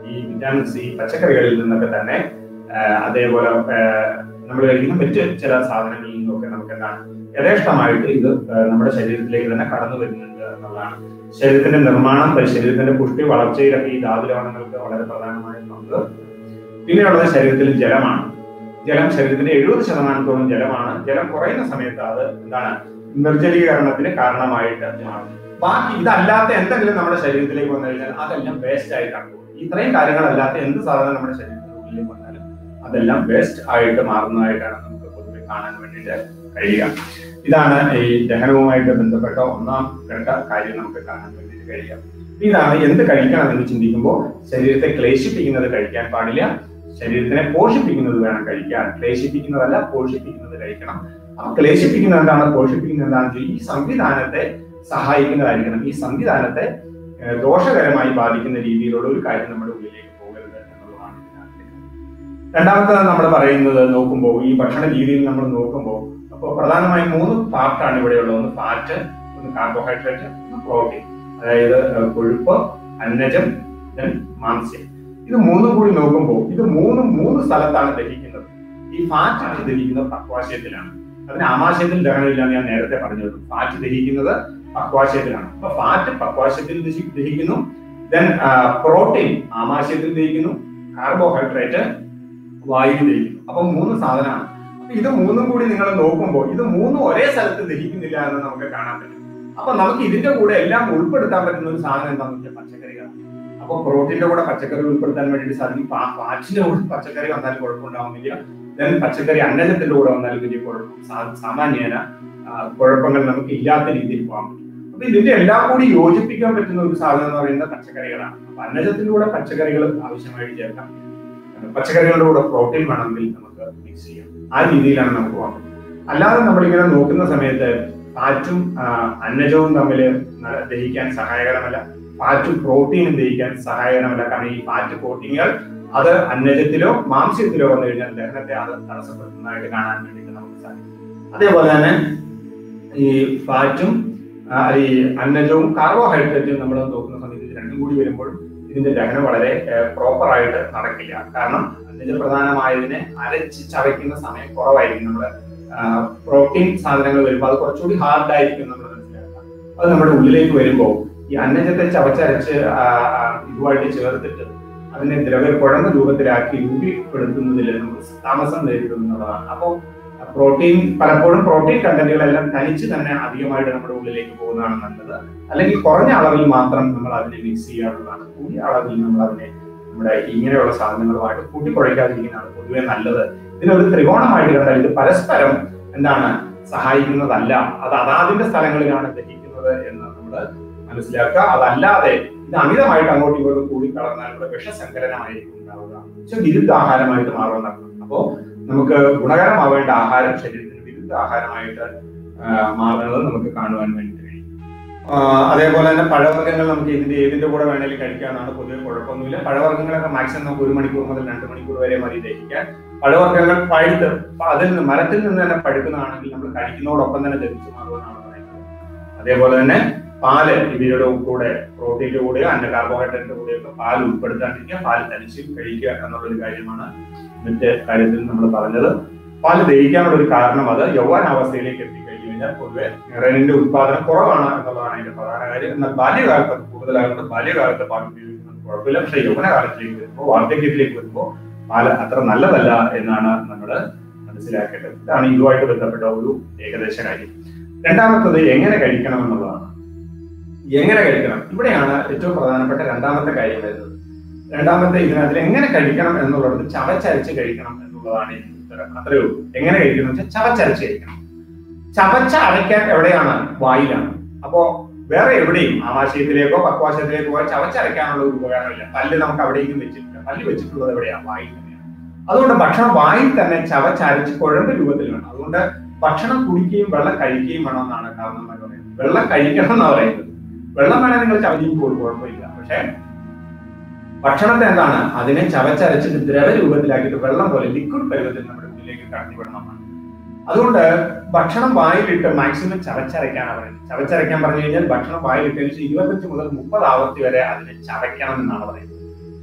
ഈ വിറ്റാമിൻ സി പച്ചക്കറികളിൽ നിന്നൊക്കെ തന്നെ ആ, അതേപോലെ നമ്മൾ കഴിക്കുന്ന മറ്റ് ചില സാധനങ്ങളിൽ നിന്നൊക്കെ നമുക്ക് എന്താണ് യഥേഷ്ടമായിട്ട് ഇത് ആ, നമ്മുടെ ശരീരത്തിലേക്ക് തന്നെ കടന്നു വരുന്നുണ്ട് എന്നുള്ളതാണ് ശരീരത്തിന്റെ നിർമ്മാണം പരി- ശരീരത്തിന്റെ പുഷ്ടി വളർച്ചയിലൊക്കെ ഈ ധാതുലവണങ്ങൾക്ക് വളരെ പ്രധാനമായ പങ്ക് പിന്നെയുള്ളത് ശരീരത്തിൽ ജലമാണ് ജലം ശരീരത്തിന്റെ എഴുപത് ശതമാനത്തോളം ജലമാണ് ജലം കുറയുന്ന സമയത്ത് അത് എന്താണ് നിർജ്ജലീകരണത്തിന് കാരണമായിട്ട് മാറും ബാക്കി ഇതല്ലാത്ത എന്തെങ്കിലും നമ്മുടെ ശരീരത്തിലേക്ക് വന്നു കഴിഞ്ഞാൽ അതെല്ലാം വേസ്റ്റ് ആയിട്ടാണ് പോകുന്നത്. ഇത്രയും കാര്യങ്ങളല്ലാത്ത എന്ത് സാധനം നമ്മുടെ ശരീരത്തിന്റെ ഉള്ളിലേക്ക് വന്നാലും അതെല്ലാം വേസ്റ്റ് ആയിട്ട് മാറുന്നതായിട്ടാണ് നമുക്ക് പൊതുവെ കാണാൻ വേണ്ടിയിട്ട് കഴിയുക ഇതാണ് ഈ ദഹനവുമായിട്ട് ബന്ധപ്പെട്ട ഒന്നാം ഘട്ട കാര്യം നമുക്ക് കാണാൻ വേണ്ടിയിട്ട് കഴിയുക ഇതാണ് എന്ത് കഴിക്കണം എന്ന് ചിന്തിക്കുമ്പോൾ ശരീരത്തെ ക്ലേശിപ്പിക്കുന്നത് കഴിക്കാൻ പാടില്ല ശരീരത്തിനെ പോഷിപ്പിക്കുന്നത് വേണം കഴിക്കാൻ ക്ലേശിപ്പിക്കുന്നതല്ല പോഷിപ്പിക്കുന്നത് കഴിക്കണം അപ്പൊ ക്ലേശിപ്പിക്കുന്നത് എന്താണ് പോഷിപ്പിക്കുന്നത് എന്താണെന്ന് വെച്ചാൽ ഈ സംവിധാനത്തെ സഹായിക്കുന്നതായിരിക്കണം ഈ സംവിധാനത്തെ ഏഹ്, ദോഷകരമായി ബാധിക്കുന്ന രീതിയിലുള്ള ഒരു കാര്യം നമ്മുടെ ഉള്ളിലേക്ക് പോകരുത് എന്നുള്ളതാണ് ഇതിനകത്ത് രണ്ടാമത്തെ നമ്മൾ പറയുന്നത് നോക്കുമ്പോൾ ഈ ഭക്ഷണ രീതിയിൽ നമ്മൾ നോക്കുമ്പോൾ അപ്പോൾ പ്രധാനമായും മൂന്ന് പാർട്ടാണ് ഇവിടെയുള്ളത് ഒന്ന് ഫാറ്റ് ഒന്ന് കാർബോഹൈഡ്രേറ്റ് ഒന്ന് പ്രോട്ടീൻ അതായത് ഏഹ്, കൊഴുപ്പ് അന്നജം then മാംസ്യം ഇത് മൂന്നും കൂടി നോക്കുമ്പോൾ ഇത് മൂന്നും മൂന്ന് സ്ഥലത്താണ് ദഹിക്കുന്നത് ഈ ഫാറ്റ് ദഹിക്കുന്നത് പക്വാശയത്തിലാണ് അതിന് ആമാശയത്തിൽ ദഹനമില്ലാന്ന് ഞാൻ നേരത്തെ പറഞ്ഞിരുന്നു ഫാറ്റ് ദഹിക്കുന്നത് പക്വാശയത്തിലാണ് അപ്പൊ ഫാറ്റ് പക്വാശയത്തിൽ ദഹി- ദഹിക്കുന്നു ദെൻ പ്രോട്ടീൻ ആമാശയത്തിൽ ദഹിക്കുന്നു കാർബോഹൈഡ്രേറ്റ് വായുവിൽ ദഹിക്കുന്നു അപ്പൊ മൂന്ന് സാധനമാണ് അപ്പൊ ഇത് മൂന്നും കൂടി നിങ്ങൾ നോക്കുമ്പോൾ ഇത് മൂന്നും ഒരേ സ്ഥലത്ത് ദഹിക്കുന്നില്ല എന്ന് നമുക്ക് കാണാൻ പറ്റും അപ്പൊ നമുക്ക് ഇതിന്റെ കൂടെ എല്ലാം ഉൾപ്പെടുത്താൻ പറ്റുന്ന ഒരു സാധനം എന്താണെന്ന് വെച്ചാൽ പച്ചക്കറികളാണ് അപ്പൊ പ്രോട്ടീന്റെ കൂടെ പച്ചക്കറി ഉൾപ്പെടുത്താൻ വേണ്ടിയിട്ട് സാധിക്കും ഫാ- ഫാറ്റിന്റെ കൂടെ പച്ചക്കറി വന്നാലും കുഴപ്പമുണ്ടാവുന്നില്ല ദെൻ പച്ചക്കറി അന്നജത്തിന്റെ കൂടെ വന്നാലും വലിയ കുഴപ്പം സാ- സാമാന്യേന ആ, കുഴപ്പങ്ങൾ നമുക്ക് ഇല്ലാത്ത രീതിയിൽ പോകാൻ പറ്റും അപ്പൊ ഇതിന്റെ എല്ലാം കൂടി യോജിപ്പിക്കാൻ പറ്റുന്ന ഒരു സാധനം എന്ന് പറയുന്നത് പച്ചക്കറികളാണ് അപ്പൊ അന്നജത്തിന്റെ കൂടെ പച്ചക്കറികൾ ആവശ്യമായിട്ട് ചേർക്കാം പച്ചക്കറികളുടെ കൂടെ പ്രോട്ടീൻ വേണമെങ്കിൽ നമുക്ക് മിക്സ് ചെയ്യാം ആ രീതിയിലാണ് നമുക്ക് പോകാൻ പറ്റും അല്ലാതെ നമ്മളിങ്ങനെ നോക്കുന്ന സമയത്ത് ഫാറ്റും ആ, അന്നജവും തമ്മിൽ ന- ദഹിക്കാൻ സഹായകരമല്ല ഫാറ്റും പ്രോട്ടീനും ദഹിക്കാൻ സഹായകരമല്ല കാരണം ഈ ഫാറ്റ് പ്രോട്ടീനുകൾ അത് അന്നജത്തിലോ മാംസ്യത്തിലോ വന്നു കഴിഞ്ഞാൽ ദഹനത്തെ അത് തടസ്സപ്പെടുത്തുന്നതായിട്ട് കാണാൻ വേണ്ടിയിട്ട് നമുക്ക് സാധിക്കും അതേപോലെ തന്നെ ഈ ഫാറ്റും ആ, ഈ അന്നജവും കാർബോഹൈഡ്രേറ്റും നമ്മൾ നോക്കുന്ന സമയത്ത് ഇത് രണ്ടും കൂടി വരുമ്പോഴും ഇതിന്റെ ദഹനം വളരെ പ്രോപ്പർ ആയിട്ട് നടക്കില്ല കാരണം അന്നജ പ്രധാനമായതിനെ അരച്ച് ചവയ്ക്കുന്ന സമയം കുറവായിരിക്കും നമ്മുടെ പ്രോട്ടീൻ സാധനങ്ങൾ വരുമ്പോൾ അത് കുറച്ചുകൂടി ഹാർഡ് ആയിരിക്കും നമ്മൾ മനസ്സിലാക്കുക അത് നമ്മുടെ ഉള്ളിലേക്ക് വരുമ്പോൾ ഈ അന്നജത്തെ ചവച്ചരച്ച് ആ, ആ, ഇതുമായിട്ട് ചേർത്തിട്ട് അതിനെ ദ്രവ കുഴമ്പ് രൂപത്തിലാക്കി രൂപപ്പെടുത്തുന്നതിൽ നമുക്ക് താമസം നേരിടും എന്നുള്ളതാണ് അപ്പോൾ പ്രോട്ടീൻ പലപ്പോഴും പ്രോട്ടീൻ കണ്ടന്റുകളെല്ലാം തനിച്ച് തന്നെ അധികമായിട്ട് നമ്മുടെ ഉള്ളിലേക്ക് പോകുന്നതാണ് നല്ലത് അല്ലെങ്കിൽ കുറഞ്ഞ അളവിൽ മാത്രം നമ്മൾ അതിനെ മിക്സ് ചെയ്യാനുള്ളതാണ് കൂടിയ അളവിൽ നമ്മൾ അതിനെ നമ്മുടെ ഇങ്ങനെയുള്ള സാധനങ്ങളുമായിട്ട് കൂട്ടിക്കുഴയ്ക്കാതിരിക്കുന്നതാണ് പൊതുവെ നല്ലത് ഇതിനൊരു ത്രികോണമായിട്ട് കണ്ടാൽ ഇത് പരസ്പരം എന്താണ് സഹായിക്കുന്നതല്ല അത് അതാതിന്റെ സ്ഥലങ്ങളിലാണ് ദഹിക്കുന്നത് എന്ന് നമ്മൾ മനസ്സിലാക്കുക അതല്ലാതെ ഇത് അമിതമായിട്ട് അങ്ങോട്ടും ഇങ്ങോട്ടും കൂടി കളർന്നാൽ ഇവിടെ വിഷസങ്കലനമായിരിക്കും ഉണ്ടാവുക പക്ഷെ വിരുദ്ധ ആഹാരമായിട്ട് മാറുമെന്നാണ് അപ്പോ നമുക്ക് ഗുണകരമാവേണ്ട ആഹാരം ശരീരത്തിന് വിരുദ്ധ ആഹാരമായിട്ട് ആ, മാറുന്നത് നമുക്ക് കാണുവാൻ വേണ്ടി കഴിയും ആ, അതേപോലെ തന്നെ പഴവർഗ്ഗങ്ങൾ നമുക്ക് ഇതിന്റെ ഏതിന്റെ കൂടെ വേണമെങ്കിലും കഴിക്കാനാണ് പൊതുവെ കുഴപ്പമൊന്നുമില്ല പഴവർഗ്ഗങ്ങളൊക്കെ മാക്സിമം നമുക്ക് ഒരു മണിക്കൂർ മുതൽ രണ്ട് മണിക്കൂർ വരെ മതി ദഹിക്കാൻ പഴവർഗ്ഗങ്ങൾ പഴുത്ത് അപ്പൊ അതിൽ നിന്ന് മരത്തിൽ നിന്ന് തന്നെ പഴുക്കുന്നതാണെങ്കിൽ നമ്മൾ കഴിക്കുന്നതോടൊപ്പം തന്നെ ദഹിച്ചു മാറുമെന്നാണ് പറയുന്നത് അതേപോലെ തന്നെ പാല് ഇവയുടെ കൂടെ പ്രോട്ടീന്റെ കൂടെയോ അന്ന കാർബോഹൈഡ്രേറ്റിന്റെ കൂടെയോ ഒക്കെ പാൽ ഉൾപ്പെടുത്താണ്ടിരിക്കുക പാൽ തനിച്ച് കഴിക്കുക എന്നുള്ളൊരു കാര്യമാണ് മറ്റേ കാര്യത്തിൽ നമ്മൾ പറഞ്ഞത് പാല് ദഹിക്കാനുള്ള ഒരു കാരണം അത് യൗവനാവസ്ഥയിലേക്ക് എത്തിക്കഴിഞ്ഞു കഴിഞ്ഞാൽ പൊതുവെ റെനിന്റെ ഉത്പാദനം കുറവാണ് എന്നുള്ളതാണ് അതിന്റെ പ്രധാന കാര്യം എന്നാൽ ബാല്യകാലത്ത് അത് കൂടുതലാകുന്നത് ബാല്യകാലത്ത് പാൽ ഉപയോഗിക്കുന്നത് കുഴപ്പമില്ല പക്ഷേ യൗവനകാലത്തിലേക്ക് വരുമ്പോൾ വാർദ്ധക്യത്തിലേക്ക് വരുമ്പോൾ പാല് അത്ര നല്ലതല്ല എന്നാണ് നമ്മൾ മനസ്സിലാക്കേണ്ടത് ഇതാണ് ഇതുമായിട്ട് ബന്ധപ്പെട്ട ഒരു ഏകദേശ കാര്യം രണ്ടാമത്തത് എങ്ങനെ കഴിക്കണം എന്നുള്ളതാണ് എങ്ങനെ കഴിക്കണം ഇവിടെയാണ് ഏറ്റവും പ്രധാനപ്പെട്ട രണ്ടാമത്തെ കാര്യം വരുന്നത് രണ്ടാമത്തെ ഇതിനകത്ത് എങ്ങനെ കഴിക്കണം എന്നുള്ളത് ചവച്ചരച്ച് കഴിക്കണം എന്നുള്ളതാണ് ഇതിന്റെ ഉത്തരം അത്രയേ ഉള്ളൂ എങ്ങനെ കഴിക്കണം എന്ന് വെച്ചാൽ ചവച്ചരച്ച് കഴിക്കണം ചവച്ച അരയ്ക്കാൻ എവിടെയാണ് വായിലാണ് അപ്പോ വേറെ എവിടെയും ആമാശയത്തിലേക്കോ പക്വാശയത്തിലേക്കോ പോയി ചവച്ചരയ്ക്കാനുള്ള ഒരു ഉപകരണമില്ല പല്ല് നമുക്ക് അവിടെയെങ്കിലും വെച്ചിട്ടില്ല പല്ല് വെച്ചിട്ടുള്ളത് എവിടെയാണ് വായിൽ തന്നെയാണ് അതുകൊണ്ട് ഭക്ഷണം വായിൽ തന്നെ ചവച്ചരച്ച് കുഴമ്പ് രൂപത്തിൽ വേണം അതുകൊണ്ട് ഭക്ഷണം കുടിക്കുകയും വെള്ളം കഴിക്കുകയും വേണം എന്നാണ് കാരണന്മാർ പറയുന്നത് വെള്ളം കഴിക്കണം എന്നാണ് പറയുന്നത് വെള്ളം വേണേൽ നിങ്ങൾ ചവച്ചിപ്പോൾ കുഴപ്പമില്ല പക്ഷേ ഭക്ഷണത്തെ എന്താണ് അതിനെ ചവച്ചരച്ചിട്ട് ദ്രവരൂപത്തിലാക്കിയിട്ട് വെള്ളം പോലെ ലിക്വിഡ് പരുവത്തിൽ നമ്മുടെ ഉള്ളിലേക്ക് കടത്തിവിടണമെന്നാണ് അതുകൊണ്ട് ഭക്ഷണം വായിലിട്ട് മാക്സിമം ചവച്ചരയ്ക്കാനാണ് പറയുന്നത് ചവച്ചരയ്ക്കാൻ പറഞ്ഞു കഴിഞ്ഞാൽ ഭക്ഷണം വായിലിട്ടതിന് ശേഷം ഇരുപത്തഞ്ച് മുതൽ മുപ്പത് ആവർത്തി വരെ അതിനെ ചവയ്ക്കണം എന്നാണ് പറയുന്നത്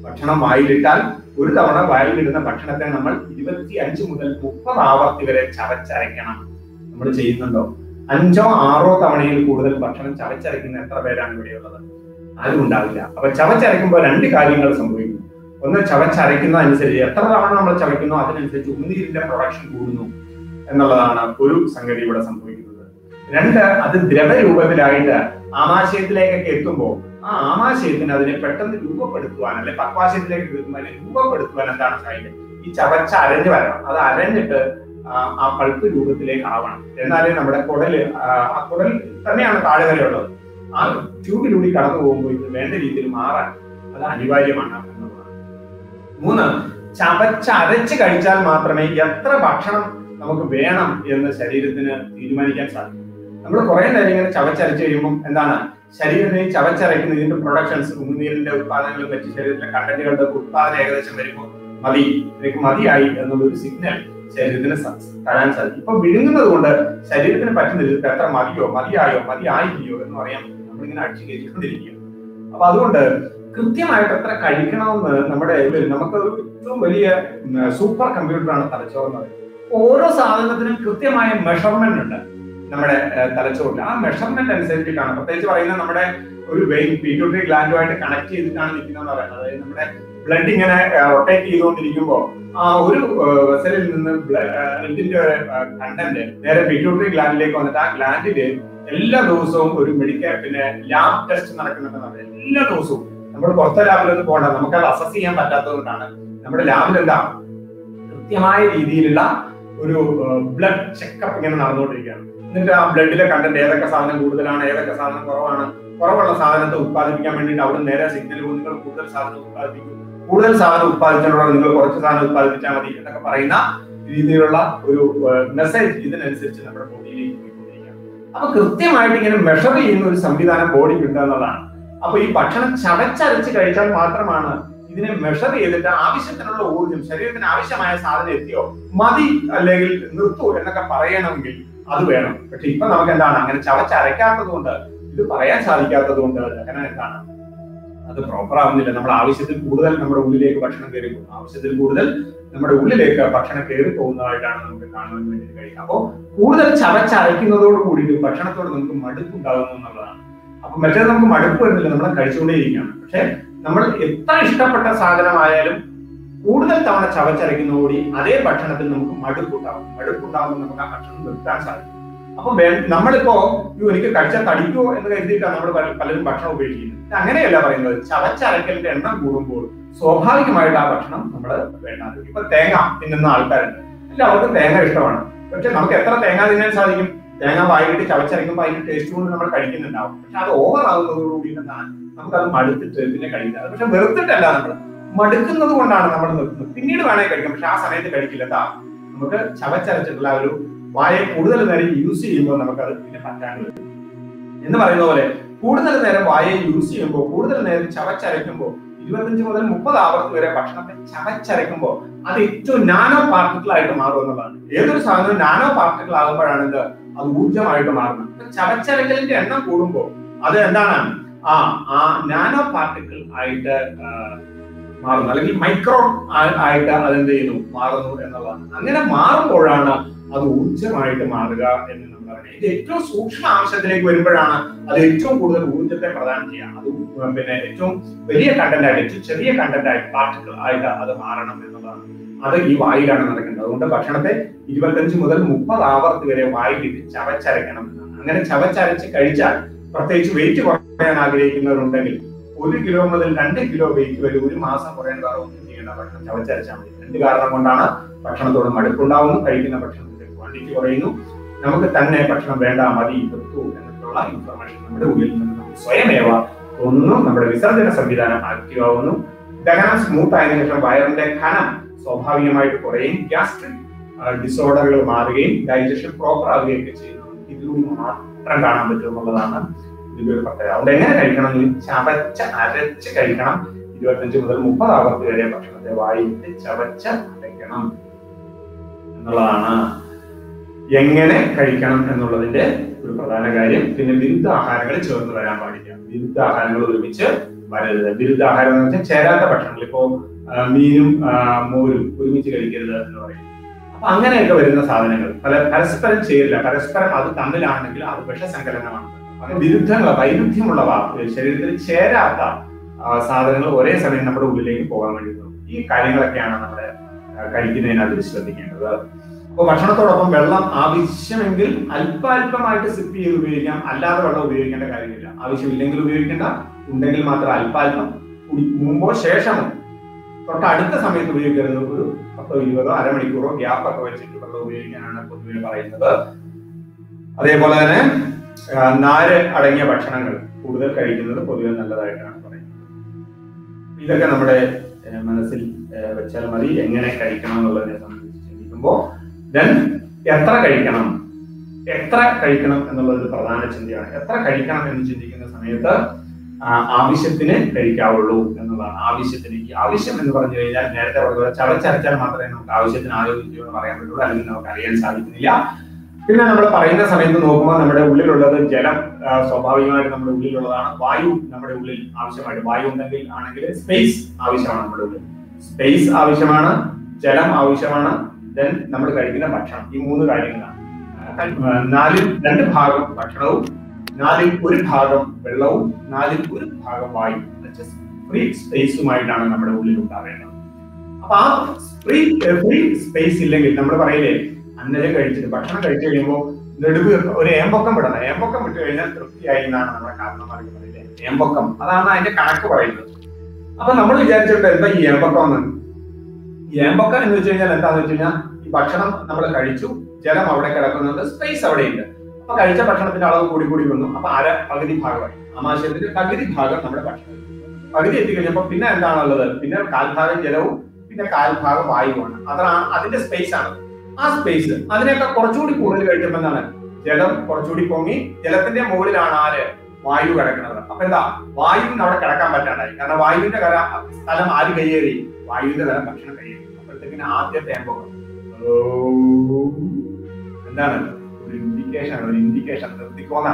ഭക്ഷണം വായിലിട്ടാൽ ഒരു തവണ വായിലിടുന്ന ഭക്ഷണത്തെ നമ്മൾ ഇരുപത്തി അഞ്ച് മുതൽ മുപ്പത് ആവർത്തി വരെ ചവച്ചരയ്ക്കണം നമ്മൾ ചെയ്യുന്നുണ്ടോ അഞ്ചോ ആറോ തവണയിൽ കൂടുതൽ ഭക്ഷണം ചവച്ചരയ്ക്കുന്ന എത്ര പേരാണ് ഇവിടെയുള്ളത് ആരും ഉണ്ടാവില്ല അപ്പൊ ചവച്ചരയ്ക്കുമ്പോൾ രണ്ട് കാര്യങ്ങൾ സംഭവിക്കുന്നു ഒന്ന് ചവച്ചരയ്ക്കുന്നതനുസരിച്ച് എത്ര തവണ നമ്മൾ ചവയ്ക്കുന്നോ അതിനനുസരിച്ച് ഉമിനീരിന്റെ പ്രൊഡക്ഷൻ കൂടുന്നു എന്നുള്ളതാണ് ഒരു സംഗതി ഇവിടെ സംഭവിക്കുന്നത് രണ്ട് അത് ദ്രവരൂപത്തിലായിട്ട് ആമാശയത്തിലേക്കൊക്കെ എത്തുമ്പോൾ ആ ആമാശയത്തിന് അതിനെ പെട്ടെന്ന് രൂപപ്പെടുത്തുവാൻ അല്ലെ പക്വാശയത്തിലേക്ക് എത്തുമ്പോൾ അതിനെ രൂപപ്പെടുത്തുവാൻ എന്താണ് സാധിക്കുക ഈ ചവച്ച അരഞ്ഞു വരണം അത് അരഞ്ഞിട്ട് ആ, ആ പൾപ്പ് രൂപത്തിലേക്ക് ആവണം എന്നാലേ നമ്മുടെ കുടല് ആ, ആ കുടൽ തന്നെയാണ് താഴെ വരെ ഉള്ളത് ആ ട്യൂബിലൂടെ കടന്നു പോകുമ്പോൾ ഇത് വേണ്ട രീതിയിൽ മാറാൻ അത് അനിവാര്യമാണ് എന്നുള്ളതാണ് മൂന്ന് ചവച്ചരച്ച് കഴിച്ചാൽ മാത്രമേ എത്ര ഭക്ഷണം നമുക്ക് വേണം എന്ന് ശരീരത്തിന് തീരുമാനിക്കാൻ സാധിക്കും നമ്മൾ കുറെ നേരം ഇങ്ങനെ ചവച്ചരച്ച് കഴിയുമ്പോൾ എന്താണ് ശരീരത്തിന് ഈ ചവച്ചരയ്ക്കുന്ന ഇതിന്റെ പ്രൊഡക്ഷൻസ് ഉമിനീരിന്റെ ഉത്പാദനങ്ങളും മറ്റു ശരീരത്തിലെ കണ്ടന്റുകളുടെ ഉത്പാദനം ഏകദേശം വരുമ്പോൾ മതി എനിക്ക് മതിയായി എന്നുള്ളൊരു സിഗ്നൽ ശരീരത്തിന് സ- തരാൻ സാധിക്കും ഇപ്പൊ വിഴുങ്ങുന്നത് കൊണ്ട് ശരീരത്തിന് പറ്റുന്നില്ല ഇതിപ്പോ എത്ര മതിയോ മതിയായോ മതിയായില്ലയോ എന്ന് പറയാൻ നമ്മളിങ്ങനെ അടിച്ചു കയറ്റിക്കൊണ്ടിരിക്കുക അപ്പൊ അതുകൊണ്ട് കൃത്യമായിട്ട് എത്ര കഴിക്കണമെന്ന് നമ്മുടെ ഉള്ളിൽ നമുക്ക് ഒരു ഏറ്റവും വലിയ സൂപ്പർ കമ്പ്യൂട്ടറാണ് തലച്ചോറ് എന്ന് പറയുന്നത് ഓരോ സാധനത്തിനും കൃത്യമായ മെഷർമെന്റ് ഉണ്ട് നമ്മുടെ ഏഹ്, തലച്ചോറിൽ ആ മെഷർമെന്റ് അനുസരിച്ചിട്ടാണ് പ്രത്യേകിച്ച് പറയുന്നത് നമ്മുടെ ഒരു വെയിൻ പീറ്റ്യൂട്ടറി ഗ്ലാൻഡുമായിട്ട് കണക്ട് ചെയ്തിട്ടാണ് നിൽക്കുന്നത് പറയുന്നത് അതായത് നമ്മുടെ ബ്ലഡ് ഇങ്ങനെ റൊട്ടേറ്റ് ചെയ്തുകൊണ്ടിരിക്കുമ്പോൾ ആ ഒരു വെസലിൽ നിന്ന് ബ്ലഡിന്റെ കണ്ടന്റ് നേരെ പീറ്റ്യൂട്ടറി ഗ്ലാൻഡിലേക്ക് വന്നിട്ട് ആ ഗ്ലാൻഡില് എല്ലാ ദിവസവും ഒരു മെഡിക്കൽ പിന്നെ ലാബ് ടെസ്റ്റ് നടക്കുന്നുണ്ടെന്ന് പറയാം എല്ലാ ദിവസവും നമ്മൾ പുറത്തെ ലാബിലൊന്നും പോകണ്ട നമുക്ക് അത് അസസ് ചെയ്യാൻ പറ്റാത്തത് കൊണ്ടാണ് നമ്മുടെ ലാബിൽ എന്താ കൃത്യമായ രീതിയിലുള്ള ഒരു ബ്ലഡ് ചെക്കപ്പ് ഇങ്ങനെ നടന്നുകൊണ്ടിരിക്കുകയാണ് എന്നിട്ട് ആ ബ്ലഡിലെ കണ്ടന്റ് ഏതൊക്കെ സാധനം കൂടുതലാണ് ഏതൊക്കെ സാധനം കുറവാണ് കുറവുള്ള സാധനത്തെ ഉത്പാദിപ്പിക്കാൻ വേണ്ടിയിട്ട് അവിടെ നേരെ സിഗ്നൽ പോകും നിങ്ങൾ കൂടുതൽ സാധനം ഉത്പാദിപ്പിക്കും കൂടുതൽ സാധനം ഉത്പാദിച്ചാലുള്ള നിങ്ങൾ കുറച്ച് സാധനം ഉത്പാദിപ്പിച്ചാൽ മതി എന്നൊക്കെ പറയുന്ന രീതിയിലുള്ള ഒരു മെസ്സേജ് ഇതിനനുസരിച്ച് നമ്മുടെ ബോഡിയിലേക്ക് പോയിക്കൊണ്ടിരിക്കുകയാണ് അപ്പൊ കൃത്യമായിട്ട് ഇങ്ങനെ മെഷർ ചെയ്യുന്ന ഒരു സംവിധാനം ബോഡിക്ക് ഉണ്ട് എന്നുള്ളതാണ് അപ്പൊ ഈ ഭക്ഷണം ചവച്ചരച്ച് കഴിച്ചാൽ മാത്രമാണ് ഇതിനെ മെഷർ ചെയ്തിട്ട് ആവശ്യത്തിനുള്ള ഊർജ്ജം ശരീരത്തിന് ആവശ്യമായ സാധനം എത്തിയോ മതി അല്ലെങ്കിൽ നിർത്തൂ എന്നൊക്കെ പറയണമെങ്കിൽ അത് വേണം പക്ഷെ ഇപ്പൊ നമുക്ക് എന്താണ് അങ്ങനെ ചവച്ചരയ്ക്കാത്തത് കൊണ്ട് ഇത് പറയാൻ സാധിക്കാത്തത് കൊണ്ട് അങ്ങനെ എന്താണ് അത് പ്രോപ്പർ ആവുന്നില്ല നമ്മുടെ ആവശ്യത്തിൽ കൂടുതൽ നമ്മുടെ ഉള്ളിലേക്ക് ഭക്ഷണം കയറി പോകും ആവശ്യത്തിൽ കൂടുതൽ നമ്മുടെ ഉള്ളിലേക്ക് ഭക്ഷണം കയറി പോകുന്നതായിട്ടാണ് നമുക്ക് കാണുവാൻ വേണ്ടി കഴിയുക അപ്പോൾ കൂടുതൽ ചവച്ചരയ്ക്കുന്നതോട് കൂടിയിട്ട് ഭക്ഷണത്തോട് നമുക്ക് മടുപ്പുണ്ടാകുന്നു എന്നുള്ളതാണ് അപ്പൊ മറ്റേത് നമുക്ക് മടുപ്പ് വരുന്നില്ല നമ്മൾ കഴിച്ചുകൊണ്ടേയിരിക്കുകയാണ് പക്ഷെ നമ്മൾ എത്ര ഇഷ്ടപ്പെട്ട സാധനമായാലും കൂടുതൽ തവണ ചവച്ചരയ്ക്കുന്നതോടി അതേ ഭക്ഷണത്തിൽ നമുക്ക് മടുപ്പുണ്ടാവും മടുപ്പുണ്ടാകുമ്പോൾ നമുക്ക് ആ ഭക്ഷണം നിർത്താൻ സാധിക്കും അപ്പൊ വേ- നമ്മളിപ്പോ "അയ്യോ, എനിക്ക് കഴിച്ചാൽ തടിക്കുമോ എന്ന് കരുതിയിട്ടാണ് നമ്മൾ പലരും ഭക്ഷണം ഉപയോഗിക്കുന്നത് ഇത് അങ്ങനെയല്ല പറയുന്നത് ചവച്ചരക്കലിന്റെ എണ്ണം കൂടുമ്പോൾ സ്വാഭാവികമായിട്ട് ആ ഭക്ഷണം നമ്മൾ വേണ്ടാതെ ഇപ്പൊ തേങ്ങ തിന്നുന്ന ആൾക്കാരുണ്ട് എല്ലാവർക്കും തേങ്ങ ഇഷ്ടമാണ് പക്ഷെ നമുക്ക് എത്ര തേങ്ങ തിന്നാൻ സാധിക്കും തേങ്ങ വായിട്ട് ചവച്ചരയ്ക്കുമ്പോൾ അതിന്റെ ടേസ്റ്റ് കൊണ്ട് നമ്മൾ കഴിക്കുന്നുണ്ടാവും പക്ഷെ അത് ഓവർ ആകുന്നതോടുകൂടി എന്താണ് നമുക്കത് മടുത്തിട്ട് പിന്നെ കഴിക്കുന്നത് പക്ഷെ വെറുത്തിട്ടല്ല നമ്മൾ മടുക്കുന്നത് കൊണ്ടാണ് നമ്മൾ നിർത്തുന്നത് പിന്നീട് വേണേ കഴിക്കാം പക്ഷെ ആ സമയത്ത് കഴിക്കില്ല എന്താ നമുക്ക് ചവച്ചരച്ചിട്ടുള്ള ആ ഒരു വായ കൂടുതൽ നേരം യൂസ് ചെയ്യുമ്പോൾ നമുക്കത് പിന്നെ പറ്റാണ്ട് വരും എന്ന് പറയുന്ന പോലെ കൂടുതൽ നേരം വായ യൂസ് ചെയ്യുമ്പോൾ കൂടുതൽ നേരം ചവച്ചരയ്ക്കുമ്പോൾ ഇരുപത്തഞ്ച് മുതൽ മുപ്പത് ആവർത്തി വരെ ഭക്ഷണത്തെ ചവച്ചരയ്ക്കുമ്പോൾ അത് ഏറ്റവും നാനോ പാർട്ടിക്കിൾ ആയിട്ട് മാറും എന്നുള്ളതാണ് ഏതൊരു സാധനവും നാനോ പാർട്ടിക്കിൾ ആകുമ്പോഴാണ് ഇത് അത് ഊർജ്ജമായിട്ട് മാറുന്നത് അപ്പൊ ചവച്ചരക്കലിന്റെ എണ്ണം കൂടുമ്പോൾ അത് എന്താണ് ആ ആ നാനോ പാർട്ടിക്കിൾ ആയിട്ട് ആ, മാറുന്നു അല്ലെങ്കിൽ മൈക്രോ ആയിട്ട് അതെന്ത് ചെയ്യുന്നു മാറുന്നു എന്നുള്ളതാണ് അങ്ങനെ മാറുമ്പോഴാണ് അത് ഊർജ്ജമായിട്ട് മാറുക എന്ന് നമ്മൾ പറയുന്നത് ഇത് ഏറ്റവും സൂക്ഷ്മ ആംശത്തിലേക്ക് വരുമ്പോഴാണ് അത് ഏറ്റവും കൂടുതൽ ഊർജ്ജത്തെ പ്രദാനം ചെയ്യുക അത് പിന്നെ ഏറ്റവും വലിയ കണ്ടന്റ് ആയിട്ട് ഏറ്റവും ചെറിയ കണ്ടന്റ് ആയിട്ട് പാർട്ടിക്കിൾ ആയിട്ട് അത് മാറണം എന്നുള്ളതാണ് അത് ഈ വായിലാണ് നടക്കുന്നത് അതുകൊണ്ട് ഭക്ഷണത്തെ ഇരുപത്തഞ്ച് മുതൽ മുപ്പത് ആവർത്തി വരെ വായിലിട്ട് ചവച്ചരയ്ക്കണം എന്നാണ് അങ്ങനെ ചവച്ചരച്ച് കഴിച്ചാൽ പ്രത്യേകിച്ച് വെയിറ്റ് കുറയാൻ ആഗ്രഹിക്കുന്നവരുണ്ടെങ്കിൽ ഒരു കിലോ മുതൽ രണ്ട് കിലോ വെയിറ്റ് വരെ ഒരു മാസം കുറയാൻ വേറെ ഒന്നും ചെയ്യേണ്ട ഭക്ഷണം ചവച്ചരച്ചാൽ മതി രണ്ട് കാരണം കൊണ്ടാണ് ഭക്ഷണത്തോട് മടുപ്പുണ്ടാവുന്നു കഴിക്കുന്ന ഭക്ഷണത്തിന്റെ ക്വാണ്ടിറ്റി കുറയുന്നു നമുക്ക് തന്നെ ഭക്ഷണം വേണ്ട മതി നിർത്തൂ എന്നിട്ടുള്ള ഇൻഫർമേഷൻ നമ്മുടെ ഉള്ളിൽ നിന്ന് നമുക്ക് സ്വയമേവ ഒന്നും നമ്മുടെ വിസർജന സംവിധാനം ആക്റ്റീവ് ആവുന്നു ദഹനം സ്മൂത്ത് ആയതിനു ശേഷം വയറിന്റെ ഖനം സ്വാഭാവികമായിട്ട് കുറയും ഗ്യാസ്ട്രിക് ഡിസോർഡറുകൾ മാറുകയും ഡൈജഷൻ പ്രോപ്പർ ആവുകയും ഒക്കെ ചെയ്യുന്നു ഇതിലൂടെ മാത്രം കാണാൻ പറ്റും എന്നുള്ളതാണ് ഇതിന്റെ ഒരു പ്രത്യേകത അതുകൊണ്ട് എങ്ങനെ കഴിക്കണം എന്ന് ചവച്ച് അരച്ച് കഴിക്കണം ഇരുപത്തഞ്ച് മുതൽ മുപ്പത് ആവർത്തി വരെ ഭക്ഷണത്തെ വായിട്ട് ചവച്ച് അരയ്ക്കണം എന്നുള്ളതാണ് എങ്ങനെ കഴിക്കണം എന്നുള്ളതിന്റെ ഒരു പ്രധാന കാര്യം പിന്നെ വിരുദ്ധ ആഹാരങ്ങൾ ചേർന്ന് വരാൻ പാടില്ല വിരുദ്ധ ആഹാരങ്ങൾ ഒരുമിച്ച് വരരുത് വിരുദ്ധാഹാരം എന്ന് വെച്ചാൽ ചേരാത്ത ഭക്ഷണങ്ങൾ ഇപ്പോ ആ, മീനും ആ, മോരും ഒരുമിച്ച് കഴിക്കരുത് എന്ന് പറയും അപ്പൊ അങ്ങനെയൊക്കെ വരുന്ന സാധനങ്ങൾ പല പരസ്പരം ചേരില്ല പരസ്പരം അത് തമ്മിലാണെങ്കിൽ അത് വിഷസങ്കലനമാണ് അങ്ങനെ വിരുദ്ധങ്ങൾ വൈരുദ്ധ്യമുള്ളവ ശരീരത്തിൽ ചേരാത്ത ആ, സാധനങ്ങൾ ഒരേ സമയം നമ്മുടെ ഉള്ളിലേക്ക് പോകാൻ വേണ്ടി നോക്കും. ഈ കാര്യങ്ങളൊക്കെയാണ് നമ്മുടെ ആ, കഴിക്കുന്നതിനകത്ത് ശ്രദ്ധിക്കേണ്ടത് അപ്പോൾ ഭക്ഷണത്തോടൊപ്പം വെള്ളം ആവശ്യമെങ്കിൽ അല്പാൽപമായിട്ട് സിപ്പ് ചെയ്ത് ഉപയോഗിക്കാം അല്ലാതെ വെള്ളം ഉപയോഗിക്കേണ്ട കാര്യമില്ല ആവശ്യമില്ലെങ്കിൽ ഉപയോഗിക്കേണ്ട ഉണ്ടെങ്കിൽ മാത്രം അല്പാൽപം കുടി- മുമ്പോ ശേഷമോ തൊട്ടടുത്ത സമയത്ത് ഉപയോഗിക്കരുത് ഒരു പത്തോ ഇരുപതോ അരമണിക്കൂറോ ഗ്യാപ്പ് ഒക്കെ വെച്ചിട്ട് വെള്ളം ഉപയോഗിക്കാനാണ് പൊതുവെ പറയുന്നത് അതേപോലെ തന്നെ ആ, നാര് അടങ്ങിയ ഭക്ഷണങ്ങൾ കൂടുതൽ കഴിക്കുന്നത് പൊതുവെ നല്ലതായിട്ടാണ് പറയുന്നത് ഇതൊക്കെ നമ്മുടെ ഏ, മനസ്സിൽ ഏ, വെച്ചാൽ മതി എങ്ങനെ കഴിക്കണം എന്നുള്ളതിനെ സംബന്ധിച്ച് ചിന്തിക്കുമ്പോൾ ദെൻ എത്ര കഴിക്കണം എത്ര കഴിക്കണം എന്നുള്ളത് ഒരു പ്രധാന ചിന്തയാണ് എത്ര കഴിക്കണം എന്ന് ചിന്തിക്കുന്ന സമയത്ത് ആ, ആവശ്യത്തിന് കഴിക്കാവുള്ളൂ എന്നുള്ളതാണ് ആവശ്യത്തിന് ഈ ആവശ്യം എന്ന് പറഞ്ഞു കഴിഞ്ഞാൽ നേരത്തെ പറഞ്ഞ ചവച്ചരച്ചാൽ മാത്രമേ നമുക്ക് ആവശ്യത്തിന് ആരോഗ്യം എന്ന് പറയാൻ പറ്റുള്ളൂ അല്ലെങ്കിൽ നമുക്ക് അറിയാൻ സാധിക്കുന്നില്ല പിന്നെ നമ്മൾ പറയുന്ന സമയത്ത് നോക്കുമ്പോൾ നമ്മുടെ ഉള്ളിലുള്ളത് ജലം ആ, സ്വാഭാവികമായിട്ട് നമ്മുടെ ഉള്ളിലുള്ളതാണ് വായു നമ്മുടെ ഉള്ളിൽ ആവശ്യമായിട്ട് വായു ഉണ്ടെങ്കിൽ ആണെങ്കിൽ സ്പേസ് ആവശ്യമാണ് നമ്മുടെ ഉള്ളിൽ സ്പേസ് ആവശ്യമാണ് ജലം ആവശ്യമാണ് ദെൻ നമ്മൾ കഴിക്കുന്ന ഭക്ഷണം ഈ മൂന്ന് കാര്യങ്ങളാണ് ആ, നാലിൽ രണ്ട് ഭാഗം ഭക്ഷണവും നാലിൽ ഒരു ഭാഗം വെള്ളവും നാലിൽ ഒരു ഭാഗം വായു ഫ്രീ സ്പേസുമായിട്ടാണ് നമ്മുടെ ഉള്ളിൽ ഉണ്ടാവേണ്ടത് അപ്പൊ ആ ഫ്രീ ഫ്രീ സ്പേസ് ഇല്ലെങ്കിൽ നമ്മൾ പറയില്ലേ അന്നജം കഴിച്ചിട്ട് ഭക്ഷണം കഴിച്ചു കഴിയുമ്പോൾ നെടുവ് ഒരു ഏമ്പൊക്കം വിടണം ഏമ്പൊക്കം വിട്ട് കഴിഞ്ഞാൽ തൃപ്തിയായി എന്നാണ് നമ്മുടെ കാരണന്മാർക്ക് പറയുന്നത് ഏമ്പൊക്കം അതാണ് അതിന്റെ കണക്ക് പറയുന്നത് അപ്പൊ നമ്മൾ വിചാരിച്ചിട്ട് എന്താ ഈ ഏമ്പൊക്കം എന്ന് ഈ ഏമ്പൊക്കം എന്ന് വെച്ച് കഴിഞ്ഞാൽ എന്താന്ന് വെച്ച് കഴിഞ്ഞാൽ ഈ ഭക്ഷണം നമ്മൾ കഴിച്ചു ജലം അവിടെ കിടക്കുന്നുണ്ട് സ്പേസ് അവിടെയുണ്ട് അപ്പൊ കഴിച്ച ഭക്ഷണത്തിന്റെ അളവ് കൂടി കൂടി വന്നു അപ്പൊ അര പകുതി ഭാഗമായി ആമാശയത്തിന്റെ പകുതി ഭാഗം നമ്മുടെ ഭക്ഷണം പകുതി എത്തിക്കഴിഞ്ഞപ്പോ പിന്നെ എന്താണുള്ളത് പിന്നെ കാൽഭാഗം ജലവും പിന്നെ കാൽഭാഗം വായുവാണ് അതാണ് അതിന്റെ സ്പേസ് ആണ് ആ സ്പേസ് അതിനേക്കാൾ കുറച്ചുകൂടി കൂടുതൽ കഴിച്ചപ്പോ എന്താണ് ജലം കുറച്ചുകൂടി പൊങ്ങി ജലത്തിന്റെ മുകളിലാണ് ആര് വായു കിടക്കുന്നത് അപ്പൊ എന്താ വായുവിന് അവിടെ കിടക്കാൻ പറ്റാണ്ടായി കാരണം വായുവിന്റെ കര സ്ഥലം ആര് കയ്യേറി വായുവിന്റെ തലം ഭക്ഷണം കയ്യേറി അപ്പോഴത്തേക്കിന് ആദ്യത്തെ അനുഭവം എന്താണ് ഒരു ഇൻഡിക്കേഷൻ ഒരു ഇൻഡിക്കേഷൻ നിർത്തിക്കോന്ന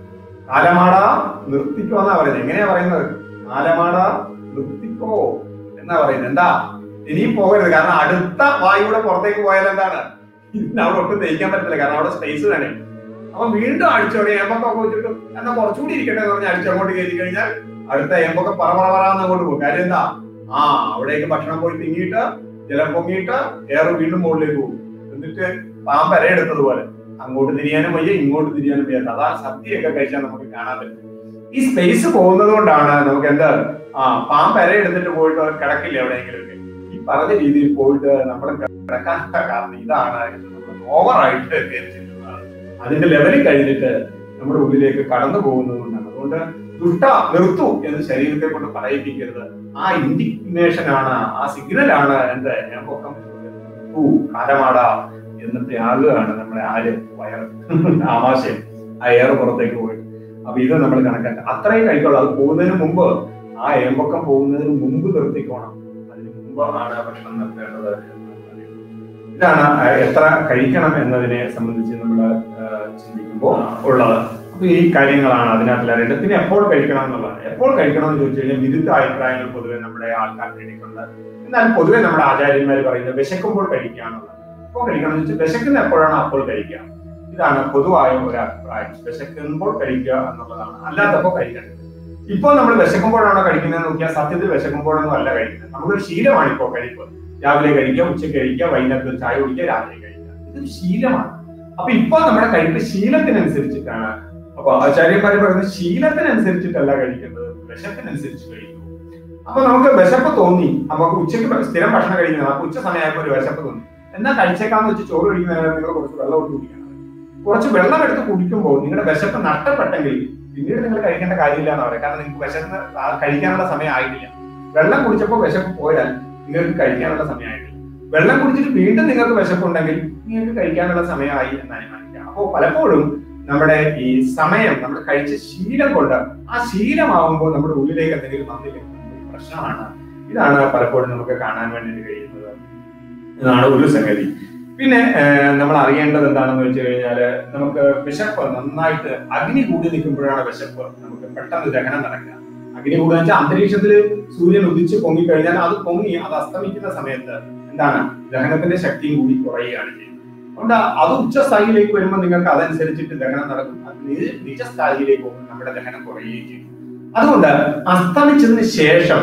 കാലമാട നിർത്തിക്കോന്നാ പറയുന്നത് എങ്ങനെയാ പറയുന്നത് കാലമാട നിർത്തിക്കോ എന്നാ പറയുന്നത് എന്താ ഇനിയും പോകരുത് കാരണം അടുത്ത വായുവിടെ പുറത്തേക്ക് പോയാൽ എന്താണ് ഇതിന് അവിടെ ഒട്ടും തയ്ക്കാൻ പറ്റത്തില്ല കാരണം അവിടെ സ്പേസ് വേണേ അപ്പൊ വീണ്ടും അടിച്ചോടെ ഏമ്പൊക്കെ വെച്ചിട്ട് എന്നാ കുറച്ചുകൂടി ഇരിക്കട്ടെ എന്ന് പറഞ്ഞ് അടിച്ചങ്ങോട്ട് കയറി കഴിഞ്ഞാൽ അടുത്ത ഏമ്പൊക്കെ പറ പറ പറന്ന് അങ്ങോട്ട് പോകും കാര്യം എന്താ ആ അവിടേക്ക് ഭക്ഷണം പോയി തിങ്ങിയിട്ട് ജലം പൊങ്ങിയിട്ട് എയർ വീണ്ടും മുകളിലേക്ക് പോകും എന്നിട്ട് പാമ്പ് എരയെടുത്തതുപോലെ അങ്ങോട്ട് തിരിയാനും വയ്യ ഇങ്ങോട്ട് തിരിയാനും വയ്യ അതാ സദ്യയൊക്കെ കഴിച്ചാൽ നമുക്ക് കാണാൻ പറ്റും ഈ സ്പേസ് പോകുന്നത് കൊണ്ടാണ് നമുക്ക് എന്താ ആ പാമ്പ് എര എടുത്തിട്ട് പോയിട്ട് കിടക്കില്ല എവിടെയെങ്കിലും ഒക്കെ ഈ പറഞ്ഞ രീതിയിൽ പോയിട്ട് നമ്മൾ കിടക്കാനുള്ള കാരണം ഇതാണ് എന്ന് നമ്മൾ ഓവറായിട്ട് ധരിച്ചിട്ടുള്ളതാണ് അതിന്റെ ലെവലിൽ കഴിഞ്ഞിട്ട് നമ്മുടെ ഉള്ളിലേക്ക് കടന്നു പോകുന്നത് കൊണ്ടാണ് അതുകൊണ്ട് ദുഷ്ട നിർത്തൂ എന്ന് ശരീരത്തെ കൊണ്ട് പറയിപ്പിക്കരുത് ആ ഇൻഡിഗ്നേഷൻ ആണ് ആ സിഗ്നൽ ആണ് എന്ത് ഞാൻ പൊക്കം ഊ കാലമാട എന്നിട്ട് ആകുകയാണ് നമ്മുടെ ആര് വയർ ആമാശയം ആ എയർ പുറത്തേക്ക് പോയി അപ്പൊ ഇത് നമ്മൾ കണക്കാക്കുക അത്രയും കഴിക്കുള്ളൂ അത് പോകുന്നതിന് മുമ്പ് ആ ഏമ്പക്കം പോകുന്നതിന് മുമ്പ് നിർത്തിക്കോണം അതിന് മുമ്പാണ് ഭക്ഷണം നിർത്തേണ്ടത് എന്ന് പറയുന്നത്. ഇതാണ് ആ എത്ര കഴിക്കണം എന്നതിനെ സംബന്ധിച്ച് നമ്മൾ ചിന്തിക്കുമ്പോൾ ഉള്ളത് അപ്പൊ ഈ കാര്യങ്ങളാണ് അതിനകത്ത് അറിയേണ്ടത് പിന്നെ എപ്പോൾ കഴിക്കണം എന്നുള്ളതാണ് എപ്പോൾ കഴിക്കണം എന്ന് ചോദിച്ചു കഴിഞ്ഞാൽ വിരുദ്ധ അഭിപ്രായങ്ങൾ പൊതുവെ നമ്മുടെ ആൾക്കാർക്ക് എനിക്കുണ്ട് എന്നാൽ പൊതുവെ നമ്മുടെ ആചാര്യന്മാർ പറയുന്നത് വിശക്കുമ്പോൾ കഴിക്കുക എന്നുള്ളതാണ് എപ്പോൾ കഴിക്കണം എന്ന് വെച്ചാൽ വിശക്കുന്ന എപ്പോഴാണ് അപ്പോൾ കഴിക്കുക ഇതാണ് പൊതുവായ ഒരു അഭിപ്രായം വിശക്കുമ്പോൾ കഴിക്കുക എന്നുള്ളതാണ് അല്ലാത്തപ്പോൾ കഴിക്കേണ്ടത് ഇപ്പോൾ നമ്മൾ വിശക്കുമ്പോഴാണോ കഴിക്കുന്നത് നോക്കിയാൽ സത്യത്തിൽ വിശക്കുമ്പോഴൊന്നും അല്ല കഴിക്കുന്നത് നമുക്കൊരു ശീലമാണ് ഇപ്പോൾ കഴിപ്പ് രാവിലെ കഴിക്കുക ഉച്ചയ്ക്ക് കഴിക്കുക വൈകുന്നേരത്തിൽ ചായ കുടിക്കുക രാത്രി കഴിക്കുക ഇതൊരു ശീലമാണ് അപ്പൊ ഇപ്പൊ നമ്മുടെ കഴിപ്പ് ശീലത്തിനനുസരിച്ചിട്ടാണ് അപ്പൊ ആചാര്യന്മാര് പറയുന്നത് ശീലത്തിനനുസരിച്ചിട്ടല്ല കഴിക്കേണ്ടത് വിശപ്പിനനുസരിച്ച് കഴിക്കുന്നു അപ്പൊ നമുക്ക് വിശപ്പ് തോന്നി നമുക്ക് ഉച്ചയ്ക്ക് സ്ഥിരം ഭക്ഷണം കഴിക്കുന്നത് അപ്പൊ ഉച്ച സമയമായപ്പോ ഒരു വിശപ്പ് തോന്നി എന്നാ കഴിച്ചേക്കാന്ന് വെച്ച് ചോറ് കഴിക്കുന്നതിന് നിങ്ങൾ കുറച്ച് വെള്ളം എടുത്ത് കുടിക്കണം കുറച്ച് വെള്ളം എടുത്ത് കുടിക്കുമ്പോൾ നിങ്ങളുടെ വിശപ്പ് നഷ്ടപ്പെട്ടെങ്കിൽ പിന്നീട് നിങ്ങൾ കഴിക്കേണ്ട കാര്യമില്ല എന്ന് പറയാം കാരണം നിങ്ങൾക്ക് വിശന്ന് ആ കഴിക്കാനുള്ള സമയം ആയിട്ടില്ല വെള്ളം കുടിച്ചപ്പോൾ വിശപ്പ് പോയാൽ നിങ്ങൾക്ക് കഴിക്കാനുള്ള സമയമായിട്ടില്ല വെള്ളം കുടിച്ചിട്ട് വീണ്ടും നിങ്ങൾക്ക് വിശപ്പുണ്ടെങ്കിൽ നിങ്ങൾക്ക് കഴിക്കാനുള്ള സമയമായി എന്ന് അനുമാനിക്കാം അപ്പോൾ പലപ്പോഴും നമ്മുടെ ഈ സമയം നമ്മൾ കഴിച്ച ശീലം കൊണ്ട് ആ ശീലമാവുമ്പോൾ നമ്മുടെ ഉള്ളിലേക്ക് എന്തെങ്കിലും വന്നില്ലെങ്കിൽ പ്രശ്നമാണ് ഇതാണ് പലപ്പോഴും നമുക്ക് കാണാൻ വേണ്ടിയിട്ട് കഴിയുന്നത് ഇതാണ് ഒരു സംഗതി പിന്നെ ഏഹ്, നമ്മൾ അറിയേണ്ടത് എന്താണെന്ന് വെച്ച് കഴിഞ്ഞാൽ നമുക്ക് വിശപ്പ് നന്നായിട്ട് അഗ്നി കൂടി നിൽക്കുമ്പോഴാണ് വിശപ്പ് നമുക്ക് പെട്ടെന്ന് ദഹനം നടക്കുക അഗ്നി കൂടുക വെച്ചാൽ അന്തരീക്ഷത്തിൽ സൂര്യൻ ഉദിച്ച് പൊങ്ങി കഴിഞ്ഞാൽ അത് പൊങ്ങി അത് അസ്തമിക്കുന്ന സമയത്ത് എന്താണ് ദഹനത്തിന്റെ ശക്തിയും കൂടി കുറയുകയാണ് ചെയ്യുന്നത് അതുകൊണ്ട് അത് ഉച്ചസ്ഥായിലേക്ക് വരുമ്പോൾ നിങ്ങൾക്ക് അതനുസരിച്ചിട്ട് ദഹനം നടക്കും അത് നിജ- നിജസ്ഥായിലേക്ക് പോകുമ്പോൾ നമ്മുടെ ദഹനം കുറയുകയും ചെയ്യും അതുകൊണ്ട് അസ്തമിച്ചതിന് ശേഷം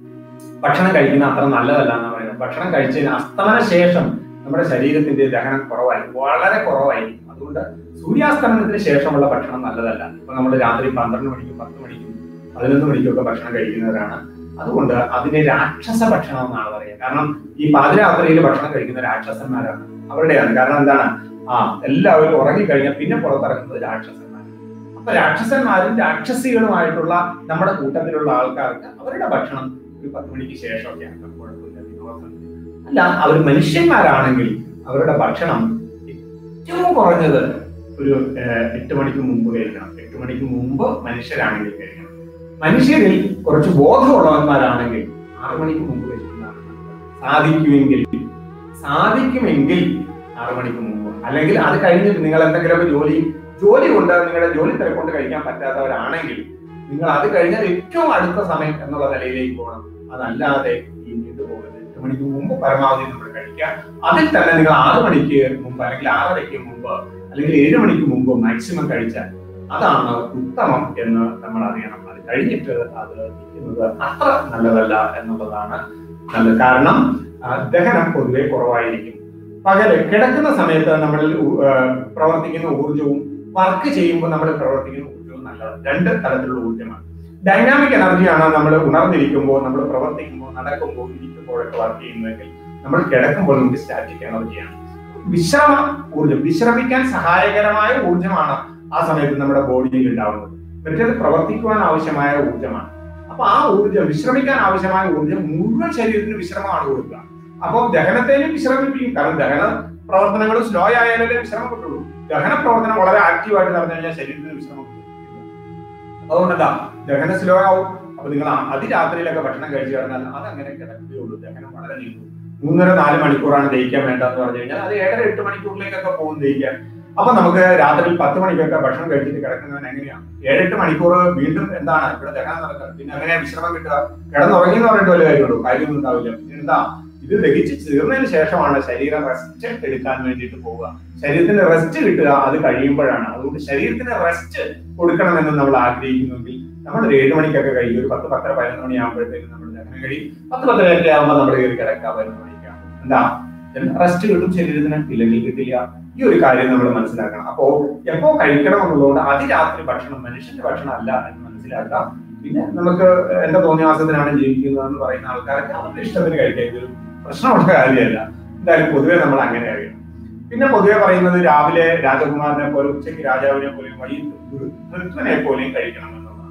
ഭക്ഷണം കഴിക്കുന്ന അത്ര നല്ലതല്ല എന്ന് പറയുന്നത് ഭക്ഷണം കഴിച്ചതിന് അസ്തമന ശേഷം നമ്മുടെ ശരീരത്തിന്റെ ദഹനം കുറവായി വളരെ കുറവായിരിക്കും അതുകൊണ്ട് സൂര്യാസ്തമനത്തിന് ശേഷമുള്ള ഭക്ഷണം നല്ലതല്ല ഇപ്പൊ നമ്മൾ രാത്രി പന്ത്രണ്ട് മണിക്കും പത്ത് മണിക്കും പതിനൊന്ന് മണിക്കും ഒക്കെ ഭക്ഷണം കഴിക്കുന്നവരാണ് അതുകൊണ്ട് അതിനെ രാക്ഷസ ഭക്ഷണം എന്നാണ് പറയുക കാരണം ഈ പാതിരാത്രിയിൽ ഭക്ഷണം കഴിക്കുന്ന രാക്ഷസന്മാരാണ് അവരുടെയാണ് കാരണം എന്താണ് ആ എല്ലാവരും ഉറങ്ങിക്കഴിഞ്ഞാൽ പിന്നെ പുറത്തിറങ്ങുന്നത് രാക്ഷസന്മാർ അപ്പൊ രാക്ഷസന്മാരും രാക്ഷസികളുമായിട്ടുള്ള നമ്മുടെ കൂട്ടത്തിലുള്ള ആൾക്കാർക്ക് അവരുടെ ഭക്ഷണം ഒരു പത്ത് മണിക്ക് ശേഷമൊക്കെ ആക്കാം കുഴപ്പമില്ല വിനോദം അല്ല അവർ മനുഷ്യന്മാരാണെങ്കിൽ അവരുടെ ഭക്ഷണം ഏറ്റവും കുറഞ്ഞത് ഒരു ഏഹ്, എട്ട് മണിക്ക് മുമ്പ് കഴിക്കണം എട്ട് മണിക്ക് മുമ്പ് മനുഷ്യരാണെങ്കിൽ കഴിക്കണം മനുഷ്യരിൽ കുറച്ച് ബോധമുള്ളവന്മാരാണെങ്കിൽ ആറു മണിക്ക് മുമ്പ് കഴിക്കുന്നതാണ് നല്ലത്. സാധിക്കുമെങ്കിൽ സാധിക്കുമെങ്കിൽ ആറു മണിക്ക് മുമ്പ് അല്ലെങ്കിൽ അത് കഴിഞ്ഞിട്ട് നിങ്ങൾ എന്തെങ്കിലുമൊക്കെ ജോലി ജോലി കൊണ്ട് നിങ്ങളുടെ ജോലി തിരക്കൊണ്ട് കഴിക്കാൻ പറ്റാത്തവരാണെങ്കിൽ നിങ്ങൾ അത് കഴിഞ്ഞാൽ ഏറ്റവും അടുത്ത സമയം എന്നുള്ള നിലയിലേക്ക് പോകണം അതല്ലാതെ ഈ നീണ്ടുപോകരുത് എട്ട് മണിക്ക് മുമ്പ് പരമാവധി നമ്മൾ കഴിക്കുക അതിൽ തന്നെ നിങ്ങൾ ആറ് മണിക്ക് മുമ്പ് അല്ലെങ്കിൽ ആറരയ്ക്ക് മുമ്പ് അല്ലെങ്കിൽ ഏഴ് മണിക്ക് മുമ്പ് മാക്സിമം കഴിച്ചാൽ അതാണ് ഉത്തമം എന്ന് നമ്മൾ അറിയണം അത് കഴിഞ്ഞിട്ട് അത് നിൽക്കുന്നത് അത്ര നല്ലതല്ല എന്നുള്ളതാണ് നല്ലത് കാരണം ആ, ദഹനം പൊതുവെ കുറവായിരിക്കും പകല് കിടക്കുന്ന സമയത്ത് നമ്മളിൽ ഉ- ആ, പ്രവർത്തിക്കുന്ന ഊർജവും വർക്ക് ചെയ്യുമ്പോൾ നമ്മൾ പ്രവർത്തിക്കുന്ന ഊർജവും നല്ലത് രണ്ട് തരത്തിലുള്ള ഊർജ്ജമാണ് ഡൈനാമിക് എനർജിയാണ് നമ്മൾ ഉണർന്നിരിക്കുമ്പോൾ നമ്മൾ പ്രവർത്തിക്കുമ്പോൾ നടക്കുമ്പോൾ ഇരിക്കുമ്പോഴൊക്കെ വർക്ക് ചെയ്യുന്നതെങ്കിൽ നമ്മൾ കിടക്കുമ്പോൾ നമുക്ക് സ്റ്റാറ്റിക് എനർജിയാണ് വിശ്രമ ഊർജം വിശ്രമിക്കാൻ സഹായകരമായ ഊർജമാണ് ആ സമയത്ത് നമ്മുടെ ബോഡിയിൽ ഉണ്ടാവുന്നത് മറ്റേത് പ്രവർത്തിക്കുവാൻ ആവശ്യമായ ഊർജമാണ് അപ്പൊ ആ ഊർജം വിശ്രമിക്കാൻ ആവശ്യമായ ഊർജം മുഴുവൻ ശരീരത്തിന് വിശ്രമമാണ് കൊടുക്കുക അപ്പോൾ ദഹനത്തേനും വിശ്രമിപ്പിക്കും കാരണം ദഹന പ്രവർത്തനങ്ങൾ സ്ലോ ആയാലേ വിശ്രമം കിട്ടുള്ളൂ ദഹന പ്രവർത്തനം വളരെ ആക്റ്റീവായിട്ട് നടന്നു കഴിഞ്ഞാൽ ശരീരത്തിന് വിശ്രമം കിട്ടും അതുകൊണ്ട് എന്താ ദഹനം സ്ലോ ആവും അപ്പൊ നിങ്ങൾ ആ- അതിരാത്രിയിലൊക്കെ ഭക്ഷണം കഴിച്ചു കഴിഞ്ഞാൽ അതങ്ങനെ കിടക്കുകയുള്ളൂ ദഹനം വളരെ നീങ്ങും മൂന്നര നാല് മണിക്കൂറാണ് ദഹിക്കാൻ വേണ്ടതെന്ന് പറഞ്ഞു കഴിഞ്ഞാൽ അത് ഏഴര എട്ട് മണിക്കൂറിലേക്കൊക്കെ പോകും ദഹിക്കാൻ അപ്പൊ നമുക്ക് രാത്രി പത്ത് മണിക്കൊക്കെ ഭക്ഷണം കഴിച്ചിട്ട് കിടക്കുന്നവൻ എങ്ങനെയാണ് ഏഴെട്ട് മണിക്കൂർ വീണ്ടും എന്താണ് ഇവിടെ ദഹനം നടക്കുക പിന്നെ അങ്ങനെ വിശ്രമം കിട്ടുക കിടന്നുറങ്ങി എന്ന് പറഞ്ഞിട്ട് വലിയ കാര്യമുള്ളൂ കാര്യമൊന്നും ഉണ്ടാവില്ല പിന്നെ എന്താ ഇത് ദഹിച്ച് തീർന്നതിന് ശേഷമാണ് ശരീരം റെസ്റ്റ് എടുക്കാൻ വേണ്ടിയിട്ട് പോവുക ശരീരത്തിന് റെസ്റ്റ് കിട്ടുക അത് കഴിയുമ്പോഴാണ് അതുകൊണ്ട് ശരീരത്തിന് റെസ്റ്റ് കൊടുക്കണമെന്ന് നമ്മൾ ആഗ്രഹിക്കുന്നെങ്കിൽ നമ്മൾ ഒരു ഏഴ് മണിക്കൊക്കെ കഴിയും ഒരു പത്ത് പത്തര പതിനൊന്ന് മണിയാകുമ്പോഴത്തേക്കും നമ്മൾ ദഹനം കഴിയും പത്ത് പത്തരയൊക്കെ ആകുമ്പോൾ നമ്മൾ കയറി കിടക്കുക പതിനൊന്ന് മണിക്കാണ് എന്താ റെസ്റ്റ് കിട്ടും ശരീരത്തിന് ഇല്ലെങ്കിൽ കിട്ടില്ല ഈ ഒരു കാര്യം നമ്മൾ മനസ്സിലാക്കണം അപ്പോ എപ്പോ കഴിക്കണം എന്നുള്ളതുകൊണ്ട് അതിരാത്രി ഭക്ഷണം മനുഷ്യന്റെ ഭക്ഷണം അല്ല എന്ന് മനസ്സിലാക്കാം പിന്നെ നമുക്ക് എന്റെ തോന്നിയാസത്തിനാണ് ജീവിക്കുന്നതെന്ന് പറയുന്ന ആൾക്കാർക്ക് അവരുടെ ഇഷ്ടത്തിന് കഴിക്കാം ഇതൊരു പ്രശ്നമുള്ള കാര്യമല്ല എന്തായാലും പൊതുവെ നമ്മൾ അങ്ങനെ അറിയണം പിന്നെ പൊതുവെ പറയുന്നത് രാവിലെ രാജകുമാരനെ പോലെ ഉച്ചയ്ക്ക് രാജാവിനെ പോലെയും വൈകിട്ട് ഋതുവിനെ പോലെയും കഴിക്കണം എന്നുള്ളതാണ്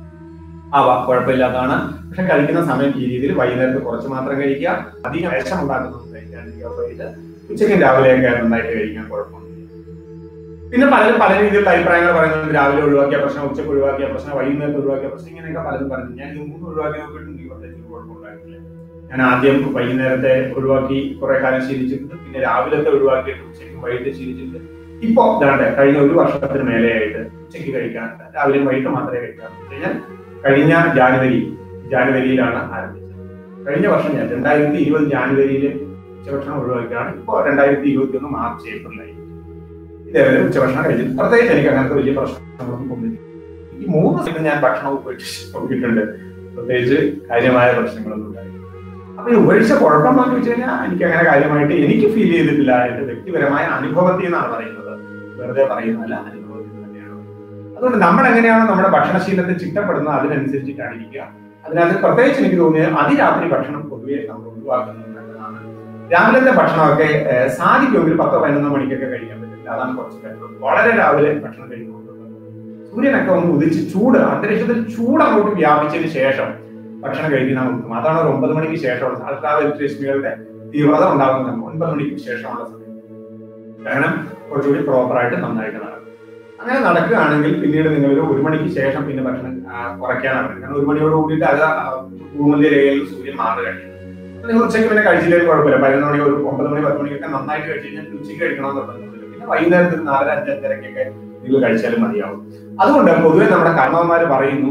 ആവാം കുഴപ്പമില്ലാത്തതാണ് പക്ഷെ കഴിക്കുന്ന സമയം ഈ രീതിയിൽ വൈകുന്നേരത്ത് കുറച്ച് മാത്രം കഴിക്കുക അധികം വിഷമുണ്ടാക്കുന്നൊന്നും കഴിക്കാതിരിക്കുക വൈകിട്ട് ഉച്ചയ്ക്കും രാവിലെയൊക്കെ നന്നായിട്ട് കഴിക്കാൻ കുഴപ്പമൊന്നുമില്ല പിന്നെ പലരും പല രീതിയിലുള്ള അഭിപ്രായങ്ങൾ പറയുന്നത് രാവിലെ ഒഴിവാക്കിയ പ്രശ്നം ഉച്ചയ്ക്ക് ഒഴിവാക്കിയ പ്രശ്നം വൈകുന്നേരത്ത് ഒഴിവാക്കിയ പ്രശ്നം ഇങ്ങനെയൊക്കെ പലതും പറഞ്ഞു ഞാൻ ഇത് മൂന്ന് ഒഴിവാക്കി നോക്കിയിട്ട് എനിക്ക് പ്രത്യേകിച്ച് കുഴപ്പമുണ്ടായിട്ടില്ല ഞാൻ ആദ്യം വൈകുന്നേരത്തെ ഒഴിവാക്കി കുറെ കാലം ശീലിച്ചിട്ടുണ്ട് പിന്നെ രാവിലത്തെ ഒഴിവാക്കിയിട്ട് ഉച്ചയ്ക്കും വൈകിട്ട് ശീലിച്ചിട്ടുണ്ട് ഇപ്പോ ദാണ്ടെ കഴിഞ്ഞ ഒരു വർഷത്തിന് മേലെയായിട്ട് ഉച്ചയ്ക്ക് കഴിക്കാൻ രാവിലെയും വൈകിട്ട് മാത്രമേ കഴിക്കാറുള്ളൂ കഴിഞ്ഞാൽ കഴിഞ്ഞ ജാനുവരി ജാനുവരിയിലാണ് ആരംഭിച്ചത് കഴിഞ്ഞ വർഷം ഞാൻ രണ്ടായിരത്തി ഇരുപത് ജാനുവരിയിൽ ഉച്ചഭക്ഷണം ഒഴിവാക്കിയാണ് ഇപ്പോൾ രണ്ടായിരത്തി ഇരുപത്തി ഒന്ന് മാർച്ച് ഏപ്രിലായി ഇതേവരെ ഉച്ചഭക്ഷണം കഴിച്ചിട്ട് പ്രത്യേകിച്ച് എനിക്ക് അങ്ങനത്തെ വലിയ പ്രശ്നങ്ങളൊന്നും തോന്നിയില്ല ഈ മൂന്ന് ദിവസം ഞാൻ ഭക്ഷണം ഉപേക്ഷിച്ച് നോക്കിയിട്ടുണ്ട് പ്രത്യേകിച്ച് കാര്യമായ പ്രശ്നങ്ങളൊന്നും ഉണ്ടായില്ല അപ്പൊ ഈ ഉപേക്ഷിച്ച കുഴപ്പം എന്ന് വെച്ച് കഴിഞ്ഞാൽ എനിക്ക് അങ്ങനെ കാര്യമായിട്ട് എനിക്ക് ഫീൽ ചെയ്തിട്ടില്ല എന്റെ വ്യക്തിപരമായ അനുഭവത്തിൽ നിന്നാണ് പറയുന്നത് വെറുതെ പറയുന്നതല്ല അനുഭവത്തിൽ തന്നെയാണ് അതുകൊണ്ട് നമ്മൾ എങ്ങനെയാണോ നമ്മുടെ ഭക്ഷണശീലത്തെ ചിട്ടപ്പെടുന്നത് അതിനനുസരിച്ചിട്ടാണ് ഇരിക്കുക അതിനകത്ത് പ്രത്യേകിച്ച് എനിക്ക് തോന്നിയത് അതിരാത്രി ഭക്ഷണം പൊതുവെ നമ്മൾ ഒഴിവാക്കുന്നത് നല്ലതാണ് രാവിലത്തെ ഭക്ഷണമൊക്കെ ഏഹ്, സാധിക്കുമെങ്കിൽ പത്തോ പതിനൊന്നോ മണിക്കൊക്കെ കഴിക്കാൻ പറ്റില്ല അതാണ് കുറച്ച് ബെറ്റർ വളരെ രാവിലെ ഭക്ഷണം കഴിക്കുമ്പോൾ സൂര്യനൊക്കെ ഒന്ന് ഉദിച്ച് ചൂട് അന്തരീക്ഷത്തിൽ ചൂട് അങ്ങോട്ട് വ്യാപിച്ചതിന് ശേഷം ഭക്ഷണം കഴിക്കുന്ന ഉത്തമം അതാണ് ഒരു ഒമ്പത് മണിക്ക് ശേഷമുള്ള അൾട്രാവയലറ്റ് രശ്മികളുടെ തീവ്രത ഉണ്ടാകുന്നത് ഒൻപത് മണിക്ക് ശേഷമുള്ള സമയം ദഹനം കുറച്ചുകൂടി പ്രോപ്പറായിട്ട് നന്നായിട്ട് നടക്കും അങ്ങനെ നടക്കുകയാണെങ്കിൽ പിന്നീട് നിങ്ങൾ ഒരു ഒരു മണിക്ക് ശേഷം പിന്നെ ഭക്ഷണം ആ, കുറയ്ക്കാനാണ് കാരണം ഒരു മണിയോട് കൂടിയിട്ട് അത് ആ ഭൂമധ്യ രേഖയിൽ സൂര്യൻ മാറുകയാണ് നിങ്ങൾ ഉച്ചയ്ക്ക് പിന്നെ കഴിച്ചില്ലെങ്കിൽ കുഴപ്പമില്ല പതിനൊന്ന് മണി ഒരു ഒമ്പത് മണി പത്ത് മണിക്കൊക്കെ നന്നായിട്ട് കഴിച്ചു കഴിഞ്ഞാൽ ഉച്ചയ്ക്ക് കഴിക്കണമെന്ന് നിർബന്ധമില്ല പിന്നെ വൈകുന്നേരത്ത് ഒരു നാലര അഞ്ചഞ്ചരക്കൊക്കെ നിങ്ങൾ കഴിച്ചാലും മതിയാവും അതുകൊണ്ട് പൊതുവെ നമ്മുടെ കർമ്മന്മാർ പറയുന്നു ഒരു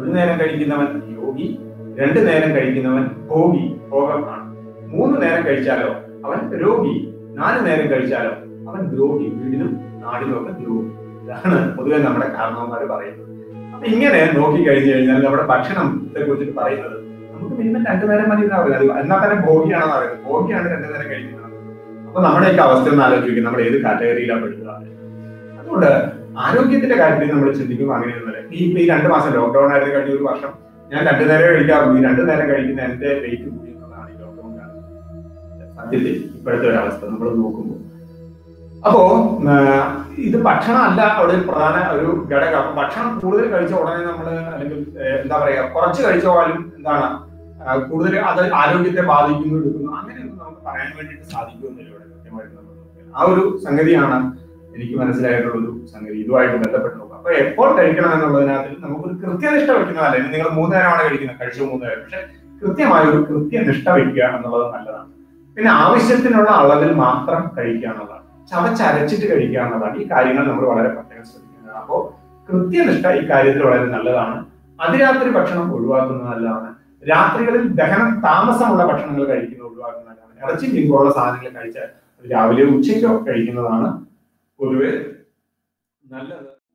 ഒരു നേരം കഴിക്കുന്നവൻ യോഗി രണ്ട് നേരം കഴിക്കുന്നവൻ ഭോഗി ഭോഗമാണ് മൂന്ന് നേരം കഴിച്ചാലോ അവൻ രോഗി നാല് നേരം കഴിച്ചാലോ അവൻ ദ്രോഹി വീടിനും നാടിനും ഒക്കെ ദ്രോഹി ഇതാണ് പൊതുവെ നമ്മുടെ കാരണവന്മാർ പറയുന്നത് അപ്പൊ ഇങ്ങനെ നോക്കി കഴിഞ്ഞു കഴിഞ്ഞാൽ നമ്മുടെ ഭക്ഷണത്തെ കുറിച്ചിട്ട് പറയുന്നത് നമുക്ക് മിനിമം രണ്ടു നേരം മതി എന്നാ പറയുന്നത് അത് എന്നാൽ തന്നെ ഭോഗിയാണെന്ന് പറയുന്നത് ഭോഗിയാണ് രണ്ടു നേരം കഴിക്കുന്നത് അപ്പൊ നമ്മുടെ ഈ അവസ്ഥ ഒന്ന് ആലോചിക്കും നമ്മൾ ഏത് കാറ്റഗറിയിലാണ് പെടുക അതുകൊണ്ട് ആരോഗ്യത്തിന്റെ കാര്യത്തിൽ നമ്മൾ ചിന്തിക്കുമ്പോൾ അങ്ങനെയൊന്നുമില്ല ഈ ഇപ്പൊ ഈ രണ്ട് മാസം ലോക്ക്ഡൌൺ ആയിരുന്നു കഴിഞ്ഞ ഒരു വർഷം ഞാൻ രണ്ടു നേരം കഴിക്കാറുള്ളൂ ഈ രണ്ടു നേരം കഴിക്കുന്ന എന്റെ വെയിറ്റ് കൂടി എന്നുള്ളതാണ് ഈ ലോക്ക്ഡൌൺ കാരണം സത്യത്തിൽ ഇപ്പോഴത്തെ ഒരു അവസ്ഥ നമ്മൾ നോക്കുമ്പോൾ അപ്പോ ആ, ഇത് ഭക്ഷണം അല്ല അവിടെ ഒരു പ്രധാന ഒരു ഘടകം അപ്പൊ ഭക്ഷണം കൂടുതൽ കഴിച്ച ഉടനെ നമ്മൾ അല്ലെങ്കിൽ ഏ, എന്താ പറയാ കുറച്ച് കഴിച്ച പോലും എന്താണ് ആ, കൂടുതൽ അത് ആരോഗ്യത്തെ ബാധിക്കുന്നു എടുക്കുന്നു അങ്ങനെയൊന്നും നമുക്ക് പറയാൻ വേണ്ടിയിട്ട് സാധിക്കുമെന്നില്ല ഇവിടെ കൃത്യമായിട്ട് നമ്മൾ നോക്കിയാൽ. ആ ഒരു സംഗതിയാണ് എനിക്ക് മനസ്സിലായിട്ടുള്ള ഒരു സംഗതി ഇതുമായിട്ട് ബന്ധപ്പെട്ട് നോക്കുക അപ്പൊ എപ്പോൾ കഴിക്കണം എന്നുള്ളതിനകത്ത് നമുക്കൊരു കൃത്യനിഷ്ഠ വെക്കുന്നതല്ല ഇനി നിങ്ങൾ മൂന്ന് നേരമാണ് കഴിക്കുന്നത് കഴിച്ചു മൂന്ന് നേരം പക്ഷെ കൃത്യമായ ഒരു കൃത്യനിഷ്ഠ വെക്കുക എന്നുള്ളത് നല്ലതാണ് പിന്നെ ആവശ്യത്തിനുള്ള അളവിൽ മാത്രം കഴിക്കുക എന്നുള്ളതാണ് ചവച്ചരച്ചിട്ട് കഴിക്കുക എന്നുള്ളതാണ് ഈ കാര്യങ്ങൾ നമ്മൾ വളരെ പ്രത്യേകം ശ്രദ്ധിക്കുന്നത് അപ്പോൾ കൃത്യനിഷ്ഠ ഈ കാര്യത്തിൽ വളരെ നല്ലതാണ് അതിരാത്രി ഭക്ഷണം ഒഴിവാക്കുന്നത് നല്ലതാണ് രാത്രികളിൽ ദഹനം താമസമുള്ള ഭക്ഷണങ്ങൾ കഴിക്കുന്നത് ഒഴിവാക്കുന്നത് നല്ലതാണ് ഇറച്ചി മീൻപോലുള്ള സാധനങ്ങൾ കഴിച്ചാൽ അത് രാവിലെ ഉച്ചയ്ക്കോ കഴിക്കുന്നതാണ് പൊതുവെ നല്ലത്